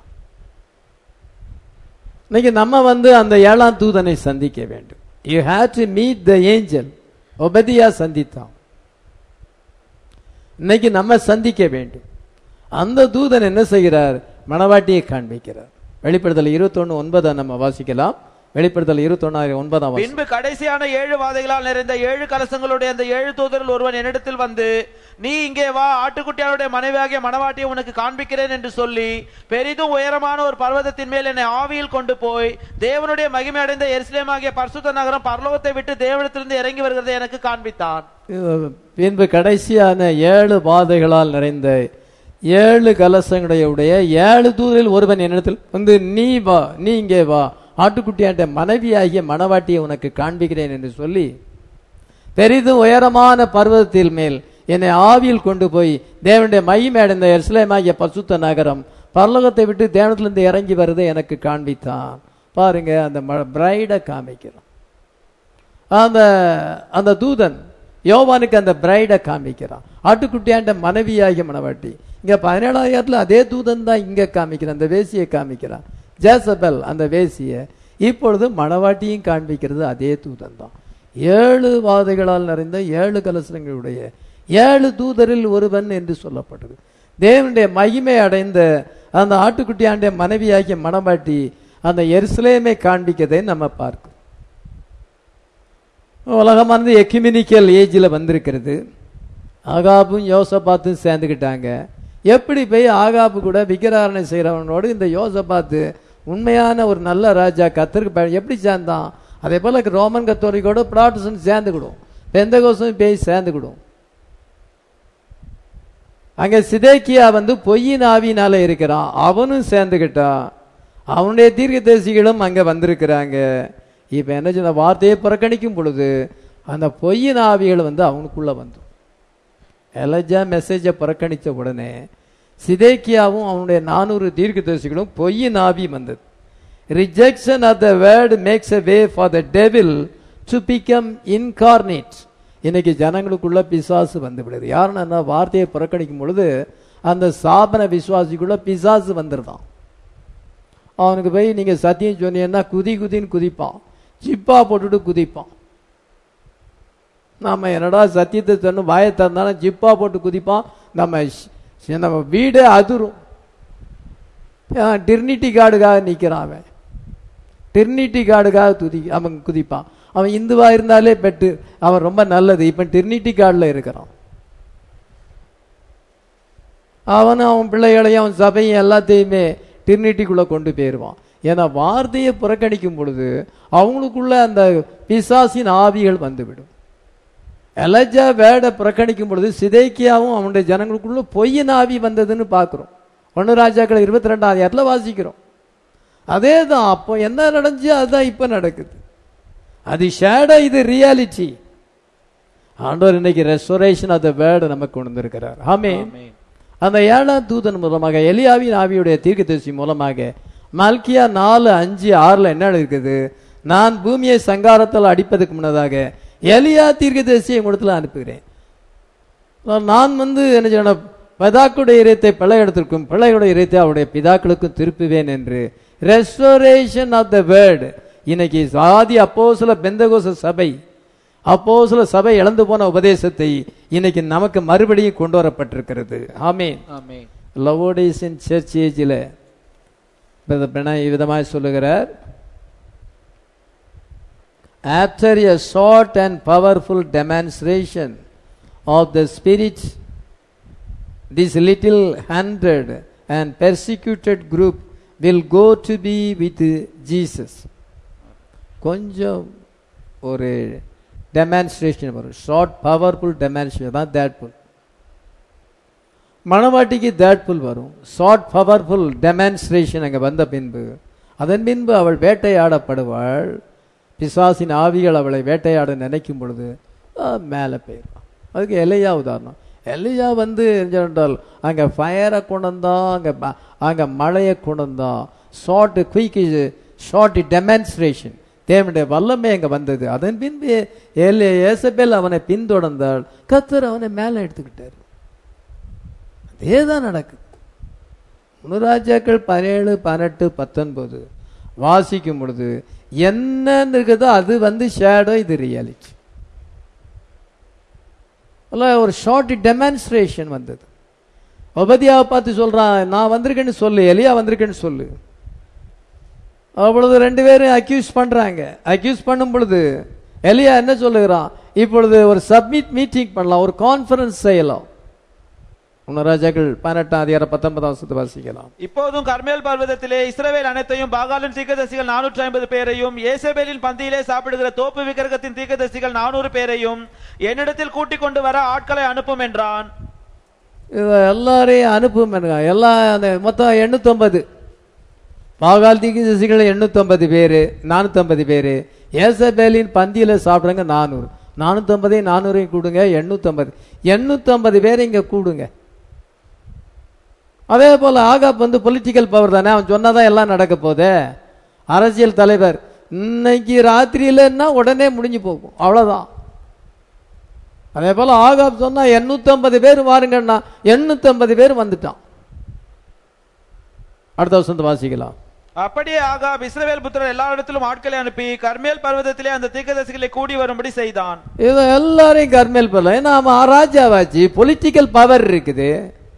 இன்னைக்கு நம்ம வந்து அந்த ஏழாம் தூதனை சந்திக்க வேண்டும் you have to meet the angel Obadiah சந்தித்தான் இன்னைக்கு நம்ம சந்திக்க வேண்டும் அந்த தூதன் என்ன செய்கிறார் மணவாட்டியை காண்பிக்கிறார் வெளிப்படுத்தல் இருபத்தொன்னு ஒன்பதை நம்ம வாசிக்கலாம் வெளிப்படுத்தல் இருபத்தொன்னாயிரம் ஒன்பதாம் வசனம்.
பின்பு கடைசியான ஏழு வாதைகளால் நிறைந்த ஏழு கலசங்களுடைய அந்த ஏழு தூதரில் ஒருவன் என்னிடத்தில் வந்து நீ இங்கே வா ஆட்டுக்குட்டியாருடைய மனைவியாகிய மணவாட்டியை உனக்கு காண்பிக்கிறேன் என்று சொல்லி பெரிதும் உயரமான ஒரு பர்வதத்தின் மேல் என்னை ஆவியில் கொண்டு போய் தேவனுடைய மகிமை அடைந்த எருசலேமாகிய பரிசுத்த நகரம் பரலோகத்தை விட்டு தேவனிடத்திலிருந்து இறங்கி வருகிறதை எனக்கு காண்பித்தான்
பின்பு கடைசியான ஏழு பாதைகளால் நிறைந்த ஏழு கலசங்களுடைய ஏழு தூரில் ஒருவன் என்னிடத்தில் வந்து நீ வா நீ இங்கே வா ஆட்டுக்குட்டியாண்ட மனைவியாகிய மணவாட்டியை உனக்கு காண்பிக்கிறேன் என்று சொல்லி பெரிதும் உயரமான பர்வதத்தில் மேல் என்னை ஆவியில் கொண்டு போய் தேவனுடைய மகிமை அடைந்த எருசலேமாகிய பசுத்த நகரம் பரலோகத்தை விட்டு தேவனத்திலிருந்து இறங்கி வருதை எனக்கு காண்பித்தான் பாருங்க அந்த பிரைடை காமிக்கிறான் அந்த அந்த தூதன் யோவானுக்கு அந்த பிரைடை காமிக்கிறான் ஆட்டுக்குட்டியாண்ட மனைவியாகிய மணவாட்டி இங்க பதினேழாயிரத்துல அதே தூதன் தான் இங்க காமிக்கிறான் அந்த வேசியை காமிக்கிறான் ஜேசபெல் அந்த வேசிய இப்பொழுது மணவாட்டியும் காண்பிக்கிறது அதே தூதன் தான் ஏழு வாதைகளால் நிறைந்த ஏழு கலசங்களுடைய ஏழு தூதரில் ஒருவன் என்று சொல்லப்பட்டது தேவனுடைய மகிமை அடைந்த அந்த ஆட்டுக்குட்டியாண்ட மனைவியாகிய மணவாட்டி அந்த எருசலேமை காண்பிக்கதை நம்ம பார்க்கிறோம் உலகமானது எக்யூமினிக்கல் ஏஜில் வந்திருக்கிறது ஆகாபும் யோசபாத்தும் சேர்ந்துக்கிட்டாங்க எப்படி போய் ஆகாபு கூட விக்கிராரணை செய்கிறவனோடு இந்த யோசபாத்து உண்மையான ஒரு நல்ல ராஜா கத்தருக்கு ப- எப்படி சேர்ந்தான் அதே போல ரோமன் கத்தோலிக்கோட ப்ராட்டஸ்டன் சேர்ந்துக்கிடும் எந்த கோசம் போய் சேர்ந்துக்கிடும் அங்க சிதேக்கியா வந்து பொய்யின் ஆவியினால இருக்கிறான் அவனும் சேர்ந்துக்கிட்டான் அவனுடைய தீர்க்கதரிசிகளும் அங்க வந்திருக்கிறாங்க இப்ப என்ன சொன்ன வார்த்தையை புறக்கணிக்கும் பொழுது அந்த பொய்யின் ஆவிகள் வந்து அவனுக்குள்ள வந்துடும் எலஜா மெசேஜை புறக்கணித்த உடனே சிதேக்கியாவும் அவனுடைய நானூறு தீர்க்கதரிசிகளும் பொய்யின் ஆவி வந்தது rejection of the word makes a way for the devil to become incarnate இன்னைக்கு ஜனங்களுக்குள்ள பிசாசு வந்து விடுது யாருன்னா வார்த்தையை புறக்கணிக்கும் பொழுது அந்த சாபன விசுவாசிக்குள்ள பிசாசு வந்துருதான் அவனுக்கு போய் நீங்க சத்தியம் சொன்னீங்கன்னா குதி குதின்னு குதிப்பான் ஜிப்பா போட்டுட்டு குதிப்பான் நாம என்னடா சத்தியத்தை சொன்ன வாயை திறந்தாலும் ஜிப்பா போட்டு குதிப்பான் நம்ம ஷ்- நம்ம வீடே அதிரும் டிர்னிட்டி கார்டுக்காக நிற்கிறான் அவன் டிர்னிட்டி கார்டுக்காக துதி அவன் குதிப்பான் அவன் இந்துவா இருந்தாலே பெட்டு அவன் ரொம்ப நல்லது இப்ப டிர்னிட்டி கார்டில் இருக்கிறான் அவனும் அவன் பிள்ளைகளையும் அவன் சபையும் எல்லாத்தையுமே டிர்னிட்டிக்குள்ள கொண்டு போயிடுவான் ஏன்னா வார்த்தையை புறக்கணிக்கும் பொழுது அவங்களுக்குள்ள அந்த பிசாசின் ஆவிகள் வந்துவிடும் எலஜா வேட புறக்கணிக்கும் பொழுது சிதைக்கியாவும் அவனுடைய ஜனங்களுக்குள்ள பொய்யின் ஆவி வந்ததுன்னு பார்க்கிறோம் ஒன்று ராஜாக்கள் இருபத்தி ரெண்டாம் அதிகாரத்தில் வாசிக்கிறோம் அதே தான் அப்போ என்ன நடந்துச்சு அதுதான் இப்போ நடக்குது அது ஷேடோ இது ரியாலிட்டி ஆண்டவர் இன்னைக்கு ரெஸ்டோரேஷன் ஆஃப் த வேர்டு நமக்கு கொண்டு வந்திருக்கிறார் ஆமே
ஆமென்.
அந்த ஏழாம் தூதன் மூலமாக எலியாவின் ஆவியுடைய தீர்க்கதரிசி மூலமாக மல்கியா நாலு அஞ்சு ஆறுல என்ன இருக்குது நான் பூமியை சங்காரத்தால் அடிப்பதற்கு முன்னதாக எலியா தீர்க்கதரிசியை உங்களிடத்தில் அனுப்புகிறேன் நான் வந்து என்ன செய்யணும் பிதாக்களுடைய இதயத்தை பிள்ளை இடத்திற்கும் பிள்ளைகளுடைய இதயத்தை அவருடைய பிதாக்களுக்கும் திருப்புவேன் என்று ரெஸ்டோரேஷன் ஆஃப் த வேர்டு இன்னைக்கு சாதி அப்போஸ்தல பெந்தகோச சபை அப்போஸ்தல சபை இழந்து போன உபதேசத்தை இன்னைக்கு நமக்கு மறுபடியும் கொண்டு வரப்பட்டிருக்கிறது ஆமென்
ஆமென்
லவோடேசின் சர்ச் ஏஜில் விதமாய் சொல்லுகிறார் after a short and powerful demonstration of the spirit this little hundred and persecuted group will go to be with jesus கொஞ்சம் ஒரு டெமான்ஸ்ட்ரேஷன் வரும் ஷார்ட் பவர்ஃபுல் டெமான்ஸ்ட்ரேஷன் தான் தேட்ஃபுல் மணவாட்டிக்கு தேட்ஃபுல் வரும் ஷார்ட் பவர்ஃபுல் டெமான்ஸ்ட்ரேஷன் அங்கே வந்த பின்பு அதன் பின்பு அவள் வேட்டையாடப்படுவாள் பிசாசின் ஆவிகள் அவளை வேட்டையாட நினைக்கும் பொழுது மேலே போயிடுவான் அதுக்கு எல்லையா உதாரணம் எல்லையா வந்து என்றால் அங்கே ஃபயரை கொண்டு வந்தான் அங்கே அங்கே மழையை கொண்டு வந்தான் ஷார்ட் குயிக் ஷார்ட் டெமான்ஸ்ட்ரேஷன் தேவனுடைய வல்லமை அங்கே வந்தது அதன் பின்பு ஏலே ஏசபேல் அவனை பின்தொடர்ந்தாள் கத்தர் அவனை மேலே எடுத்துக்கிட்டார் அதே தான் நடக்குது முனுராஜாக்கள் பதினேழு பதினெட்டு பத்தொன்பது வாசிக்கும் பொழுது என்னன்னு இருக்குதோ அது வந்து ஷேடோ இது ரியாலிட்டி ஒரு ஷார்ட் டெமான்ஸ்ட்ரேஷன் வந்தது உபதியாவை பார்த்து சொல்றான் நான் வந்திருக்கேன்னு சொல்லு எலியா வந்திருக்கேன்னு சொல்லு அப்பொழுது ரெண்டு பேரும் அக்யூஸ் பண்றாங்க அக்யூஸ் பண்ணும் பொழுது எலியா என்ன சொல்லுகிறான் இப்பொழுது ஒரு சப்மிட் மீட்டிங் பண்ணலாம் ஒரு கான்ஃபரன்ஸ் செய்யலாம் உன்ன ராஜாக்கள் பதினெட்டாம் அதிகாரம் பத்தொன்பதாம் வருஷத்தை வாசிக்கலாம்
இப்போதும் கர்மேல் பர்வதத்திலே இஸ்ரவேல் அனைத்தையும் பாகாலின் தீர்க்கதரிசிகள் நானூற்றி ஐம்பது பேரையும் ஏசபேலின் பந்தியிலே சாப்பிடுகிற தோப்பு விக்கிரகத்தின் தீர்க்கதரிசிகள் நானூறு பேரையும் என்னிடத்தில் கூட்டிக் கொண்டு வர ஆட்களை அனுப்பும் என்றான்
இதை எல்லாரையும் அனுப்பும் எல்லாம் அந்த மொத்தம் எண்ணூத்தொன்பது பாகால் தீர்க்கதரிசிகள் எண்ணூத்தொன்பது பேரு நானூத்தம்பது பேரு ஏசபேலின் பந்தியில சாப்பிடுங்க நானூறு நானூத்தம்பதையும் நானூறையும் கூடுங்க எண்ணூத்தம்பது எண்ணூத்தம்பது பேரை இங்க கூடுங்க அதே போல ஆகாப் வந்து பொலிட்டிக்கல் பவர் தானே அவன் சொன்னாதான் எல்லாம் நடக்க போதே அரசியல் தலைவர் இன்னைக்கு ராத்திரியிலன்னா உடனே முடிஞ்சு போகும் அவ்வளவுதான் அதே போல ஆகாப் சொன்னா எண்ணூத்தம்பது பேர் வாருங்கன்னா எண்ணூத்தம்பது பேர் வந்துட்டான் அடுத்த வருஷத்தை வாசிக்கலாம்
அப்படியே ஆகாப் இஸ்ரவேல் புத்திரர் எல்லாரிடத்திலும் ஆட்களை அனுப்பி கர்மேல் பர்வதத்திலே அந்த தீர்க்கதரிசிகளை கூடி வரும்படி செய்தான்
இது எல்லாரையும் கர்மேல் பண்ணலாம் ஏன்னா அவன் ராஜாவாச்சு பொலிட்டிக்கல் பவர் இருக்குது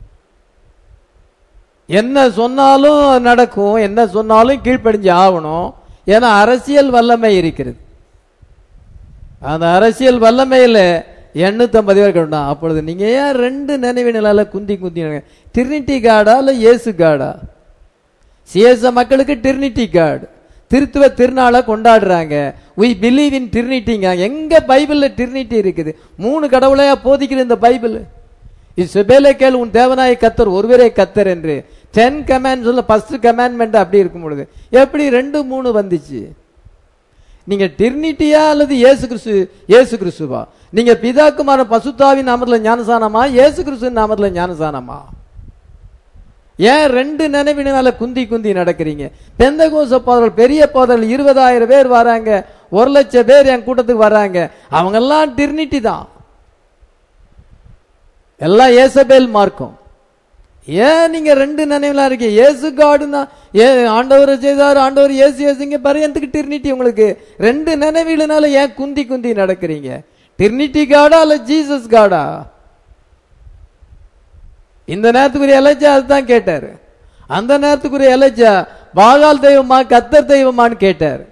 என்ன சொன்னாலும் நடக்கும் என்ன சொன்னாலும் கீழ்ப்படிஞ்சு ஆகணும் ஏன்னா அரசியல் வல்லமை இருக்கிறது அந்த அரசியல் வல்லமையில எண்ணூத்தம்பது பேர் கண்டான் அப்பொழுது நீங்க ஏன் ரெண்டு நினைவு நிலையில குந்தி குந்தி டிரினிட்டி காடா இல்ல இயேசு காடா சிஎஸ்எ மக்களுக்கு டிரினிட்டி காட் திருத்துவ திருநாளை கொண்டாடுறாங்க we believe in டிரினிட்டிங்க எங்க பைபிள்ல டிரினிட்டி இருக்குது மூணு கடவுளையா போதிக்கிற இந்த பைபிள் இசபேலே கேள் உன் தேவனாய கத்தர் ஒருவரே கத்தர் என்று டென் கமாண்ட் சொல்ல ஃபர்ஸ்ட் கமாண்ட்மெண்ட் அப்படி இருக்கும் பொழுது எப்படி ரெண்டு மூணு வந்துச்சு நீங்க டிரினிட்டியா அல்லது இயேசு கிறிஸ்து இயேசு கிறிஸ்துவா நீங்க பிதாக்குமார பசுத்தாவின் நாமத்துல ஞானசானமா இயேசு கிறிஸ்து நாமத்துல ஞானசானமா ஏன் ரெண்டு நினைவினால குந்தி குந்தி நடக்கிறீங்க பெந்தகோச போதர்கள் பெரிய போதர்கள் இருபதாயிரம் பேர் வராங்க ஒரு லட்சம் பேர் என் கூட்டத்துக்கு வராங்க அவங்க எல்லாம் டிரினிட்டி தான் எல்லாம் ஏசபேல் மார்க்கம் ஏன் நீங்க ரெண்டு நினைவுலாம் இருக்கீங்க இயேசு காடுன்னா ஏ ஆண்டவர் செய்தார் ஆண்டவர் இயேசு இயேசுங்க பரியந்துக்கு டிரினிட்டி உங்களுக்கு ரெண்டு நினைவுகளினால ஏன் குந்தி குந்தி நடக்கிறீங்க டிரினிட்டி காடா இல்ல ஜீசஸ் காடா இந்த நேரத்துக்குரிய எலஜா அதுதான் கேட்டாரு அந்த நேரத்துக்குரிய எலஜா பாகால் தெய்வமா கத்தர் தெய்வமான்னு கேட்டார்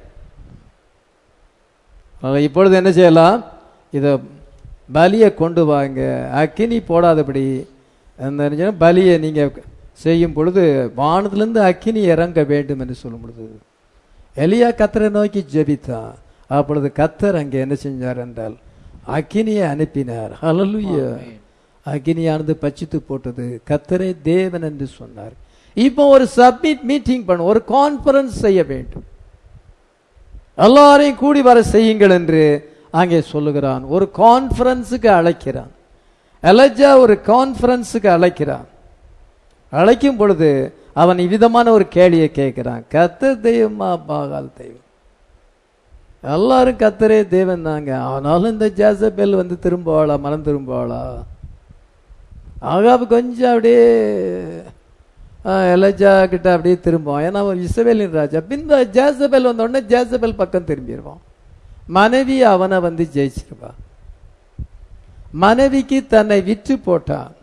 ஆக இப்பொழுது என்ன செய்யலாம் இத பலியை கொண்டு வாங்க அக்கினி போடாதபடி அந்த என்ன பலியை நீங்க செய்யும் பொழுது வானத்திலிருந்து அக்கினி இறங்க வேண்டும் என்று சொல்லும் பொழுது எலியா கத்தரை நோக்கி ஜெபித்தான் அப்பொழுது கத்தர் அங்கே என்ன செஞ்சார் என்றால் அக்கினியை அனுப்பினார் ஹalleluya அக்கினியானது பச்சித்து போட்டது கத்தரே தேவன் என்று சொன்னார் இப்போ ஒரு சப்மிட் மீட்டிங் பண்ண ஒரு கான்ஃபரன்ஸ் செய்ய வேண்டும் எல்லாரையும் கூடி வர செய்யுங்கள் என்று அங்கே சொல்லுகிறான் ஒரு கான்ஃபரன்ஸுக்கு அழைக்கிறான் எலஜா ஒரு கான்ஃபரன்ஸுக்கு அழைக்கிறான் அழைக்கும் பொழுது அவன் இவ்விதமான ஒரு கேள்வியை கேட்கிறான் கத்தர் தெய்வமா பாகால் தெய்வம் எல்லாரும் கத்தரே தேவன் தாங்க ஆனாலும் இந்த ஜாசபேல் வந்து திரும்பவாளா மனம் திரும்பவாளா ஆகாபு கொஞ்சம் அப்படியே ஆ, எலஜா கிட்ட அப்படியே திரும்புவான் ஏன்னா அவன் இசபேலின் ராஜா பின்பு ஜேசபேல் வந்த உடனே ஜேசபேல் பக்கம் திரும்பிடுவான் மனைவி அவனை வந்து ஜெயிச்சிருவா மனைவிக்கு தன்னை விற்று போட்டான்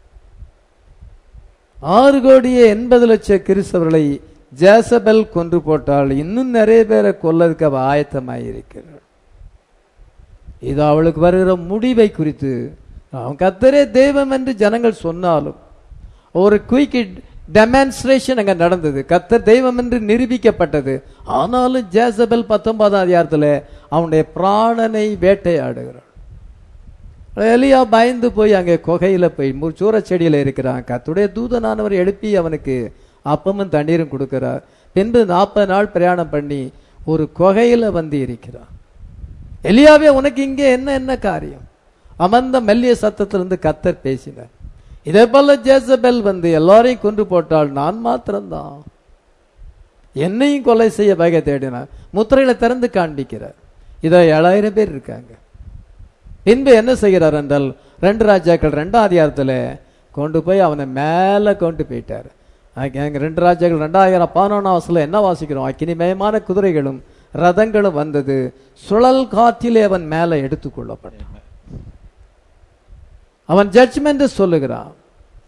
ஆறு கோடியே எண்பது லட்சம் கிறிஸ்தவர்களை ஜேசபெல் கொன்று போட்டால் இன்னும் நிறைய பேரை கொல்லதுக்கு அவ ஆயத்தமாயிருக்கிறாள் இது அவளுக்கு வருகிற முடிவை குறித்து அவன் கத்தரே தெய்வம் என்று ஜனங்கள் சொன்னாலும் ஒரு குயிக் டெமான்ஸ்ட்ரேஷன் அங்க நடந்தது கத்தர் தெய்வம் என்று நிரூபிக்கப்பட்டது ஆனாலும் ஜேசபெல் பத்தொன்பதாம் அதிகாரத்துல அவனுடைய பிராணனை வேட்டையாடுகிறாள் எலியா பயந்து போய் அங்கே குகையில போய் சூறச் செடியில இருக்கிறான் கத்துடைய தூதனானவர் எழுப்பி அவனுக்கு அப்பமும் தண்ணீரும் கொடுக்கிறார் பின்பு நாற்பது நாள் பிரயாணம் பண்ணி ஒரு குகையில வந்து இருக்கிறான் எலியாவே உனக்கு இங்கே என்ன என்ன காரியம் அமர்ந்த மெல்லிய சத்தத்திலிருந்து கத்தர் பேசினார் இதே போல ஜேசபெல் வந்து எல்லாரையும் கொன்று போட்டால் நான் மாத்திரம்தான் என்னையும் கொலை செய்ய வகை தேடினார் முத்திரையில திறந்து காண்பிக்கிறார் இதோ ஏழாயிரம் பேர் இருக்காங்க பின்பு என்ன செய்கிறார் என்றால் ரெண்டு ராஜாக்கள் ரெண்டாம் அதிகாரத்துல கொண்டு போய் அவனை மேல கொண்டு போயிட்டார் அங்க அங்க ரெண்டு ராஜாக்கள் ரெண்டாயிரம் பதினொன்றாம் வருஷத்துல என்ன வாசிக்கிறோம் அக்கினிமயமான குதிரைகளும் ரதங்களும் வந்தது சுழல் காற்றிலே அவன் மேல எடுத்துக்கொள்ளப்பட்டான் அவன் ஜட்ஜ்மெண்ட் சொல்லுகிறான்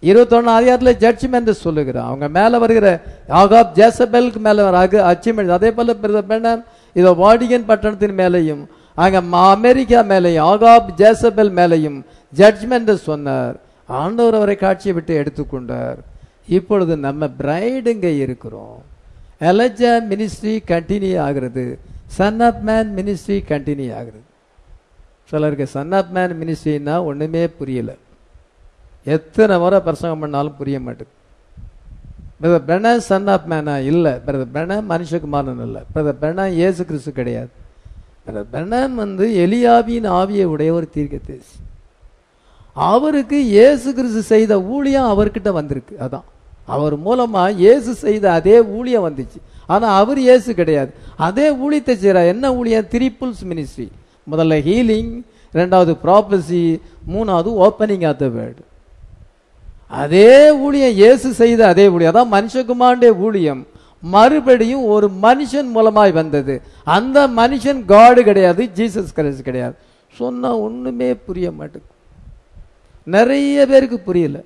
இருபத்தொன்னு அதிகாரத்தில் ஜட்ஜ்மெண்ட் சொல்லுகிறான் அவங்க மேல வருகிற ஆகாப் ஜேசபெலுக்கு மேல அகு அச்சீவ்மெண்ட் அதே போல பிரதர் பெண்ணாம் இதோ வாடிகன் பட்டணத்தின் மேலையும் அங்க ம- அமெரிக்கா மேலையும் ஆகாப் ஜேசபெல் மேலையும் ஜட்ஜ்மெண்ட் சொன்னார் ஆண்டவர் அவரை காட்சியை விட்டு எடுத்துக்கொண்டார் இப்பொழுது நம்ம பிரைடுங்க இருக்கிறோம் எலஜா மினிஸ்ட்ரி கண்டினியூ ஆகிறது son of man ministry continue ஆகுறது சிலருக்கு சன் ஆஃப் மேன் மினிஸ்ட்ரின்னா ஒண்ணுமே புரியல எத்தனை முறை பிரசங்கம் பண்ணாலும் புரிய மாட்டேங்குது பிரதர் பென சன் ஆஃப் மேனா இல்லை பிரதர் பென மனுஷகுமாரன் இல்லை பிரதர் பென இயேசு கிறிஸ்து கிடையாது பிரதர் பெனன் வந்து எலியாவின் ஆவியை உடைய ஒரு தீர்க்கதரிசி அவருக்கு இயேசு கிறிஸ்து செய்த ஊழியம் அவர்கிட்ட வந்திருக்கு அதான் அவர் மூலமா இயேசு செய்த அதே ஊழியம் வந்துச்சு ஆனா அவர் இயேசு கிடையாது அதே ஊழியத்தை செய்யறார் என்ன ஊழியம் திரிப்புல்ஸ் மினிஸ்ட்ரி முதல்ல ஹீலிங் ரெண்டாவது ப்ராப்பசி மூணாவது ஓப்பனிங் ஆஃப் த வேர்டு அதே ஊழியம் இயேசு செய்த அதே ஊழியம் அதான் மனுஷகுமாருடைய ஊழியம் மறுபடியும் ஒரு மனுஷன் மூலமாய் வந்தது அந்த மனுஷன் காடு கிடையாது ஜீசஸ் கிரைஸ்ட் கிடையாது சொன்னா ஒண்ணுமே புரிய மாட்டேங்குது நிறைய பேருக்கு புரியல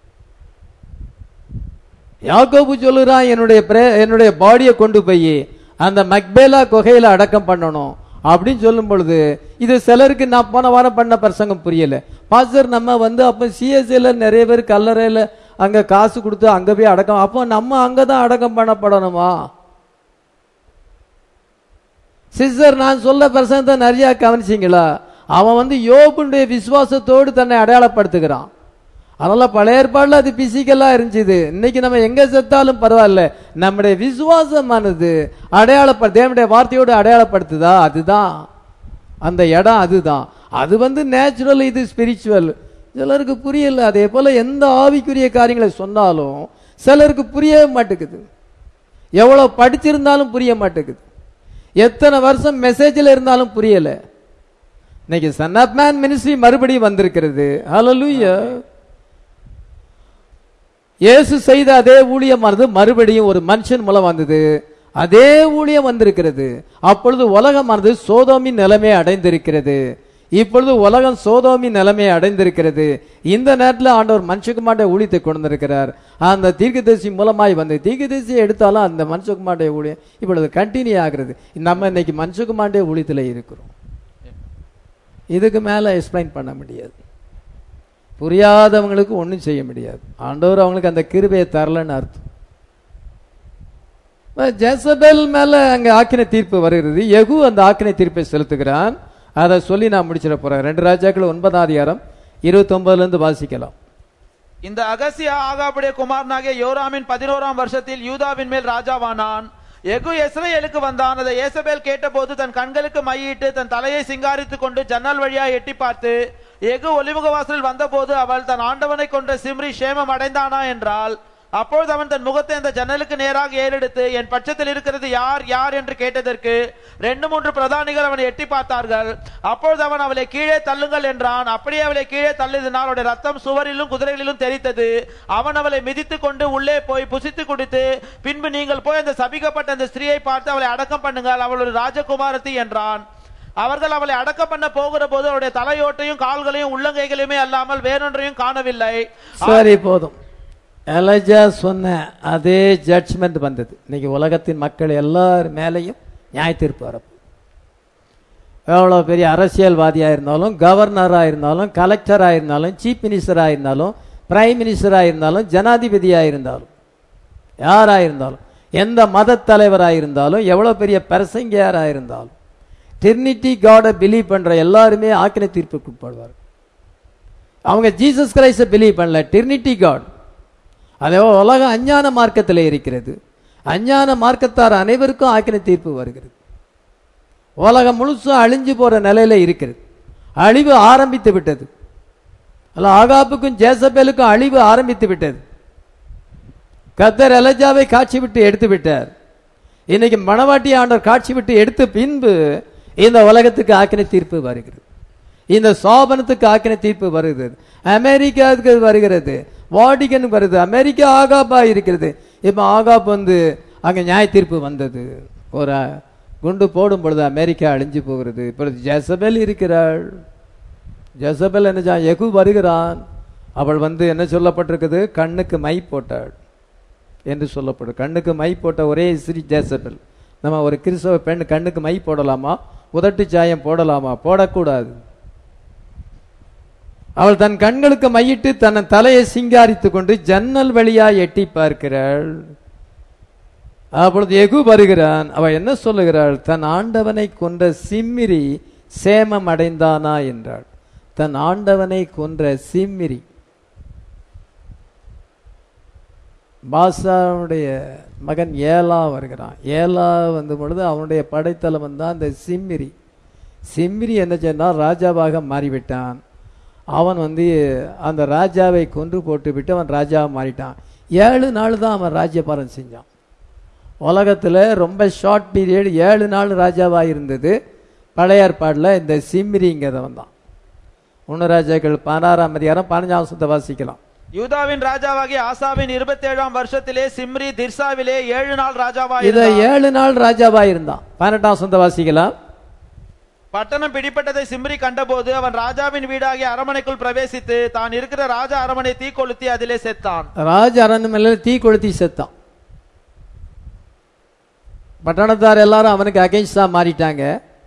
யாக்கோபு சொல்லுறான் என்னுடைய பிரே- என்னுடைய பாடியை கொண்டு போய் அந்த மக்பேலா குகையில அடக்கம் பண்ணணும் அப்படின்னு சொல்லும் பொழுது இது சிலருக்கு நான் போன வாரம் பண்ண பிரசங்கம் புரியல பாஸ்டர் நம்ம வந்து அப்ப சிஎஸ்சில நிறைய பேர் கல்லறையில அங்க காசு கொடுத்து அங்க போய் அடக்கம் அப்போ நம்ம அங்கதான் அடக்கம் பண்ணப்படணுமா சிஸ்டர் நான் சொல்ல பிரசங்கத்தை நிறைய கவனிச்சிங்களா அவன் வந்து யோபுடைய விசுவாசத்தோடு தன்னை அடையாளப்படுத்துகிறான் அதனால பழைய ஏற்பாடுல அது பிசிக்கலா இருந்துச்சு இன்னைக்கு நம்ம எங்க செத்தாலும் பரவாயில்ல நம்முடைய விசுவாசமானது அடையாளப்படு தேவனுடைய வார்த்தையோடு அடையாளப்படுத்துதா அதுதான் அந்த இடம் அதுதான் அது வந்து நேச்சுரல் இது ஸ்பிரிச்சுவல் சிலருக்கு புரியல அதே போல எந்த ஆவிக்குரிய காரியங்களை சொன்னாலும் சிலருக்கு புரியவே மாட்டேங்குது எவ்வளவு படிச்சிருந்தாலும் புரிய மாட்டேங்குது எத்தனை வருஷம் மெசேஜில் இருந்தாலும் புரியல இன்னைக்கு சன் ஆஃப் மேன் மினிஸ்ட்ரி மறுபடியும் வந்திருக்கிறது ஹalleluya இயேசு செய்த அதே ஊழியமானது மறுபடியும் ஒரு மனுஷன் மூலம் வந்தது அதே ஊழியம் வந்திருக்கிறது அப்பொழுது உலகமானது சோதோமின் நிலைமை அடைந்திருக்கிறது இப்பொழுது உலகம் சோதோமின் நிலைமையை அடைந்திருக்கிறது இந்த நேரத்தில் ஆண்டவர் மனுஷகுமாருடைய ஊழியத்தை கொண்டு வந்திருக்கிறார் அந்த தீர்க்கதரிசி மூலமாய் வந்து தீர்க்கதரிசியை எடுத்தாலும் அந்த மனுஷகுமாருடைய ஊழியம் இப்பொழுது கண்டினியூ ஆகிறது நம்ம இன்னைக்கு மனுஷகுமாருடைய ஊழியத்தில் இருக்கிறோம் இதுக்கு மேல எக்ஸ்பிளைன் பண்ண முடியாது புரியாதவங்களுக்கு ஒண்ணும் செய்ய முடியாது ஆண்டவர் அவங்களுக்கு அந்த கிருபையை தரலன்னு அர்த்தம் ஜெசபெல் மேல அங்க ஆக்கின தீர்ப்பு வருகிறது யெகூ அந்த ஆக்கின தீர்ப்பை செலுத்துகிறான் அதை சொல்லி நான் முடிச்சிட போறேன் ரெண்டு ராஜாக்கள் ஒன்பதாம் அதிகாரம் இருபத்தி ஒன்பதுல இருந்து வாசிக்கலாம்
இந்த அகசியா ஆகாபுடைய குமாரனாகிய யோராமின் பதினோராம் வருஷத்தில் யூதாவின் மேல் ராஜாவானான் எகு எஸ்ரேலுக்கு வந்தான் அதை ஏசபேல் கேட்டபோது தன் கண்களுக்கு மையிட்டு தன் தலையை சிங்காரித்துக் கொண்டு ஜன்னல் வழியா எட்டி பார்த்து எகு ஒலிமுக வாசலில் வந்தபோது அவள் தன் ஆண்டவனை கொண்ட சிம்ரி சேமம் அடைந்தானா என்றால் அப்பொழுது அவன் தன் முகத்தை அந்த ஜன்னலுக்கு நேராக ஏறெடுத்து என் பட்சத்தில் இருக்கிறது யார் யார் என்று கேட்டதற்கு ரெண்டு மூன்று பிரதானிகள் அவனை எட்டி பார்த்தார்கள் அப்பொழுது அவன் அவளை கீழே தள்ளுங்கள் என்றான் அப்படியே அவளை கீழே தள்ளியதினால் அவளுடைய ரத்தம் சுவரிலும் குதிரைகளிலும் தெரித்தது அவன் அவளை மிதித்துக் கொண்டு உள்ளே போய் புசித்து குடித்து பின்பு நீங்கள் போய் அந்த சபிக்கப்பட்ட அந்த ஸ்திரீயை பார்த்து அவளை அடக்கம் பண்ணுங்கள் அவள் ஒரு ராஜகுமாரத்தி என்றான் அவர்கள் அவளை அடக்கம் பண்ண போகிற போது அவருடைய தலையோட்டையும் கால்களையும் உள்ளங்கைகளையுமே அல்லாமல் வேறொன்றையும் காணவில்லை
சரி போதும் எலஜா சொன்ன அதே ஜட்ஜ்மெண்ட் வந்தது இன்னைக்கு உலகத்தின் மக்கள் எல்லார் மேலேயும் நியாய தீர்ப்பு வரப்போ எவ்வளோ பெரிய அரசியல்வாதியாக இருந்தாலும் கவர்னராக இருந்தாலும் கலெக்டராக இருந்தாலும் சீஃப் மினிஸ்டராக இருந்தாலும் பிரைம் மினிஸ்டராக இருந்தாலும் ஜனாதிபதியாக இருந்தாலும் யாராக இருந்தாலும் எந்த மத தலைவராக இருந்தாலும் எவ்வளோ பெரிய பிரசங்கியாராக இருந்தாலும் டெர்னிட்டி காடை பிலீவ் பண்ணுற எல்லாருமே ஆக்கின தீர்ப்புக்கு உட்படுவார் அவங்க ஜீசஸ் கிரைஸ்ட பிலீவ் பண்ணல டெர்னிட்டி காட் அதே உலகம் அஞ்ஞான மார்க்கத்தில் இருக்கிறது அஞ்ஞான மார்க்கத்தார் அனைவருக்கும் ஆக்கின தீர்ப்பு வருகிறது உலகம் முழுசும் அழிஞ்சு போற நிலையில இருக்கிறது அழிவு ஆரம்பித்து விட்டது அல்ல ஆகாப்புக்கும் ஜேசபேலுக்கும் அழிவு ஆரம்பித்து விட்டது கத்தர் எலஜாவை காட்சி விட்டு எடுத்து விட்டார் இன்னைக்கு மணவாட்டி ஆண்டவர் காட்சி விட்டு எடுத்த பின்பு இந்த உலகத்துக்கு ஆக்கின தீர்ப்பு வருகிறது இந்த சோபனத்துக்கு ஆக்கின தீர்ப்பு வருகிறது அமெரிக்காவுக்கு வருகிறது வாடிகன் வருது அமெரிக்கா ஆகாப்பா இருக்கிறது இப்ப ஆகாப் வந்து அங்க நியாய தீர்ப்பு வந்தது ஒரு குண்டு போடும் பொழுது அமெரிக்கா அழிஞ்சு போகிறது இப்பொழுது ஜெசபெல் இருக்கிறாள் ஜெசபெல் என்ன யகு வருகிறான் அவள் வந்து என்ன சொல்லப்பட்டிருக்குது கண்ணுக்கு மை போட்டாள் என்று சொல்லப்படும் கண்ணுக்கு மை போட்ட ஒரே ஸ்ரீ ஜேசபெல் நம்ம ஒரு கிறிஸ்தவ பெண் கண்ணுக்கு மை போடலாமா உதட்டு சாயம் போடலாமா போடக்கூடாது அவள் தன் கண்களுக்கு மையிட்டு தன் தலையை சிங்காரித்துக் கொண்டு ஜன்னல் வழியா எட்டி பார்க்கிறாள் அப்பொழுது எகு வருகிறான் அவள் என்ன சொல்லுகிறாள் தன் ஆண்டவனை கொன்ற சிம்மிரி சேமம் அடைந்தானா என்றாள் தன் ஆண்டவனை கொன்ற சிம்மிரி பாசாவுடைய மகன் ஏலா வருகிறான் ஏலா வந்த பொழுது அவனுடைய படைத்தலைவன் தான் அந்த சிம்மிரி சிம்மிரி என்ன செய்தான் ராஜாவாக மாறிவிட்டான் அவன் வந்து அந்த ராஜாவை கொன்று போட்டு விட்டு அவன் ராஜாவை மாறிட்டான் ஏழு நாள் தான் அவன் ராஜ்யபாரம் செஞ்சான் உலகத்தில் ரொம்ப ஷார்ட் பீரியட் ஏழு நாள் ராஜாவாக இருந்தது பழைய ஏற்பாடில் இந்த சிம்மிரிங்கிறவன் தான் ஒன்று ராஜாக்கள் பதினாறாம் அதிகாரம் பதினஞ்சாம் வருஷத்தை வாசிக்கலாம்
யூதாவின் ராஜாவாகிய ஆசாவின் இருபத்தேழாம் வருஷத்திலே சிம்ரி திர்சாவிலே ஏழு நாள் ராஜாவா
இத ஏழு நாள் ராஜாவா இருந்தான் பதினெட்டாம் சொந்த வாசிக்கலாம்
பட்டணம் பிடிப்பட்டதை சிம்ரி கண்டபோது அவன் ராஜாவின் வீடாகிய அரமனைக்குள் பிரவேசித்து தான் இருக்கிற ராஜா அரமனை தீ கொளுத்தி அதிலே செத்தான்
ராஜ அரண்மனையில தீ கொளுத்தி செத்தான் பட்டணத்தார் எல்லாரும் அவனுக்கு அகைன்ஸ்டா மாறிட்டாங்க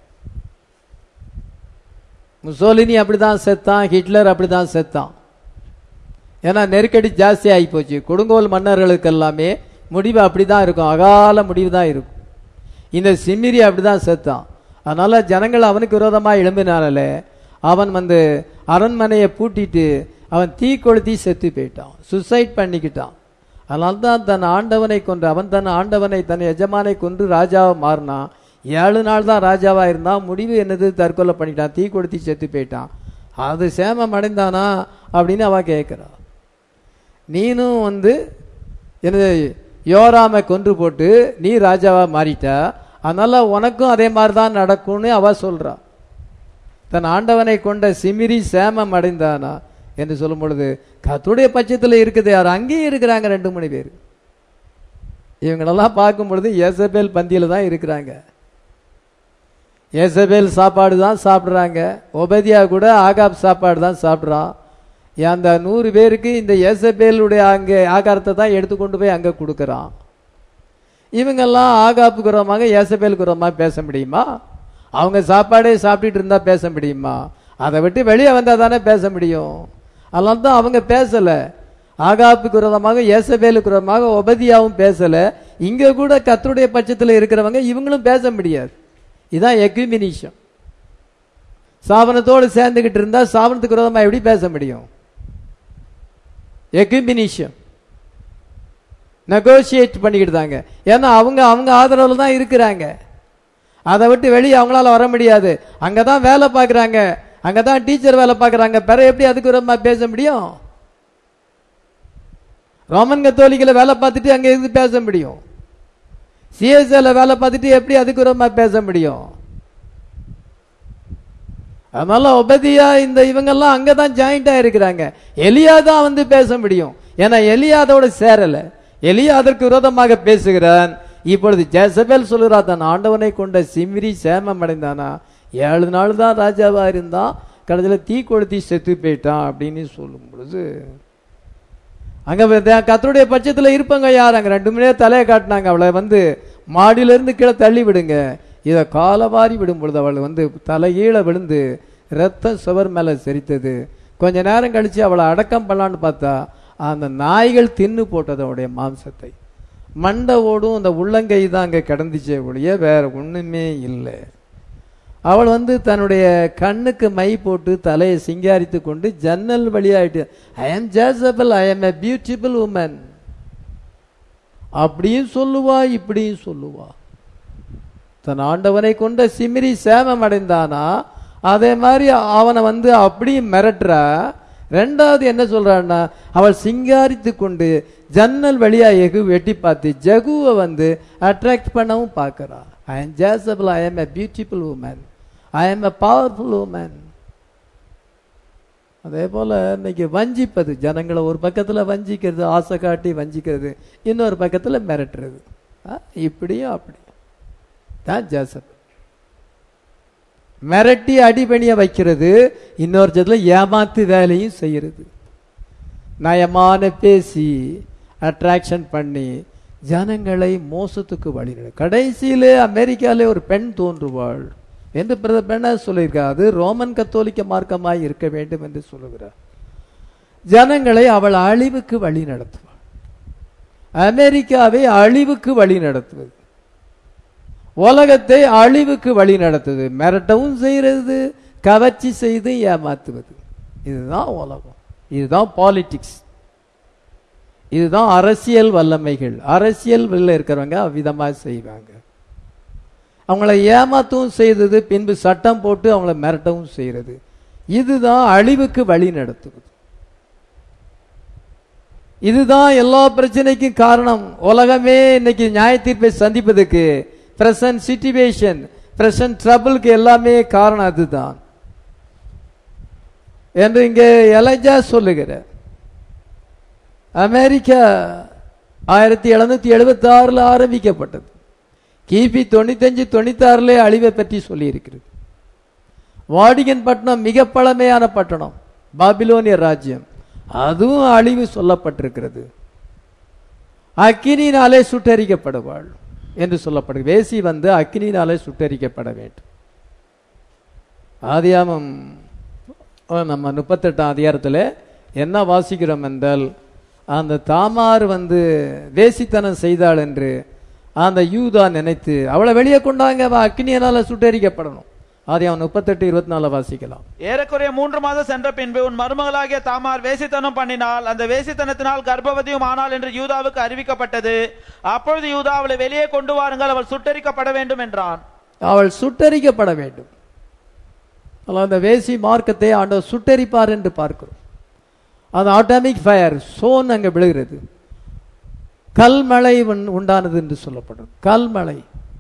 முசோலினி அப்படிதான் செத்தான் ஹிட்லர் அப்படிதான் செத்தான் ஏன்னா நெருக்கடி ஜாஸ்தி ஆகி போச்சு கொடுங்கோல் மன்னர்களுக்கு எல்லாமே முடிவு அப்படிதான் இருக்கும் அகால முடிவு தான் இருக்கும் இந்த சிம்மிரி அப்படிதான் செத்தான் அதனால ஜனங்கள் அவனுக்கு விரோதமா எழும்பினாலே அவன் வந்து அரண்மனையை பூட்டிட்டு அவன் தீ கொளுத்தி செத்து போயிட்டான் சுசைட் பண்ணிக்கிட்டான் அதனால தான் தன் ஆண்டவனை கொன்று அவன் தன் ஆண்டவனை தன் எஜமானை கொன்று ராஜாவை மாறினான் ஏழு நாள் தான் ராஜாவா இருந்தான் முடிவு என்னது தற்கொலை பண்ணிட்டான் தீ கொளுத்தி செத்து போயிட்டான் அது சேமம் அடைந்தானா அப்படின்னு அவன் கேட்கிறான் நீனும் வந்து எனது யோராமை கொன்று போட்டு நீ ராஜாவா மாறிட்ட அதனால உனக்கும் அதே மாதிரி தான் நடக்கும்னு அவ சொல்றா தன் ஆண்டவனை கொண்ட சிமிரி சேமம் அடைந்தானா என்று சொல்லும் பொழுது கத்துடைய பட்சத்தில் இருக்குது யார் அங்கேயும் இருக்கிறாங்க ரெண்டு மூணு பேர் இவங்களெல்லாம் பார்க்கும் பொழுது ஏசபேல் பந்தியில தான் இருக்கிறாங்க ஏசபேல் சாப்பாடு தான் சாப்பிட்றாங்க ஒபதியா கூட ஆகாப் சாப்பாடு தான் சாப்பிட்றான் அந்த நூறு பேருக்கு இந்த ஏசபேலுடைய அங்கே ஆகாரத்தை தான் எடுத்து கொண்டு போய் அங்கே கொடுக்குறான் இவங்கெல்லாம் ஆகாப்பு குரமாக ஏசபேல் குரமாக பேச முடியுமா அவங்க சாப்பாடே சாப்பிட்டுட்டு இருந்தா பேச முடியுமா அதை விட்டு வெளியே வந்தால் தானே பேச முடியும் அதனால தான் அவங்க பேசலை ஆகாப்புக்கு விரோதமாக ஏசபேலுக்கு விரோதமாக ஒபதியாவும் பேசலை இங்கே கூட கத்தருடைய பட்சத்தில் இருக்கிறவங்க இவங்களும் பேச முடியாது இதான் எக்யூமினிஷம் சாபனத்தோடு சேர்ந்துக்கிட்டு இருந்தா சாபனத்துக்கு விரோதமாக எப்படி பேச முடியும் எக்யூமினிஷம் நெகோசியேட் பண்ணிக்கிட்டாங்க ஏன்னா அவங்க அவங்க ஆதரவில் தான் இருக்கிறாங்க அதை விட்டு வெளியே அவங்களால வர முடியாது அங்கே தான் வேலை பார்க்குறாங்க அங்கே தான் டீச்சர் வேலை பார்க்குறாங்க பிற எப்படி அதுக்கு விரோதமாக பேச முடியும் ரோமன் கத்தோலிக்கில் வேலை பார்த்துட்டு அங்கே இருந்து பேச முடியும் சிஎஸ்ஏல வேலை பார்த்துட்டு எப்படி அதுக்கு விரோதமாக பேச முடியும் அதனால உபதியா இந்த இவங்கெல்லாம் அங்கே தான் ஜாயிண்டா இருக்கிறாங்க எலியா தான் வந்து பேச முடியும் ஏன்னா எலியா அதோட சேரல எலியா அதற்கு விரோதமாக பேசுகிறான் இப்பொழுது ஜெசபேல் சொல்கிறா தன் ஆண்டவனை கொண்ட சிம்ரி சேமம் அடைந்தானா ஏழு நாள் தான் ராஜாவா இருந்தான் கடைசியில் தீ கொளுத்தி செத்து போயிட்டான் அப்படின்னு சொல்லும் பொழுது அங்க வே- கர்த்தருடைய பட்சத்துல இருப்பாங்க யார் அங்க ரெண்டு மணி நேரம் தலையை காட்டினாங்க அவளை வந்து மாடியில இருந்து கீழே தள்ளி விடுங்க இதை காலவாரி விடும் பொழுது அவள் வந்து தலைகீழ விழுந்து ரத்தம் சுவர் மேல செரித்தது கொஞ்ச நேரம் கழிச்சு அவளை அடக்கம் பண்ணலான்னு பார்த்தா அந்த நாய்கள் தின்னு போட்டது அவளுடைய மாம்சத்தை மண்டை ஓடும் அந்த உள்ளங்கை தான் அங்க கிடந்துச்சே ஒழிய வேற ஒண்ணுமே இல்லை அவள் வந்து தன்னுடைய கண்ணுக்கு மை போட்டு தலையை சிங்காரித்து கொண்டு ஜன்னல் வழியாயிட்டு I am Jezebel I am a beautiful woman அப்படியும் சொல்லுவா இப்படியும் சொல்லுவா தன் ஆண்டவனை கொண்ட சிமிரி சேமம் அடைந்தானா அதே மாதிரி அவனை வந்து அப்படியும் மிரட்டுறா ரெண்டாவது என்ன சொல்றான்னா அவள் சிங்காரித்து கொண்டு ஜன்னல் வழியா எகு வெட்டி பார்த்து ஜகுவை வந்து அட்ராக்ட் பண்ணவும் பார்க்கறா I am Jezebel I am a beautiful woman I am a powerful woman அதே போல இன்னைக்கு வஞ்சிப்பது ஜனங்களை ஒரு பக்கத்துல வஞ்சிக்கிறது ஆசை காட்டி வஞ்சிக்கிறது இன்னொரு பக்கத்துல மிரட்டுறது ஆ, இப்படியும் அப்படியும் தான் ஜேசப் மிரட்டி அடிபணிய வைக்கிறது இன்னொரு ஜத்துல ஏமாத்து வேலையும் செய்யறது நயமான பேசி அட்ராக்ஷன் பண்ணி ஜனங்களை மோசத்துக்கு வழி கடைசியிலே அமெரிக்காலே ஒரு பெண் தோன்றுவாள் என்று பிரத பெண்ண சொல்லியிருக்கார் அது ரோமன் கத்தோலிக்க மார்க்கமாய் இருக்க வேண்டும் என்று சொல்லுகிறார் ஜனங்களை அவள் அழிவுக்கு வழி நடத்துவாள் அமெரிக்காவை அழிவுக்கு வழி நடத்துவது உலகத்தை அழிவுக்கு வழி நடத்துது மிரட்டவும் செய்யறது கவர்ச்சி செய்து ஏமாத்துவது இதுதான் உலகம் இதுதான் பாலிடிக்ஸ் இதுதான் அரசியல் வல்லமைகள் அரசியல் வெளில இருக்கிறவங்க அவ்விதமா செய்வாங்க அவங்கள ஏமாத்தவும் செய்தது பின்பு சட்டம் போட்டு அவங்கள மிரட்டவும் செய்யறது இதுதான் அழிவுக்கு வழி நடத்துவது இதுதான் எல்லா பிரச்சனைக்கும் காரணம் உலகமே இன்னைக்கு நியாய தீர்ப்பை சந்திப்பதற்கு பிரசன்ட் சிச்சுவேஷன் பிரசன்ட் ட்ரபிளுக்கு எல்லாமே காரணம் அதுதான் என்று இங்கே எலஜா சொல்லுகிறார் அமெரிக்கா ஆயிரத்தி எழுநூத்தி எழுபத்தி ஆறுல ஆரம்பிக்கப்பட்டது கிபி தொண்ணூத்தஞ்சு தொண்ணூத்தாறுல அழிவை பற்றி சொல்லியிருக்கிறது வாடிகன் பட்டணம் மிக பழமையான பட்டணம் பாபிலோனிய ராஜ்யம் அதுவும் அழிவு சொல்லப்பட்டிருக்கிறது அக்கினினாலே சுட்டரிக்கப்படுவாள் என்று சொல்லப்படுது வேசி வந்து அக்கினினாலே சுட்டரிக்கப்பட வேண்டும் ஆதியாமம் நம்ம முப்பத்தெட்டாம் அதிகாரத்தில் என்ன வாசிக்கிறோம் என்றால் அந்த தாமார் வந்து வேசித்தனம் செய்தாள் என்று அந்த யூதா நினைத்து அவளை வெளியே கொண்டாங்க அவ அக்னியனால சுட்டரிக்கப்படணும் அது அவன் முப்பத்தெட்டு இருபத்தி நாலு வாசிக்கலாம்
ஏறக்குறைய மூன்று மாதம் சென்ற பின்பு உன் மருமகளாகிய தாமார் வேசித்தனம் பண்ணினால் அந்த வேசித்தனத்தினால் கர்ப்பவதியும் ஆனாள் என்று யூதாவுக்கு அறிவிக்கப்பட்டது அப்பொழுது யூதா அவளை வெளியே கொண்டு வாருங்கள் அவள் சுட்டரிக்கப்பட வேண்டும் என்றான்
அவள் சுட்டரிக்கப்பட வேண்டும் ஆனால் அந்த வேசி மார்க்கத்தை ஆண்டவர் சுட்டரிப்பார் என்று பார்க்கிறோம் அது ஆட்டாமிக் ஃபயர் சோன் அங்கே விழுகிறது கல்மழை உண்- உண்டானது என்று சொல்லப்படும் கல்மழை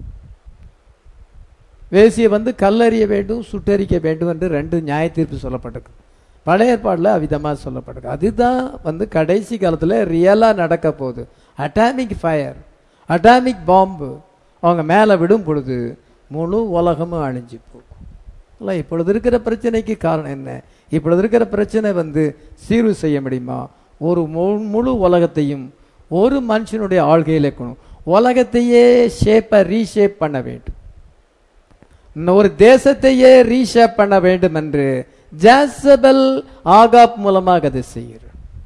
வேசியை வந்து கல்லறிய வேண்டும் சுட்டரிக்க வேண்டும் என்று ரெண்டு நியாய தீர்ப்பு சொல்லப்பட்டிருக்கு பழைய ஏற்பாடில் அவ்விதமாக சொல்லப்பட்டிருக்கு அதுதான் வந்து கடைசி காலத்தில் ரியலாக நடக்க போகுது அட்டாமிக் ஃபயர் அட்டாமிக் பாம்பு அவங்க மேலே விடும் பொழுது முழு உலகமும் அழிஞ்சு போகும் இல்லை இப்பொழுது இருக்கிற பிரச்சனைக்கு காரணம் என்ன இப்பொழுது இருக்கிற பிரச்சனை வந்து சீர்வு செய்ய முடியுமா ஒரு மு- முழு உலகத்தையும் ஒரு மனுஷனுடைய ஆள்கையில் இருக்கணும் உலகத்தையே ஷேப்பை ரீஷேப் பண்ண வேண்டும் இன்னும் ஒரு தேசத்தையே ரீஷேப் பண்ண வேண்டும் என்று ஜாசபல் ஆகாப் மூலமாக அதை செய்கிறார்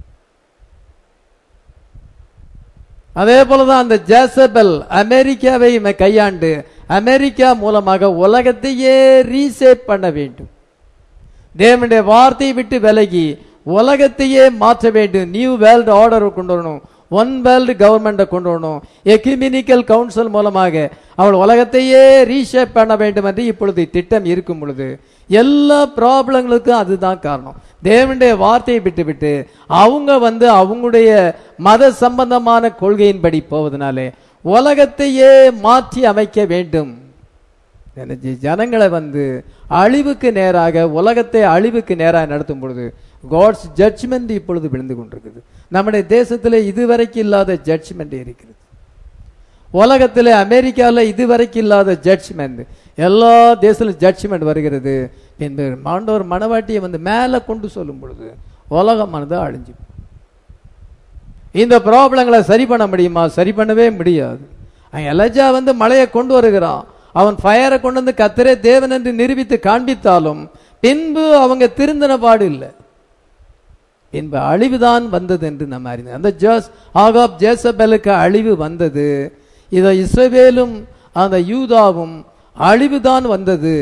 அதே போலதான் அந்த ஜாசபல் அமெரிக்காவை இவன் கையாண்டு அமெரிக்கா மூலமாக உலகத்தையே ரீசேப் பண்ண வேண்டும் தேவனுடைய வார்த்தையை விட்டு விலகி உலகத்தையே மாற்ற வேண்டும் நியூ வேர்ல்டு ஆர்டர் கொண்டு வரணும் ஒன் வேர்ல்டு கவர்மெண்ட்டை கொண்டு வரணும் எக்யூமினிக்கல் கவுன்சில் மூலமாக அவள் உலகத்தையே ரீஷேப் பண்ண வேண்டும் என்று இப்பொழுது திட்டம் இருக்கும் பொழுது எல்லா ப்ராப்ளங்களுக்கும் அதுதான் காரணம் தேவனுடைய வார்த்தையை விட்டுவிட்டு அவங்க வந்து அவங்களுடைய மத சம்பந்தமான கொள்கையின்படி போவதனாலே உலகத்தையே மாற்றி அமைக்க வேண்டும் எனக்கு ஜனங்களை வந்து அழிவுக்கு நேராக உலகத்தை அழிவுக்கு நேராக நடத்தும் பொழுது காட்ஸ் ஜட்ஜ்மெண்ட் இப்பொழுது விழுந்து கொண்டிருக்குது நம்முடைய தேசத்தில் இதுவரைக்கும் இல்லாத ஜட்ஜ்மெண்ட் இருக்கிறது உலகத்தில் அமெரிக்காவில் இதுவரைக்கும் இல்லாத ஜட்ஜ்மெண்ட் எல்லா தேசத்திலும் ஜட்ஜ்மெண்ட் வருகிறது என்பது மாண்டவர் மனவாட்டியை வந்து மேலே கொண்டு சொல்லும் பொழுது உலகமானது அழிஞ்சு போகும். இந்த ப்ராப்ளங்களை சரி பண்ண முடியுமா சரி பண்ணவே முடியாது அவன் எலஜா வந்து மழையை கொண்டு வருகிறான் அவன் ஃபயரை கொண்டு வந்து கத்தரே தேவன் என்று நிரூபித்து காண்பித்தாலும் பின்பு அவங்க திருந்தின பாடு இல்லை பின்பு அழிவுதான் வந்தது என்று நம்ம அறிந்தோம் அந்த ஜோஸ் ஆகாப் ஜேசபெலுக்கு அழிவு வந்தது இதை இஸ்ரவேலும் அந்த யூதாவும் அழிவுதான் வந்தது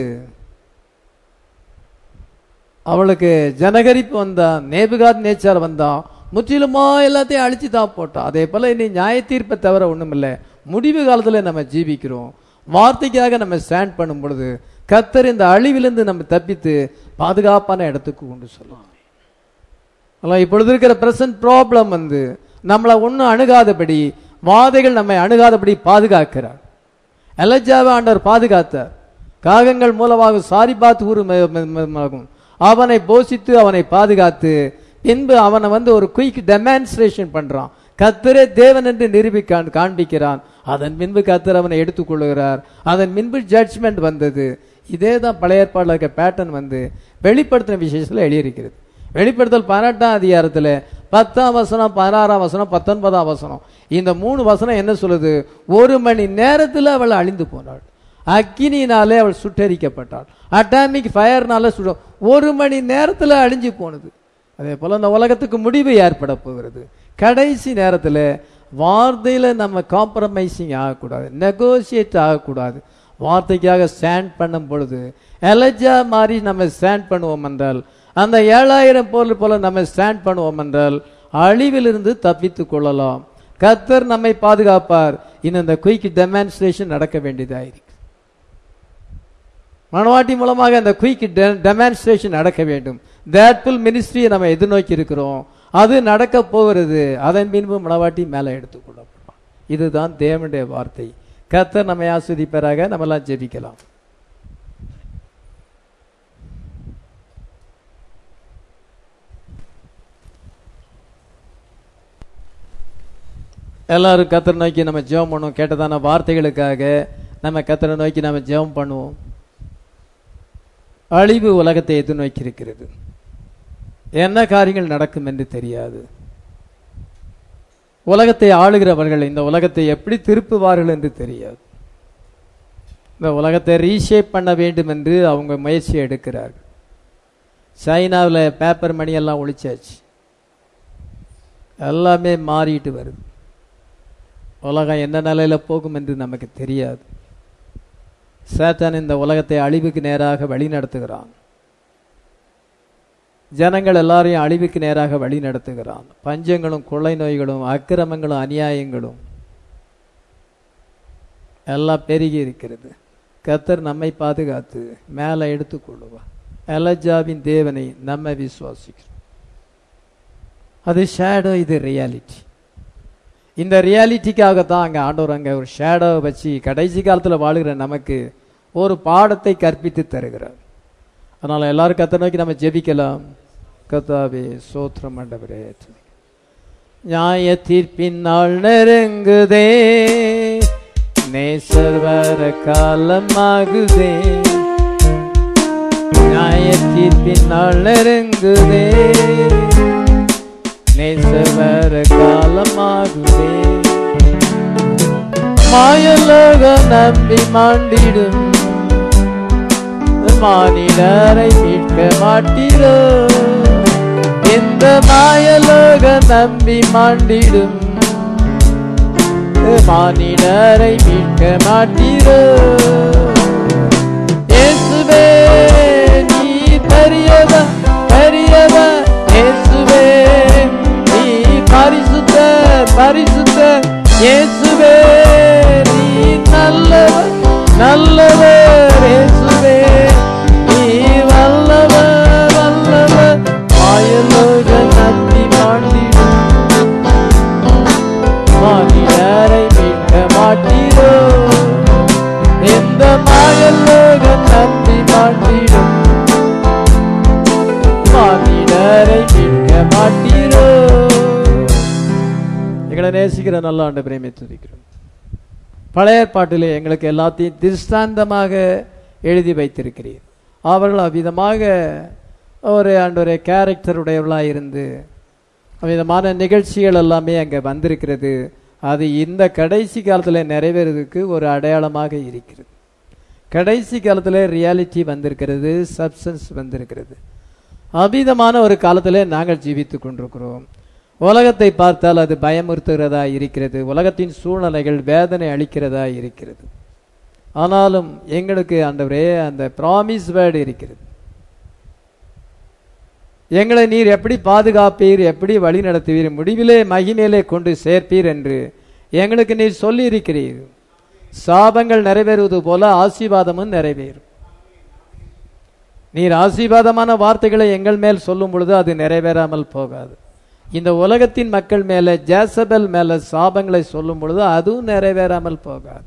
அவளுக்கு ஜனகரிப்பு வந்தான் நேபுகாத் நேச்சார் வந்தான் முற்றிலுமா எல்லாத்தையும் அழிச்சு தான் போட்டான் அதே போல இனி நியாய தீர்ப்பை தவிர ஒண்ணுமில்ல முடிவு காலத்துல நம்ம ஜீவிக்கிறோம் வார்த்தைக்காக நம்ம ஸ்டாண்ட் பண்ணும் பொழுது கத்தர் இந்த அழிவிலிருந்து நம்ம தப்பித்து பாதுகாப்பான இடத்துக்கு கொண்டு சொல்லுவோம் ஆனால் இப்பொழுது இருக்கிற பிரசன்ட் ப்ராப்ளம் வந்து நம்மளை ஒன்றும் அணுகாதபடி வாதைகள் நம்மை அணுகாதபடி பாதுகாக்கிறார் எலஜாவை ஆண்டவர் பாதுகாத்தார் காகங்கள் மூலமாக சாரி பார்த்து ஊரும் அவனை போஷித்து அவனை பாதுகாத்து பின்பு அவனை வந்து ஒரு குயிக் டெமான்ஸ்ட்ரேஷன் பண்றான் கத்தரே தேவன் என்று நிரூபிக்கான் காண்பிக்கிறான் அதன் பின்பு கத்தர் அவனை எடுத்துக்கொள்ளுகிறார் அதன் பின்பு ஜட்ஜ்மெண்ட் வந்தது இதே தான் பழைய ஏற்பாடுல இருக்க பேட்டர்ன் வந்து வெளிப்படுத்தின விசேஷத்தில் எழுதியிருக்கிறது வெளிப்படுத்தல் பதினெட்டாம் அதிகாரத்தில் பத்தாம் வசனம் பதினாறாம் வசனம் பத்தொன்பதாம் வசனம் இந்த மூணு வசனம் என்ன சொல்லுது ஒரு மணி நேரத்தில் அவள் அழிந்து போனாள் அக்கினியினாலே அவள் சுட்டரிக்கப்பட்டாள் அட்டாமிக் ஃபயர்னால சுட ஒரு மணி நேரத்தில் அழிஞ்சு போனது அதே போல இந்த உலகத்துக்கு முடிவு ஏற்பட போகிறது கடைசி நேரத்தில் வார்த்தையில நம்ம காம்ப்ரமைசிங் ஆகக்கூடாது நெகோசியேட் ஆகக்கூடாது வார்த்தைக்காக ஸ்டாண்ட் பண்ணும் பொழுது எலஜா மாதிரி நம்ம ஸ்டாண்ட் பண்ணுவோம் என்றால் அந்த ஏழாயிரம் பொருள் போல நம்ம ஸ்டாண்ட் பண்ணுவோம் என்றால் அழிவிலிருந்து தப்பித்துக் கொள்ளலாம் கர்த்தர் நம்மை பாதுகாப்பார் இன்னும் இந்த குயிக் டெமான்ஸ்ட்ரேஷன் நடக்க வேண்டியதாயிருக்கு மணவாட்டி மூலமாக அந்த குயிக் டெமான்ஸ்ட்ரேஷன் நடக்க வேண்டும் தேட்ஃபுல் மினிஸ்ட்ரியை நம்ம எதிர்நோக்கி இருக்கிறோம் அது நடக்க போகிறது அதன் பின்பு மணவாட்டி மேலே எடுத்துக்கொள்ளப்படும் இதுதான் தேவனுடைய வார்த்தை கர்த்தர் நம்மை ஆஸ்வதிப்பராக நம்மெல்லாம் ஜெபிக்கலாம் எல்லாரும் கத்தரை நோக்கி நம்ம ஜெபம் பண்ணுவோம் கேட்டதான வார்த்தைகளுக்காக நம்ம கத்தரை நோக்கி நம்ம ஜெபம் பண்ணுவோம் அழிவு உலகத்தை எதிர்நோக்கி இருக்கிறது என்ன காரியங்கள் நடக்கும் என்று தெரியாது உலகத்தை ஆளுகிறவர்கள் இந்த உலகத்தை எப்படி திருப்புவார்கள் என்று தெரியாது இந்த உலகத்தை ரீஷேப் பண்ண வேண்டும் என்று அவங்க முயற்சி எடுக்கிறார்கள் சைனாவில் பேப்பர் மணி எல்லாம் ஒழிச்சாச்சு எல்லாமே மாறிட்டு வருது உலகம் என்ன நிலையில போகும் என்று நமக்கு தெரியாது சேத்தான் இந்த உலகத்தை அழிவுக்கு நேராக வழி நடத்துகிறான் ஜனங்கள் எல்லாரையும் அழிவுக்கு நேராக வழி நடத்துகிறான் பஞ்சங்களும் கொள்ளை நோய்களும் அக்கிரமங்களும் அநியாயங்களும் எல்லாம் பெருகி இருக்கிறது கத்தர் நம்மை பாதுகாத்து மேலே எடுத்துக்கொள்ளுவார் எலஜாவின் தேவனை நம்ம விசுவாசிக்கிறோம் அது ஷேடோ இது ரியாலிட்டி இந்த ரியாலிட்டிக்காக தான் அங்கே ஆண்டவர் அங்கே ஒரு ஷேடோவை வச்சு கடைசி காலத்தில் வாழுகிற நமக்கு ஒரு பாடத்தை கற்பித்து தருகிறார் அதனால் எல்லாரும் கத்த நோக்கி நம்ம ஜெபிக்கலாம் கத்தாவே சோத்திரம் ஆண்டவரே நியாய தீர்ப்பின் நாள் நெருங்குதே நேசர் வர காலமாகுதே நியாய தீர்ப்பின் நாள் நெருங்குதே நேசர் வர காலமாகுதே மாயலோக நம்பி மாண்டிடும் மானிடரை மீட்க மாட்டீரோ இந்த மாயலோக நம்பி மாண்டிடும் மானிடரை மீட்க மாட்டீரோ இயேசுவே நீ பெரியவன் பெரியவன் இயேசுவே நீ பரிசுத்த பரிசுத்த இயேசுவே நீ நல்லவர் நல்லவர் இயேசுவே நீ வல்லவர் வல்லவர் மாயலோக நம்பி மாட்டிடும் மானிடரை மீட்க மாட்டீரோ எந்த மாயலோக நம்பி மாட்டிடும் மானிடரை மீட்க மாட்டீரோ எங்களை நேசிக்கிற நல்ல ஆண்டு பிரேமை துதிக்கிறோம் பழைய ஏற்பாட்டிலே எங்களுக்கு எல்லாத்தையும் திருஷ்டாந்தமாக எழுதி வைத்திருக்கிறீர் அவர்கள் அவ்விதமாக ஒரு ஆண்டொரு கேரக்டருடையவர்களாக இருந்து அவ்விதமான நிகழ்ச்சிகள் எல்லாமே அங்கே வந்திருக்கிறது அது இந்த கடைசி காலத்தில் நிறைவேறதுக்கு ஒரு அடையாளமாக இருக்கிறது கடைசி காலத்தில் ரியாலிட்டி வந்திருக்கிறது சப்சன்ஸ் வந்திருக்கிறது அபிதமான ஒரு காலத்தில் நாங்கள் ஜீவித்து கொண்டிருக்கிறோம் உலகத்தை பார்த்தால் அது பயமுறுத்துகிறதா இருக்கிறது உலகத்தின் சூழ்நிலைகள் வேதனை அளிக்கிறதா இருக்கிறது ஆனாலும் எங்களுக்கு ஆண்டவரே அந்த ப்ராமிஸ் வேர்டு இருக்கிறது எங்களை நீர் எப்படி பாதுகாப்பீர் எப்படி வழி நடத்துவீர் முடிவிலே மகிமையிலே கொண்டு சேர்ப்பீர் என்று எங்களுக்கு நீர் சொல்லி இருக்கிறீர் சாபங்கள் நிறைவேறுவது போல ஆசீர்வாதமும் நிறைவேறும் நீர் ஆசீர்வாதமான வார்த்தைகளை எங்கள் மேல் சொல்லும் பொழுது அது நிறைவேறாமல் போகாது இந்த உலகத்தின் மக்கள் மேல ஜேசபல் மேல சாபங்களை சொல்லும் பொழுது அதுவும் நிறைவேறாமல் போகாது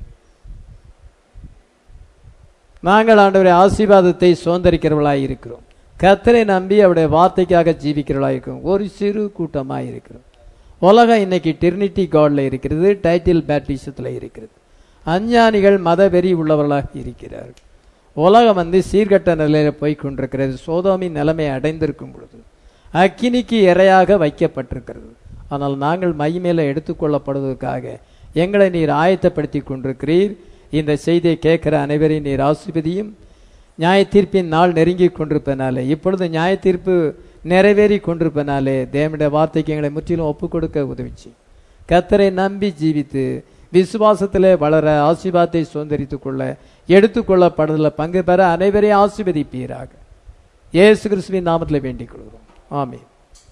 நாங்கள் ஆண்டவரை ஆசீர்வாதத்தை சுதந்திரிக்கிறவர்களாய் இருக்கிறோம் கத்தரை நம்பி அவருடைய வார்த்தைக்காக ஜீவிக்கிறவர்களாக இருக்கிறோம் ஒரு சிறு கூட்டமாக இருக்கிறோம் உலகம் இன்னைக்கு டிரினிட்டி காட்ல இருக்கிறது டைட்டில் பேப்டிசத்தில் இருக்கிறது அஞ்ஞானிகள் மதவெறி உள்ளவர்களாக இருக்கிறார்கள் உலகம் வந்து சீர்கட்ட நிலையில போய் கொண்டிருக்கிறது சோதோமின் நிலைமை அடைந்திருக்கும் பொழுது அக்கினிக்கு இரையாக வைக்கப்பட்டிருக்கிறது ஆனால் நாங்கள் மகிமையில எடுத்துக்கொள்ளப்படுவதற்காக எங்களை நீர் ஆயத்தப்படுத்தி கொண்டிருக்கிறீர் இந்த செய்தியை கேட்கிற அனைவரையும் நீர் ஆசிர்வதியும் நியாய தீர்ப்பின் நாள் நெருங்கி கொண்டிருப்பனாலே இப்பொழுது நியாய தீர்ப்பு நிறைவேறி கொண்டிருப்பனாலே தேவனுடைய வார்த்தைக்கு எங்களை முற்றிலும் ஒப்புக் கொடுக்க உதவிச்சு கத்தரை நம்பி ஜீவித்து விசுவாசத்திலே வளர ஆசீர்வாதத்தை சுதந்திரித்துக் கொள்ள எடுத்துக்கொள்ளப்படுதல பங்கு பெற அனைவரையும் ஆசீர்வதிப்பீராக இயேசு கிறிஸ்துவின் நாமத்தில் வேண்டிக் கொள்கிறோம் ஆமென்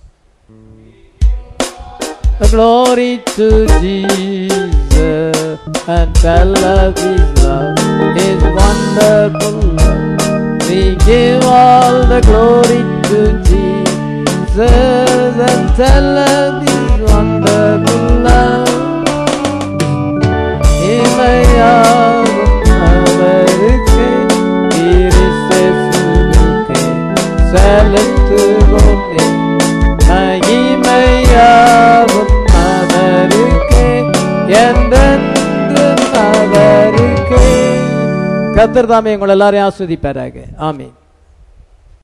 Glory to Jesus and tell of His love, His wonderful love. We give all the glory to Jesus and tell of His wonderful love. இமையாவும் அவருக்கே கிறிஸ்துவுக்கே செலுத்துவோமே மகிமையாவும் அவருக்கே என்றென்றும் அவருக்கே கத்தர் தாமே உங்களை எல்லாரையும் ஆஸ்வதிப்பாராக ஆமீன்